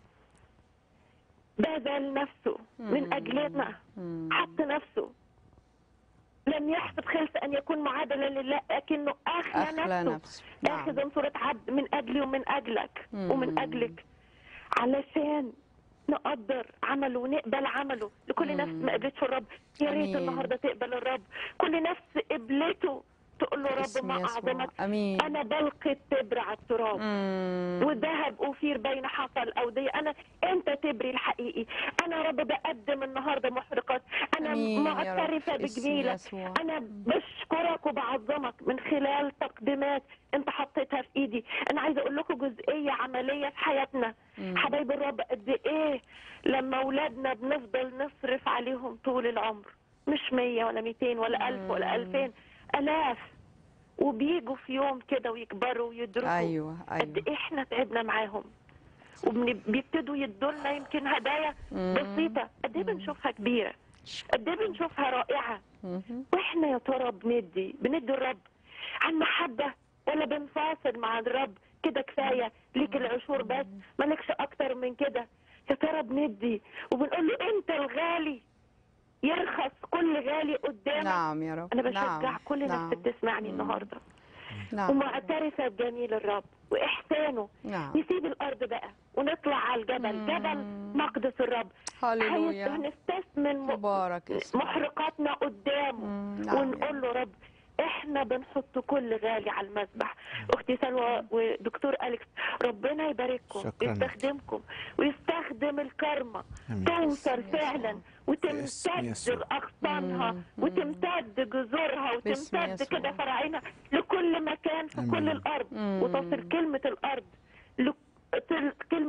بذل نفسه من اجلنا مم. حط نفسه لم يحسب خلف ان يكون معادلا لله لكنه اخلى, أخلى نفسه نفسه نعم اخذ صورة عبد من اجلي ومن اجلك مم. ومن اجلك علشان نقدر عمله ونقبل عمله لكل نفس ما قبلتش الرب يا ريت أمين. النهارده تقبل الرب كل نفس قبلته تقول له رب باسم ما يسوع. اعظمك امين انا بلقي التبر على التراب مم. وذهب أثير بين حصى الأودية أنا أنت تبري الحقيقي أنا رب بقدم النهاردة محرقات أنا أمين يا رب. معترفة في اسم بجميلك يسوع. أنا بشكرك وبعظمك من خلال تقديمات أنت حطيتها في إيدي أنا عايزة أقول لكم جزئية عملية في حياتنا مم. حبايب الرب قد إيه لما أولادنا بنفضل نصرف عليهم طول العمر مش مية ولا ميتين ولا ألف ولا مم. ألفين ألاف وبيجوا في يوم كده ويكبروا ويدركوا ايوه قد ايوه ايه احنا تعبنا معاهم وبيبتدوا يدولنا يمكن هدايا مم. بسيطه قد ايه بنشوفها كبيره قد ايه بنشوفها رائعه مهم. واحنا يا ترى بندي بندي الرب عن محبه ولا بنفاصل مع الرب كده كفايه ليك العشور بس مالكش اكتر من كده يا ترى بندي وبنقول له انت الغالي يرخص كل غالي قدامك نعم يا رب انا بشجع نعم. كل نعم. نفس بتسمعني النهارده نعم ومعترفه بجميل الرب واحسانه نعم نسيب الارض بقى ونطلع على الجبل مم. جبل مقدس الرب هللويا هنستثمن م- مبارك اسمك محرقاتنا قدامه مم. نعم ونقول له رب احنا بنحط كل غالي على المذبح اختي سلوى ودكتور اليكس ربنا يبارككم شكراً. ويستخدمكم ويستخدم الكرمه آمين. توصل باسم فعلا باسم وتمتد يسوع. اغصانها مم. وتمتد جذورها باسم وتمتد يسوع. كده فراعينها لكل مكان في آمين. كل الارض مم. وتصل كلمه الارض لك- تل- كلمه الله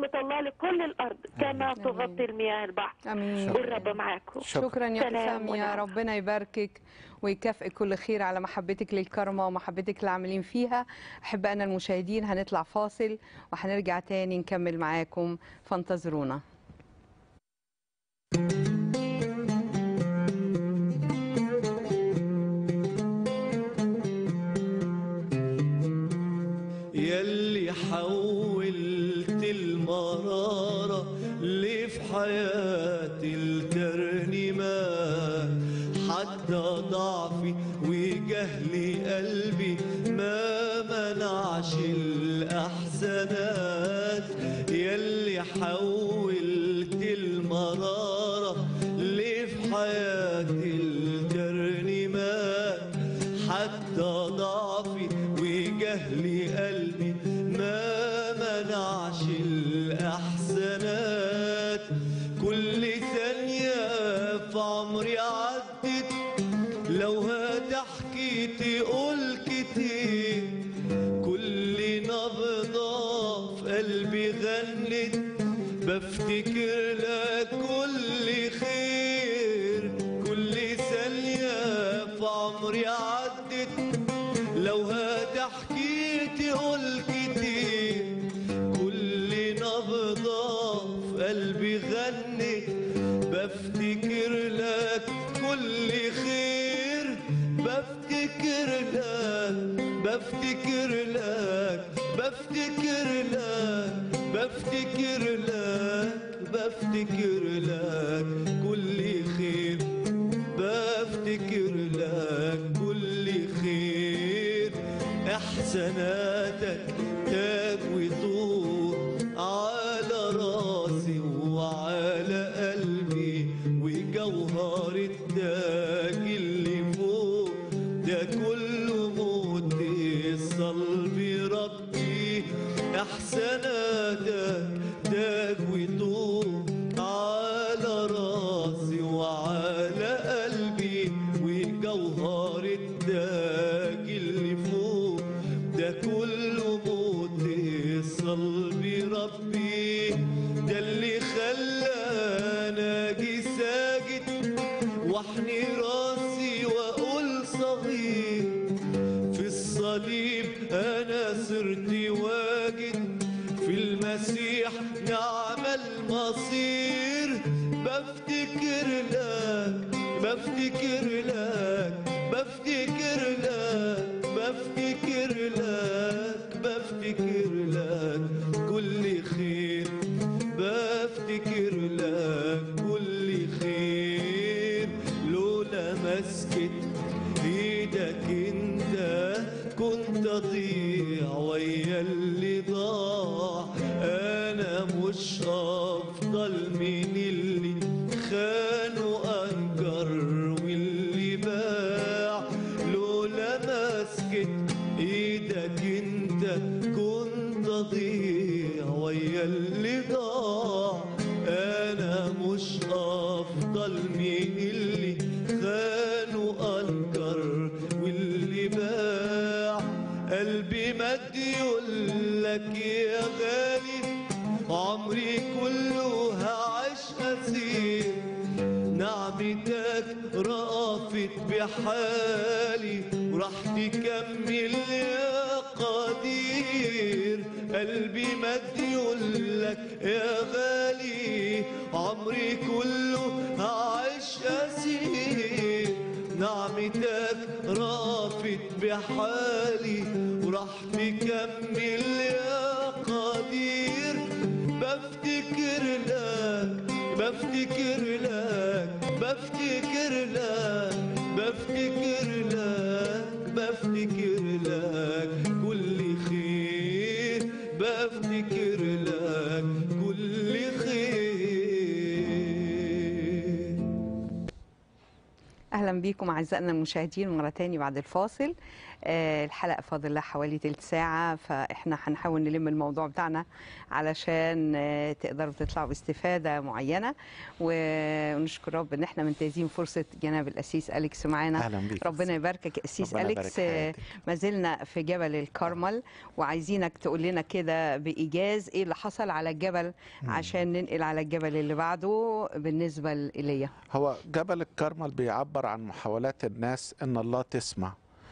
تغطي كل الارض كما تغطي المياه البحر امين والرب معاكم شكرا يا سلام حسام يا ونعم. ربنا يباركك ويكافئك كل خير على محبتك للكرمة ومحبتك للعاملين فيها أحبائنا المشاهدين هنطلع فاصل وهنرجع تاني نكمل معاكم فانتظرونا يلي حولت المرارة اللي في حياتي الترنيمات حتى ضعفي وجهلي قلبي ما منعش الأحزانات يلي حولت المرارة اللي في حياتي الترنيمات حتى ضعفي وجهلي قلبي ما منعش الأحسنات كل ثانية في عمري عدت لو هتحكي تقول كتير كل نبضة في قلبي غنت بفتكر لك كل خير كل ثانية في عمري عدت لو هتحكي تقول كتير كل نبضة في قلبي غنت بفتكر لك كل خير بفتكر لك بفتكر لك بفتكر لك بفتكر لك بفتكر لك كل خير بفتكر لك كل خير احساناتك تاج وطول على راسي وعلى قلبي وجوهر التاج اللي فوق ده كله موت الصلب ربي احساناتك تاج وطول على راسي وعلى قلبي وجوهر التاج اللي فوق ده كله موت الصلب ربي ده اللي خلانا اجي ساجد واحني راسي واقول صغير في الصليب انا صرت واجد في المسيح نعم المصير بفتكر لك بفتكر لك بفتكر لك بفتكر لك بفتكر لك كل خير بفتكر لك كل خير لولا مسكت ايدك انت كنت اضيع ويا اللي ضاع انا مش افضل من اللي خان وانكر واللي باع لولا مسكت ايدك انت كنت اضيع ويا اللي ضاع انا مش افضل من اللي خان وانكر واللي باع قلبي مد يقول لك يا غالي عمري كله هعيش اسير نعمتك رأفت بحالي وراح تكمل يا قدير قلبي مد يقول لك يا غالي عمري كله هعيش اسير نعمتك رافت بحالي وراح تكمل يا قدير بفتكر لك بفتكر لك بفتكر لك بفتكر لك بفتكر لك كل خير بفتكر لك كل خير اهلا بيكم اعزائنا المشاهدين مره تاني بعد الفاصل آه، الحلقة فاضل لها حوالي تلت ساعة فإحنا هنحاول نلم الموضوع بتاعنا علشان آه، تقدروا تطلعوا باستفادة معينة ونشكر رب إن إحنا منتهزين فرصة جناب الأسيس أليكس معانا أهلا بيك ربنا يباركك يا أسيس ربنا يبارك أليكس في آه، حياتك. ما زلنا في جبل الكرمل وعايزينك تقول لنا كده بإيجاز إيه اللي حصل على الجبل عشان ننقل على الجبل اللي بعده بالنسبة لإيليا هو جبل الكرمل بيعبر عن محاولات الناس ان الله تسمع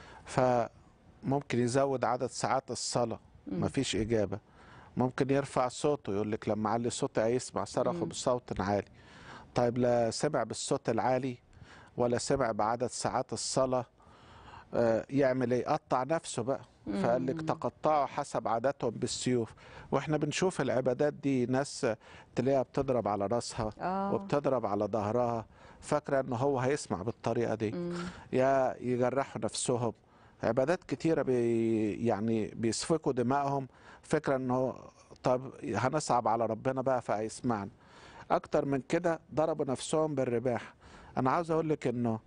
فممكن يزود عدد ساعات الصلاة مم. مفيش إجابة ممكن يرفع صوته يقول لك لما علي صوتي هيسمع صرخوا مم. بصوت عالي طيب لا سمع بالصوت العالي ولا سمع بعدد ساعات الصلاة آه، يعمل ايه قطع نفسه بقى فقال لك مم. تقطعوا حسب عاداتهم بالسيوف واحنا بنشوف العبادات دي ناس تلاقيها بتضرب على راسها آه. وبتضرب على ظهرها فاكره ان هو هيسمع بالطريقه دي يا يجرحوا نفسهم عبادات كتيره بي يعني بيسفكوا دمائهم فكره انه طب هنصعب على ربنا بقى فهيسمعنا اكتر من كده ضربوا نفسهم بالرباح انا عاوز اقول لك انه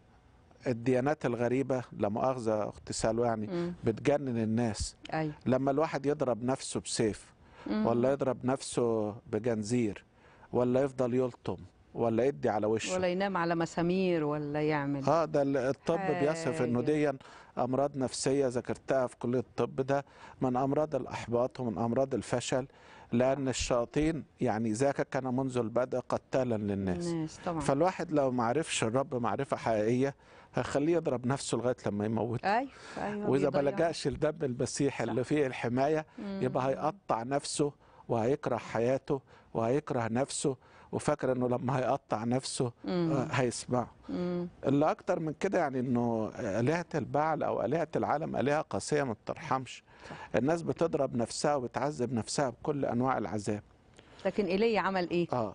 الديانات الغريبه لا مؤاخذه اخت سالو يعني مم. بتجنن الناس أيوة لما الواحد يضرب نفسه بسيف مم. ولا يضرب نفسه بجنزير ولا يفضل يلطم ولا يدي على وشه ولا ينام على مسامير ولا يعمل اه ده ال- الطب بيصف انه حاجة. دي امراض نفسيه ذكرتها في كليه الطب ده من امراض الاحباط ومن امراض الفشل لان الشياطين يعني ذاك كان منذ البدء قتالا للناس الناس طبعا فالواحد لو ما عرفش الرب معرفه حقيقيه هيخليه يضرب نفسه لغايه لما يموت ايوه ايوه واذا ما بيضيعوا. لجاش لدم المسيح اللي فيه الحمايه مم. يبقى هيقطع نفسه وهيكره حياته وهيكره نفسه وفاكر انه لما هيقطع نفسه مم. آه، هيسمعه مم. اللي اكتر من كده يعني انه آلهة البعل او آلهة العالم آلهة قاسية ما بترحمش الناس بتضرب نفسها وبتعذب نفسها بكل انواع العذاب لكن ايليا عمل ايه اه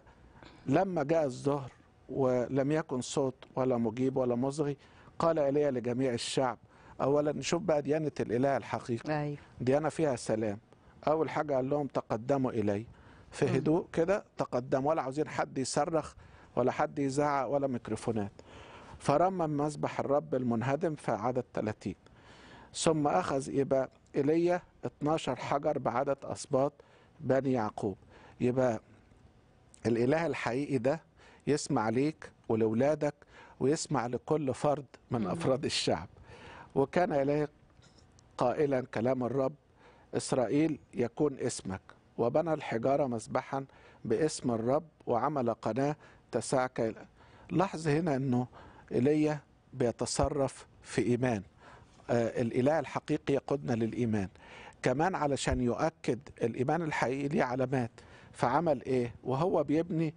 فلما جاء الظهر ولم يكن صوت ولا مجيب ولا مصغي قال ايليا لجميع الشعب اولا نشوف بقى ديانة الاله الحقيقي ايوه ديانة فيها سلام اول حاجة قال لهم تقدموا الي في هدوء كده تقدموا ولا عاوزين حد يصرخ ولا حد يزعق ولا ميكروفونات فرمم مذبح الرب المنهدم في عدد 30 ثم أخذ يبقى إيليا 12 حجر بعدد أسباط بني يعقوب يبقى الإله الحقيقي ده يسمع ليك ولولادك ويسمع لكل فرد من مم. أفراد الشعب وكان إليه قائلا كلام الرب إسرائيل يكون اسمك وبنى الحجارة مسبحا باسم الرب وعمل قناة تسعك إلى لاحظ هنا أنه إيليا بيتصرف في إيمان آه الإله الحقيقي يقودنا للإيمان كمان علشان يؤكد الإيمان الحقيقي ليه علامات فعمل إيه وهو بيبني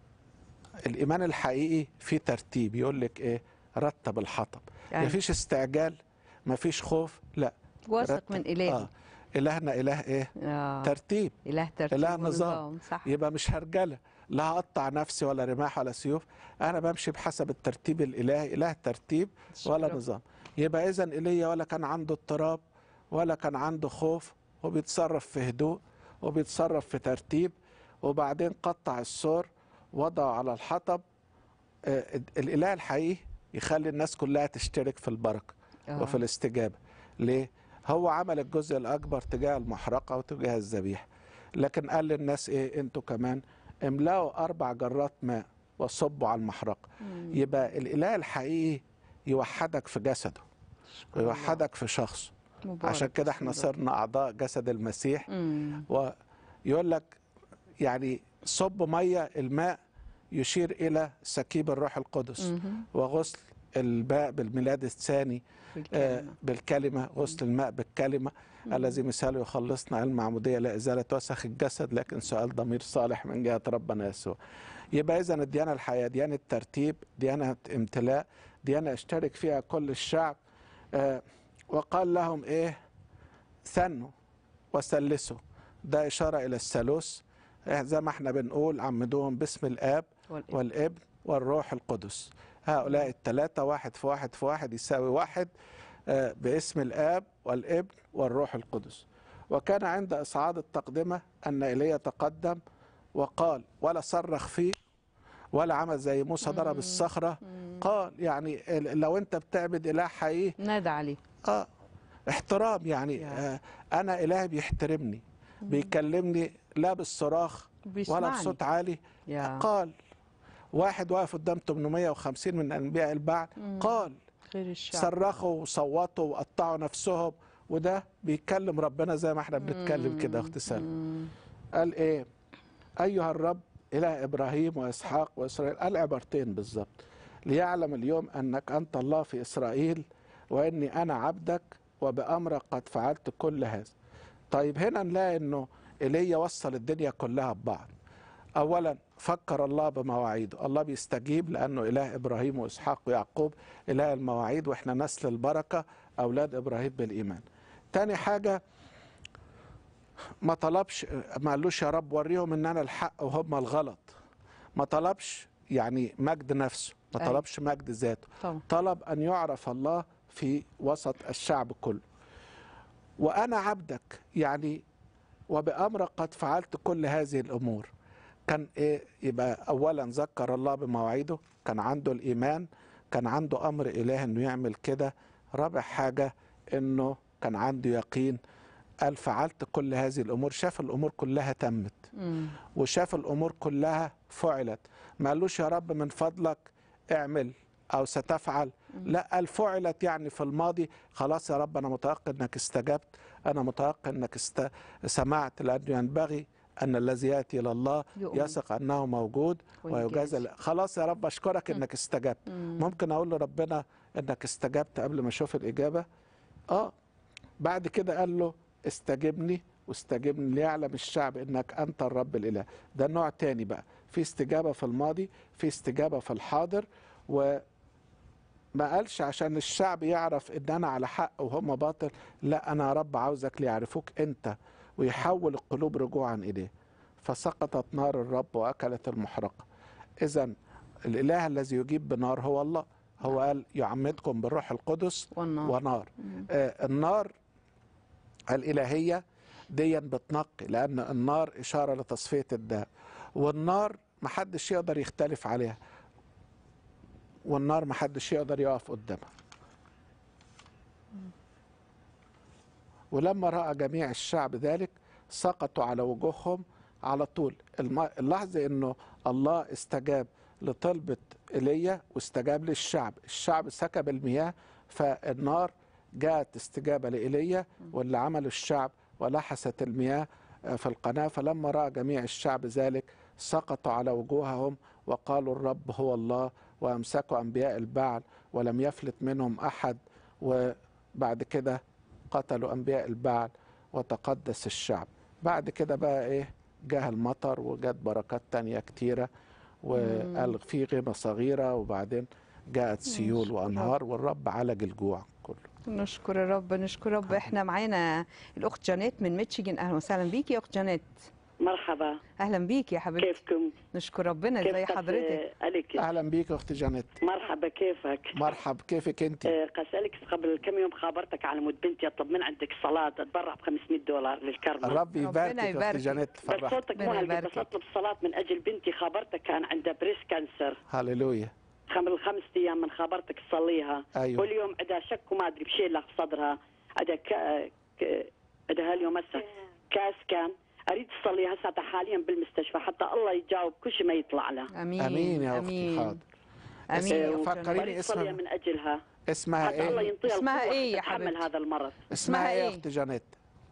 الإيمان الحقيقي في ترتيب يقول لك إيه رتب الحطب أيوة. مفيش استعجال مفيش خوف لا واثق رتب. من إلهي. آه. إلهنا إله إيه آه. ترتيب اله ترتيب إله نظام ونظام، صح يبقى مش هرجله لا هقطع نفسي ولا رماح ولا سيوف انا بمشي بحسب الترتيب الالهي اله ترتيب ولا شكراً. نظام يبقى اذا ايليا ولا كان عنده اضطراب ولا كان عنده خوف وبيتصرف في هدوء وبيتصرف في ترتيب وبعدين قطع السور وضعه على الحطب آه، الاله الحقيقي يخلي الناس كلها تشترك في البركه آه. وفي الاستجابه ليه هو عمل الجزء الاكبر تجاه المحرقه وتجاه الذبيحه لكن قال للناس ايه انتوا كمان املأوا اربع جرات ماء وصبوا على المحرقه مم. يبقى الاله الحقيقي يوحدك في جسده ويوحدك في شخصه مبارك عشان كده احنا اسم الرب. صرنا اعضاء جسد المسيح مم. ويقول لك يعني صب ميه الماء يشير الى سكيب الروح القدس مهم. وغسل الماء بالميلاد الثاني آه، بالكلمة غسل الماء بالكلمة الذي مثاله يخلصنا علم معمودية لا إزالة وسخ الجسد لكن سؤال ضمير صالح من جهة ربنا يسوع يبقى إذا الديانة الحياة ديانة ترتيب ديانة امتلاء ديانة اشترك فيها كل الشعب آه، وقال لهم إيه ثنوا وسلسوا ده إشارة إلى الثالوث آه، زي ما احنا بنقول عمدوهم باسم الآب والابن. والابن والروح القدس هؤلاء الثلاثة واحد في واحد في واحد يساوي واحد آه، باسم الآب والابن والروح القدس وكان عند إصعاد التقدمة أن إيليا تقدم وقال ولا صرخ فيه ولا عمل زي موسى ضرب الصخرة قال يعني ال- لو أنت بتعبد إله حقيقي نادى عليه اه احترام يعني آه انا الهي بيحترمني بيكلمني لا بالصراخ ولا بيسمعني. بصوت عالي يا. قال واحد واقف قدام 850 من انبياء البعل مم. قال خير الشعب صرخوا وصوتوا وقطعوا نفسهم وده بيتكلم ربنا زي ما احنا بنتكلم كده يا اخت سلمى قال ايه ايها الرب اله ابراهيم واسحاق واسرائيل قال عبارتين بالظبط ليعلم اليوم انك انت الله في اسرائيل واني انا عبدك وبامرك قد فعلت كل هذا طيب هنا نلاقي انه ايليا وصل الدنيا كلها ببعض اولا فكر الله بمواعيده الله بيستجيب لانه اله ابراهيم واسحاق ويعقوب اله المواعيد واحنا نسل البركه اولاد ابراهيم بالايمان تاني حاجه ما طلبش ما قالوش يا رب وريهم ان انا الحق وهم الغلط ما طلبش يعني مجد نفسه ما أيوة. طلبش مجد ذاته طبعا طلب ان يعرف الله في وسط الشعب كله وانا عبدك يعني وبامرك قد فعلت كل هذه الامور كان ايه يبقى اولا ذكر الله بمواعيده كان عنده الايمان كان عنده امر اله انه يعمل كده رابع حاجه انه كان عنده يقين قال فعلت كل هذه الامور شاف الامور كلها تمت مم. وشاف الامور كلها فعلت ما قالوش يا رب من فضلك اعمل او ستفعل لا قال فعلت يعني في الماضي خلاص يا رب انا متيقن انك استجبت انا متيقن انك است... سمعت لانه ينبغي ان الذي ياتي الى الله يؤمن. يثق انه موجود ويجازي. ويجازى خلاص يا رب اشكرك انك استجبت مم. ممكن اقول لربنا انك استجبت قبل ما اشوف الاجابه اه بعد كده قال له استجبني واستجبني ليعلم الشعب انك انت الرب الاله ده نوع تاني بقى في استجابه في الماضي في استجابه في الحاضر وما قالش عشان الشعب يعرف ان انا على حق وهم باطل لا انا يا رب عاوزك ليعرفوك انت ويحول القلوب رجوعا اليه فسقطت نار الرب واكلت المحرقه اذا الاله الذي يجيب بنار هو الله هو قال يعمدكم بالروح القدس والنار. ونار آه النار الإلهية ديا بتنقي لأن النار إشارة لتصفية الداء والنار محدش يقدر يختلف عليها والنار محدش يقدر يقف قدامها ولما رأى جميع الشعب ذلك سقطوا على وجوههم على طول الم- اللحظة انه الله استجاب لطلبة ايليا واستجاب للشعب الشعب سكب المياه فالنار جاءت استجابة لإيليا واللي عمله الشعب ولحست المياه آه، في القناة فلما رأى جميع الشعب ذلك سقطوا على وجوههم وقالوا الرب هو الله وأمسكوا أنبياء البعل ولم يفلت منهم أحد وبعد كده قتلوا أنبياء البعل وتقدس الشعب بعد كده بقى إيه جه المطر وجت بركات تانية كتيرة وقال في غيمة صغيرة وبعدين جاءت سيول نشكر وأنهار والرب عالج الجوع كله نشكر الرب نشكر الرب احنا معانا الاخت جانيت من ميتشيجن اهلا وسهلا بيكي يا اخت جانيت مرحبا اهلا بيكي يا حبيبتي كيفكم؟ نشكر ربنا ازي كيف حضرتك عليك أهلا بيك يا أختي جانيت مرحبا كيفك؟ مرحب كيفك أنت آه، قسألك قبل كم يوم خابرتك على مود بنتي اطلب من عندك صلاة اتبرع ب 500 دولار للكرمة الرب يباركك يا أختي جانيت بس فرحت صوتك مو هلقد بس اطلب صلاة من اجل بنتي خابرتك كان عندها بريس كانسر هللويا قبل خمس ايام من خابرتك تصليها أيوة. واليوم عندها شك وما ادري بشيء له في صدرها عندها ك... ك... عندها اليوم هسه كاس كان اريد تصليها هسه حاليا بالمستشفى حتى الله يجاوب كل شيء ما يطلع لها امين امين يا اختي حاضر امين اسم- فكريني أريد تصلي اسمها من اجلها اسمها حتى الله ايه ينطيها اسمها القوة إيه يا تتحمل حبيبتي؟ هذا المرض اسمها ايه يا اختي جانيت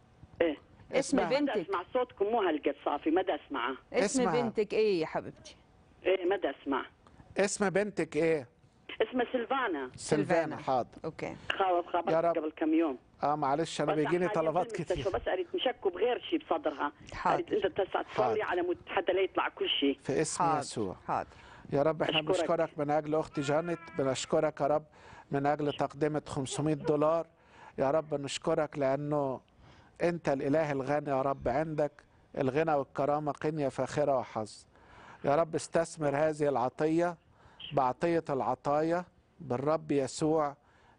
ايه اسم ما بنتك اسمع صوتكم مو هالقد صافي ما دا اسمعه اسم اسمها. بنتك ايه يا حبيبتي ايه ما دا اسمع اسم بنتك ايه اسمها سلفانا سلفانا حاضر اوكي خاوف يا خابرت رب. قبل كم يوم اه معلش انا بس بيجيني حالياً طلبات بالمستشفى كتير بس اريد مشكوا بغير شيء بصدرها اريد انت تسعى تصلي حاضر. على مود حتى لا يطلع كل شيء في اسم حاضر. يسوع حاضر يا رب احنا أشكرك. بنشكرك من اجل اختي جانيت بنشكرك يا رب من اجل تقدمه 500 دولار يا رب نشكرك لانه انت الاله الغني يا رب عندك الغنى والكرامه قنيه فاخره وحظ يا رب استثمر هذه العطيه بعطيه العطايا بالرب يسوع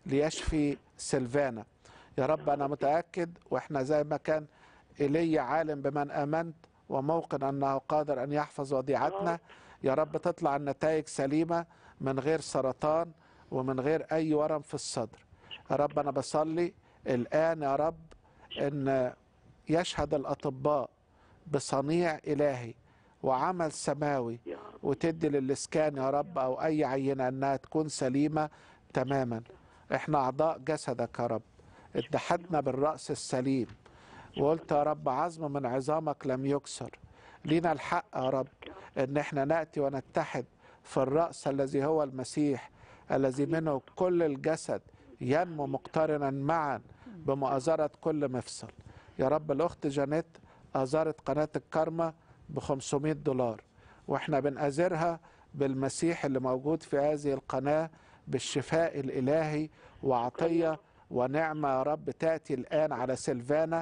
ليشفي سلفانا يا رب انا متاكد واحنا زي ما كان ايليا عالم بمن امنت وموقن انه قادر ان يحفظ وديعتنا يا رب تطلع النتائج سليمه من غير سرطان ومن غير اي ورم في الصدر يا رب أنا بصلي الآن يا رب أن يشهد الأطباء بصنيع إلهي وعمل سماوي وتدي للإسكان يا رب أو أي عينة أنها تكون سليمة تماما إحنا أعضاء جسدك يا رب اتحدنا بالرأس السليم وقلت يا رب عظم من عظامك لم يكسر لينا الحق يا رب ان احنا ناتي ونتحد في الراس الذي هو المسيح الذي منه كل الجسد ينمو مقترنا معا بمؤازره كل مفصل يا رب الاخت جانيت ازارت قناه الكرمه ب 500 دولار واحنا بنأزرها بالمسيح اللي موجود في هذه القناه بالشفاء الالهي وعطيه ونعمه يا رب تاتي الان على سيلفانا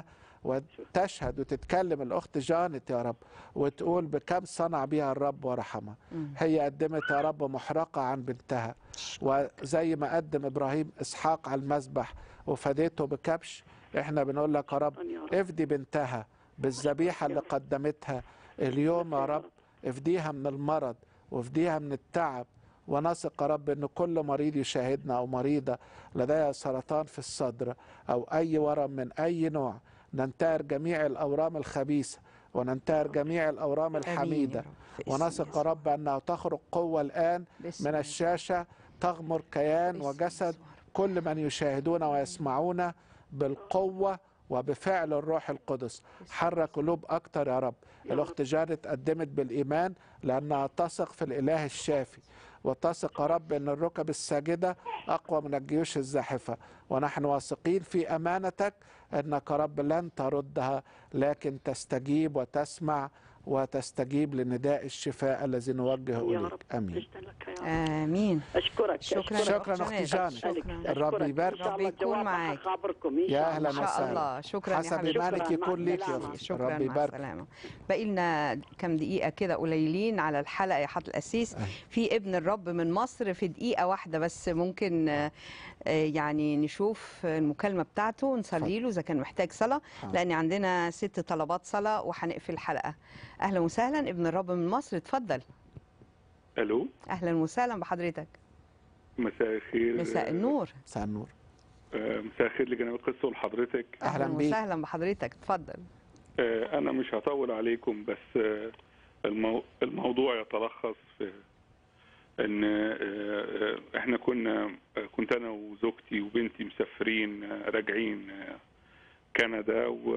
وتشهد وتتكلم الاخت جانت يا رب وتقول بكم صنع بها الرب ورحمها هي قدمت يا رب محرقه عن بنتها وزي ما قدم ابراهيم اسحاق على المذبح وفديته بكبش احنا بنقول لك يا رب افدي بنتها بالذبيحه اللي قدمتها اليوم يا رب افديها من المرض وافديها من التعب ونثق يا رب ان كل مريض يشاهدنا او مريضه لديها سرطان في الصدر او اي ورم من اي نوع ننتهر جميع الاورام الخبيثه وننتهر جميع الاورام الحميده ونثق يا رب انها تخرج قوه الان من الشاشه تغمر كيان وجسد كل من يشاهدون ويسمعون بالقوه وبفعل الروح القدس حرك قلوب اكتر يا رب الاخت جارت قدمت بالايمان لانها تثق في الاله الشافي وتثق يا رب ان الركب الساجده اقوى من الجيوش الزاحفه ونحن واثقين في امانتك انك يا رب لن تردها لكن تستجيب وتسمع وتستجيب لنداء الشفاء الذي نوجهه اليك امين امين اشكرك شكرا شكرا اختي جاني الرب يبارك ان شاء الله رب يكون الجواب معاك. خابركم ان يا شاء اهلا الله ان شاء وسهلا الله شكرا يا حسب حبيبي ايمانك شكراً، يكون مع ليك يا السلامة. اختي شكرا رب مع يبارك السلامه باقي لنا كام دقيقه كده قليلين على الحلقه يا حضره القسيس في ابن الرب من مصر في دقيقه واحده بس ممكن آه، آه، يعني نشوف المكالمه بتاعته ونصلي له اذا كان محتاج صلاه حاضر. لان عندنا ست طلبات صلاه وهنقفل الحلقه اهلا وسهلا ابن الرب من مصر اتفضل الو اهلا وسهلا بحضرتك مساء الخير مساء النور مساء النور آه، مساء الخير لجناب القصه ولحضرتك اهلا وسهلا بحضرتك اتفضل آه، انا مش هطول عليكم بس آه، المو... الموضوع يتلخص في ان آه، آه، احنا كنا آه، كنت انا وزوجتي وبنتي مسافرين آه، راجعين آه، كندا و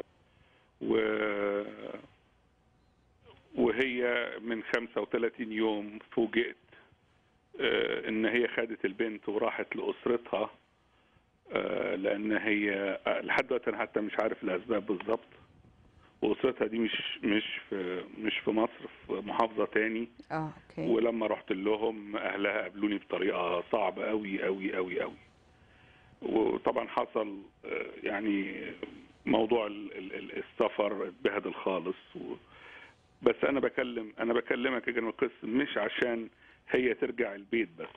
و وهي من 35 يوم فوجئت آه، ان هي خدت البنت وراحت لاسرتها آه، لان هي آه، لحد دلوقتي انا حتى مش عارف الاسباب بالظبط واسرتها دي مش مش في مش في مصر في محافظه تاني اه اوكي ولما رحت لهم اهلها قابلوني بطريقه صعبه قوي قوي قوي قوي وطبعا حصل آه، يعني موضوع ال- ال- ال- السفر اتبهدل خالص و... بس انا بكلم انا بكلمك يا جناب القس مش عشان هي ترجع البيت بس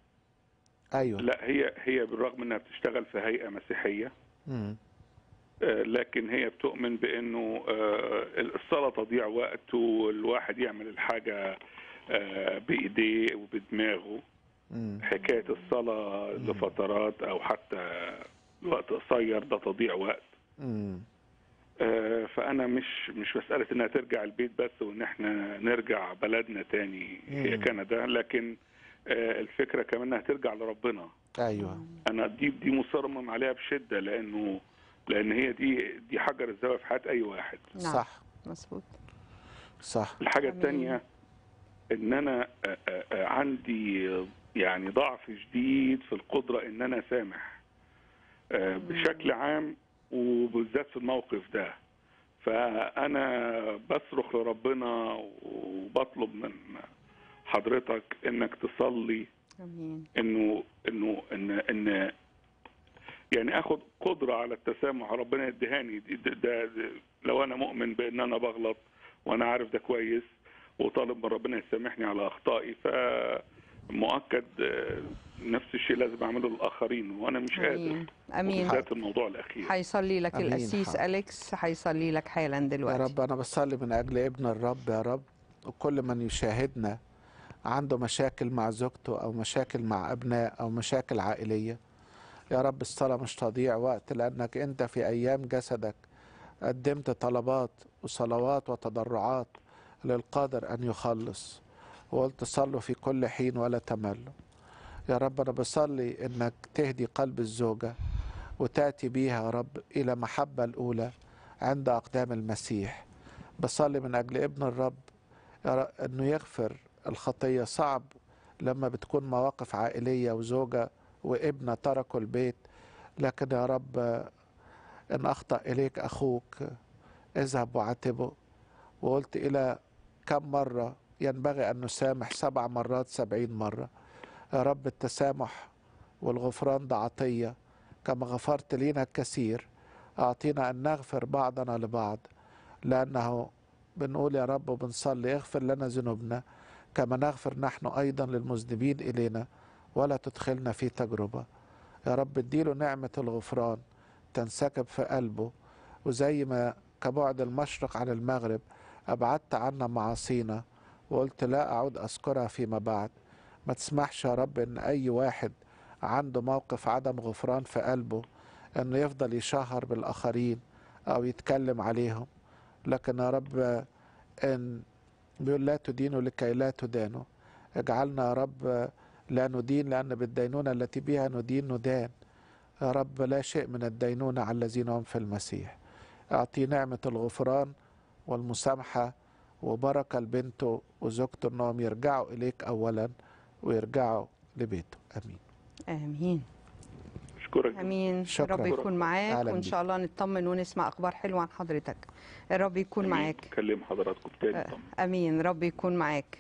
ايوه لا هي هي بالرغم انها بتشتغل في هيئه مسيحيه مم. آه، لكن هي بتؤمن بانه آه، الصلاه تضيع وقت والواحد يعمل الحاجه آه، بايديه وبدماغه مم. حكايه الصلاه لفترات او حتى وقت قصير ده تضيع وقت مم. آه، فانا مش مش مساله انها ترجع البيت بس وان احنا نرجع بلدنا تاني هي مم. كندا لكن آه، الفكره كمان انها ترجع لربنا ايوه انا دي دي مصمم عليها بشده لانه لان هي دي دي حجر الزاويه في حياه اي واحد نعم صح مظبوط صح الحاجه الثانيه ان انا آه، آه، آه، عندي يعني ضعف شديد في القدره ان انا اسامح آه، بشكل عام وبالذات في الموقف ده فانا بصرخ لربنا وبطلب من حضرتك انك تصلي امين انه انه ان ان يعني اخد قدره على التسامح ربنا يديهاني ده, ده, ده لو انا مؤمن بان انا بغلط وانا عارف ده كويس وطالب من ربنا يسامحني على اخطائي فمؤكد آه، نفس الشيء لازم اعمله للاخرين وانا مش قادر امين امين بالذات الموضوع الاخير هيصلي لك أمين. القسيس حاضر. اليكس هيصلي لك حالا يا دلوقتي رب أنا بصلي من أجل ابن الرب يا رب وكل من يشاهدنا عنده مشاكل مع زوجته أو مشاكل مع أبناء أو مشاكل عائلية يا رب الصلاة مش تضيع وقت لأنك أنت في أيام جسدك قدمت طلبات وصلوات وتضرعات للقادر أن يخلص وقلت صلوا في كل حين ولا تملوا يا رب أنا بصلي إنك تهدي قلب الزوجة وتأتي بيها يا رب إلى محبة الأولى عند أقدام المسيح بصلي من أجل ابن الرب يا رب إنه يغفر الخطية صعب لما بتكون مواقف عائلية وزوجة وابنة تركوا البيت لكن يا رب إن أخطأ إليك أخوك اذهب وعاتبه وقلت إلى كم مرة ينبغي أن نسامح سبع مرات سبعين مرة يا رب التسامح والغفران ده عطية كما غفرت لينا الكثير أعطينا أن نغفر بعضنا لبعض لأنه بنقول يا رب وبنصلي اغفر لنا ذنوبنا كما نغفر نحن أيضا للمذنبين إلينا ولا تدخلنا في تجربة يا رب اديله نعمة الغفران تنسكب في قلبه وزي ما كبعد المشرق عن المغرب أبعدت عنا معاصينا وقلت لا أعود أذكرها فيما بعد ما تسمحش يا رب إن أي واحد عنده موقف عدم غفران في قلبه إنه يفضل يشهر بالآخرين أو يتكلم عليهم لكن يا رب إن بيقول لا تدينوا لكي لا تدانوا اجعلنا يا رب لا ندين لأن بالدينونة التي بها ندين ندان يا رب لا شيء من الدينونة على الذين هم في المسيح أعطي نعمة الغفران والمسامحة وبركة لبنته وزوجته أنهم يرجعوا إليك أولا ويرجعوا لبيته أمين امين اشكرك امين شكراً. الرب يكون معاك أهلاً وان بيك. شاء الله نطمن ونسمع اخبار حلوه عن حضرتك الرب يكون معاك كلم حضراتكم تاني طبعا امين رب يكون معاك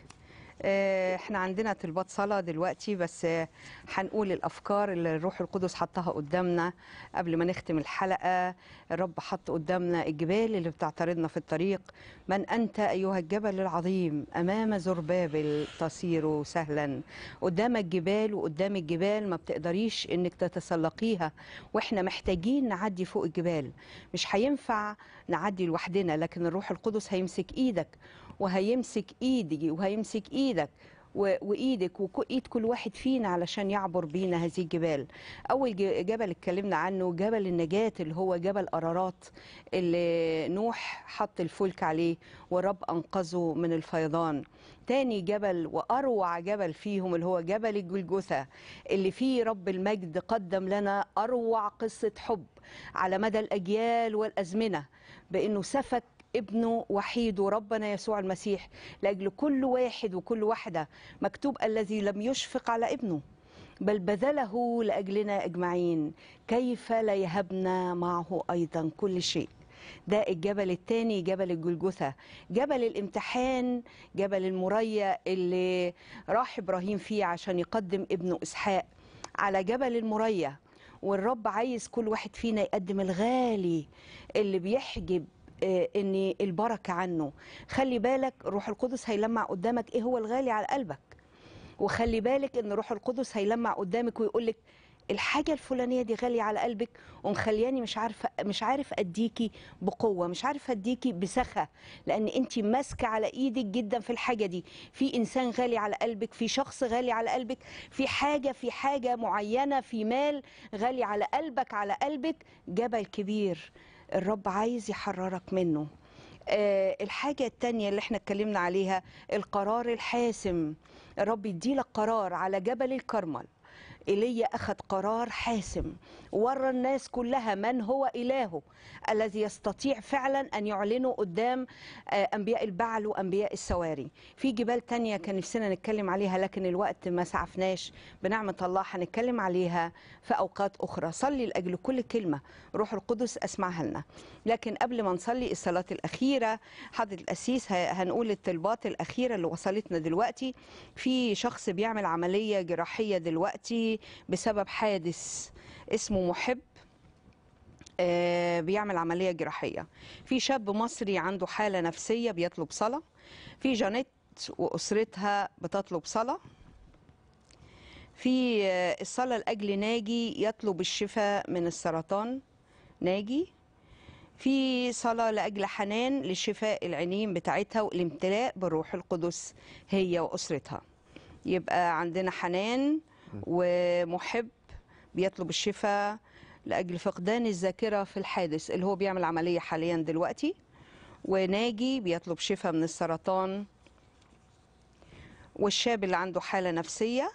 آه، احنا عندنا طلبات صلاة دلوقتي بس آه، هنقول الأفكار اللي الروح القدس حطها قدامنا قبل ما نختم الحلقة الرب حط قدامنا الجبال اللي بتعترضنا في الطريق من أنت أيها الجبل العظيم أمام زربابل تصير سهلا قدامك جبال وقدام الجبال ما بتقدريش إنك تتسلقيها وإحنا محتاجين نعدي فوق الجبال مش هينفع نعدي لوحدنا لكن الروح القدس هيمسك إيدك وهيمسك ايدي وهيمسك ايدك و- وايدك وايد كل واحد فينا علشان يعبر بينا هذه الجبال اول ج- جبل اتكلمنا عنه جبل النجاة اللي هو جبل ارارات اللي نوح حط الفلك عليه والرب انقذه من الفيضان تاني جبل واروع جبل فيهم اللي هو جبل الجلجثة اللي فيه رب المجد قدم لنا اروع قصة حب على مدى الاجيال والازمنة بانه سفك ابنه وحيده ربنا يسوع المسيح لاجل كل واحد وكل واحده مكتوب الذي لم يشفق على ابنه بل بذله لاجلنا اجمعين كيف لا يهبنا معه ايضا كل شيء ده الجبل الثاني جبل الجلجثة جبل الامتحان جبل المريا اللي راح ابراهيم فيه عشان يقدم ابنه اسحاق على جبل المريا والرب عايز كل واحد فينا يقدم الغالي اللي بيحجب آه، ان البركه عنه خلي بالك روح القدس هيلمع قدامك ايه هو الغالي على قلبك وخلي بالك ان روح القدس هيلمع قدامك ويقول لك الحاجه الفلانيه دي غاليه على قلبك ومخلياني مش عارفه مش عارف اديكي بقوه مش عارف اديكي بسخه لان انت ماسكه على ايدك جدا في الحاجه دي في انسان غالي على قلبك في شخص غالي على قلبك في حاجه في حاجه معينه في مال غالي على قلبك على قلبك جبل كبير الرب عايز يحررك منه آه، الحاجة التانية اللي احنا اتكلمنا عليها القرار الحاسم الرب يديلك قرار على جبل الكرمل ايليا اخذ قرار حاسم ورى الناس كلها من هو الهه الذي يستطيع فعلا ان يعلنه قدام آه، انبياء البعل وانبياء السواري في جبال تانية كان نفسنا نتكلم عليها لكن الوقت ما سعفناش بنعمه الله هنتكلم عليها في اوقات اخرى صلي لاجل كل كلمه روح القدس اسمعها لنا لكن قبل ما نصلي الصلاه الاخيره حضره القسيس ه- هنقول الطلبات الاخيره اللي وصلتنا دلوقتي في شخص بيعمل عمليه جراحيه دلوقتي بسبب حادث اسمه محب آه، بيعمل عمليه جراحيه في شاب مصري عنده حاله نفسيه بيطلب صلاه في جانيت واسرتها بتطلب صلاه في آه، الصلاه لاجل ناجي يطلب الشفاء من السرطان ناجي في صلاة لأجل حنان لشفاء العينين بتاعتها والامتلاء بالروح القدس هي وأسرتها يبقى عندنا حنان ومحب بيطلب الشفاء لاجل فقدان الذاكره في الحادث اللي هو بيعمل عمليه حاليا دلوقتي وناجي بيطلب شفاء من السرطان والشاب اللي عنده حاله نفسيه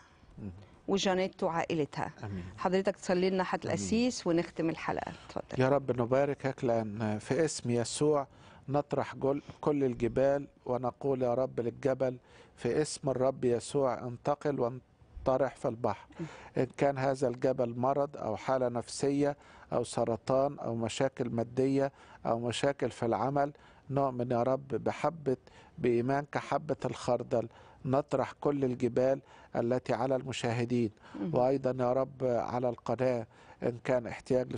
وجانيت وعائلتها امين حضرتك تصلي لنا حد القسيس ونختم الحلقه اتفضل يا رب نباركك لأن في اسم يسوع نطرح جل- كل الجبال ونقول يا رب للجبل في اسم الرب يسوع انتقل وانطرح في البحر إن كان هذا الجبل مرض أو حالة نفسية أو سرطان أو مشاكل مادية أو مشاكل في العمل نؤمن يا رب بحبة بإيمان كحبة الخردل نطرح كل الجبال التي على المشاهدين مم. وأيضا يا رب على القناة إن كان احتياج ل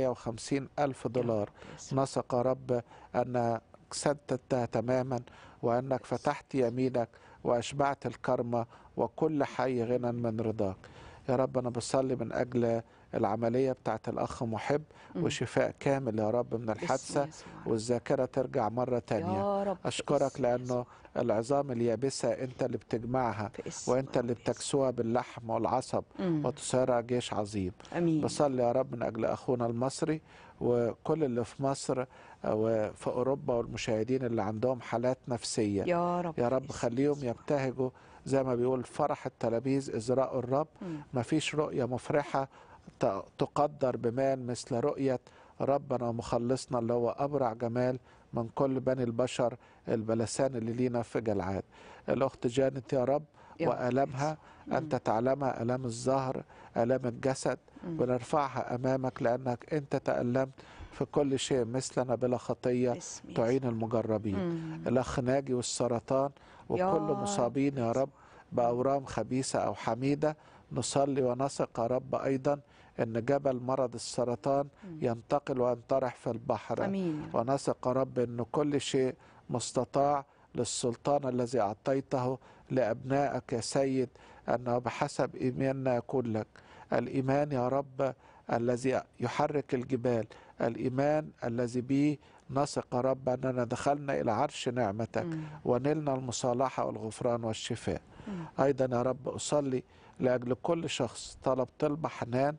750 ألف دولار نثق يا رب أن سددتها تماما وأنك فتحت يمينك وأشبعت الكرمة وكل حي غنى من رضاك يا رب أنا بصلي من أجل العملية بتاعت الأخ محب مم. وشفاء كامل يا رب من الحادثة يسوع. والذاكرة ترجع مرة تانية يا رب أشكرك لأنه العظام اليابسة أنت اللي بتجمعها وأنت اللي بتكسوها باللحم والعصب مم. وتصيرها جيش عظيم امين بصلي يا رب من أجل أخونا المصري وكل اللي في مصر وفي أوروبا والمشاهدين اللي عندهم حالات نفسية يا رب يا رب خليهم يبتهجوا زي ما بيقول فرح التلاميذ إذ رأوا الرب مم. مفيش رؤية مفرحة ت- تقدر بمال مثل رؤية ربنا ومخلصنا اللي هو أبرع جمال من كل بني البشر البلسان اللي لينا في جلعاد الأخت جانت يا رب يا رب وألمها أنت تعلمها ألام الظهر ألام الجسد مم. ونرفعها أمامك لأنك أنت تألمت في كل شيء مثلنا بلا خطية تعين المجربين مم. الأخ ناجي والسرطان يا وكل رب مصابين يا رب بأورام خبيثة أو حميدة نصلي ونثق يا رب أيضا أن جبل مرض السرطان ينتقل وينطرح في البحر امين ونثق يا رب أن كل شيء مستطاع للسلطان الذي أعطيته لأبنائك يا سيد أنه بحسب إيماننا يكون لك الإيمان يا رب الذي يحرك الجبال الإيمان الذي به نثق يا رب أننا دخلنا إلى عرش نعمتك مم. ونلنا المصالحة والغفران والشفاء مم. أيضا يا رب أصلي لأجل كل شخص طلب طلبة حنان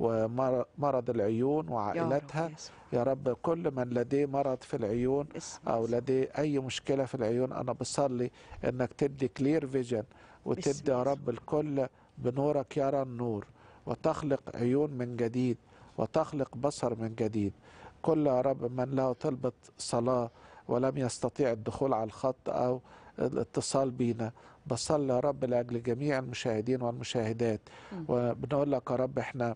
ومرض العيون وعائلتها يا رب كل من لديه مرض في العيون أو لديه أي مشكلة في العيون أنا بصلي أنك تدي كلير فيجن وتدي يا رب الكل بنورك يرى النور وتخلق عيون من جديد وتخلق بصر من جديد كل يا رب من له طلبة صلاة ولم يستطيع الدخول على الخط أو الاتصال بينا بصلي يا رب لأجل جميع المشاهدين والمشاهدات مم. وبنقول لك يا رب احنا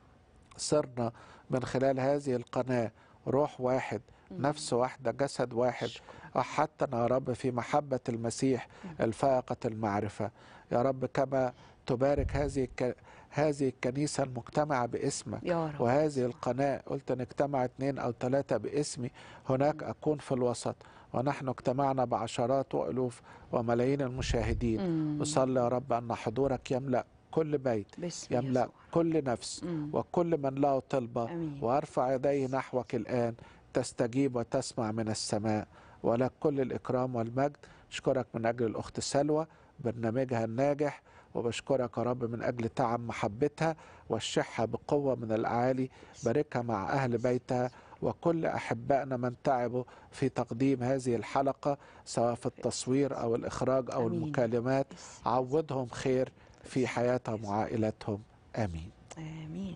صرنا من خلال هذه القناة روح واحد نفس واحدة جسد واحد حتى يا رب في محبة المسيح الفائقة المعرفة يا رب كما تبارك هذه الك... هذه الكنيسة المجتمعة باسمك يا رب. وهذه القناة قلت نجتمع اثنين أو ثلاثة باسمي هناك أكون في الوسط ونحن اجتمعنا بعشرات وألوف وملايين المشاهدين مم. أصلي يا رب أن حضورك يملأ كل بيت باسم يملأ كل نفس مم. وكل من له طلبة آمين. وأرفع يدي نحوك الآن تستجيب وتسمع من السماء ولك كل الإكرام والمجد أشكرك من أجل الأخت سلوى برنامجها الناجح وبشكرك يا رب من أجل تعب محبتها والشحة بقوة من الأعالي باركها مع أهل بيتها وكل أحبائنا من تعبوا في تقديم هذه الحلقة سواء في التصوير أو الإخراج أو آمين. المكالمات عوضهم خير في حياتهم وعائلتهم آمين امين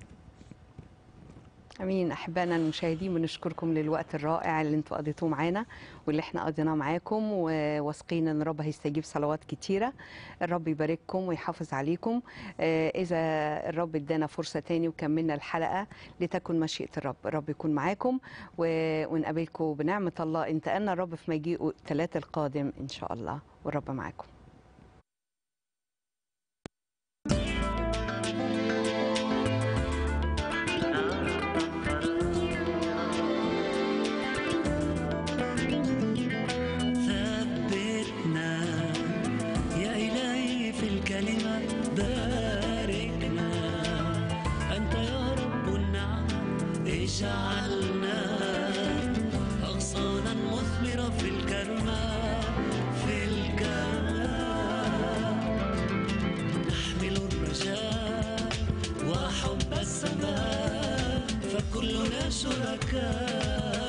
امين احبائنا المشاهدين بنشكركم للوقت الرائع اللي انتوا قضيتوه معانا واللي احنا قضيناه معاكم وواثقين ان الرب هيستجيب صلوات كتيره الرب يبارككم ويحافظ عليكم آه، اذا الرب ادانا فرصه تاني وكملنا الحلقه لتكن مشيئه الرب الرب يكون معاكم و- ونقابلكم بنعمه الله انتقلنا الرب في مجيئه الثلاث القادم ان شاء الله والرب معاكم ثبتنا يا إلهي في الكلمة باركنا أنت يا رب النعم اجعلنا أغصانا مثمرة في الكرمة في الكرمة شركاء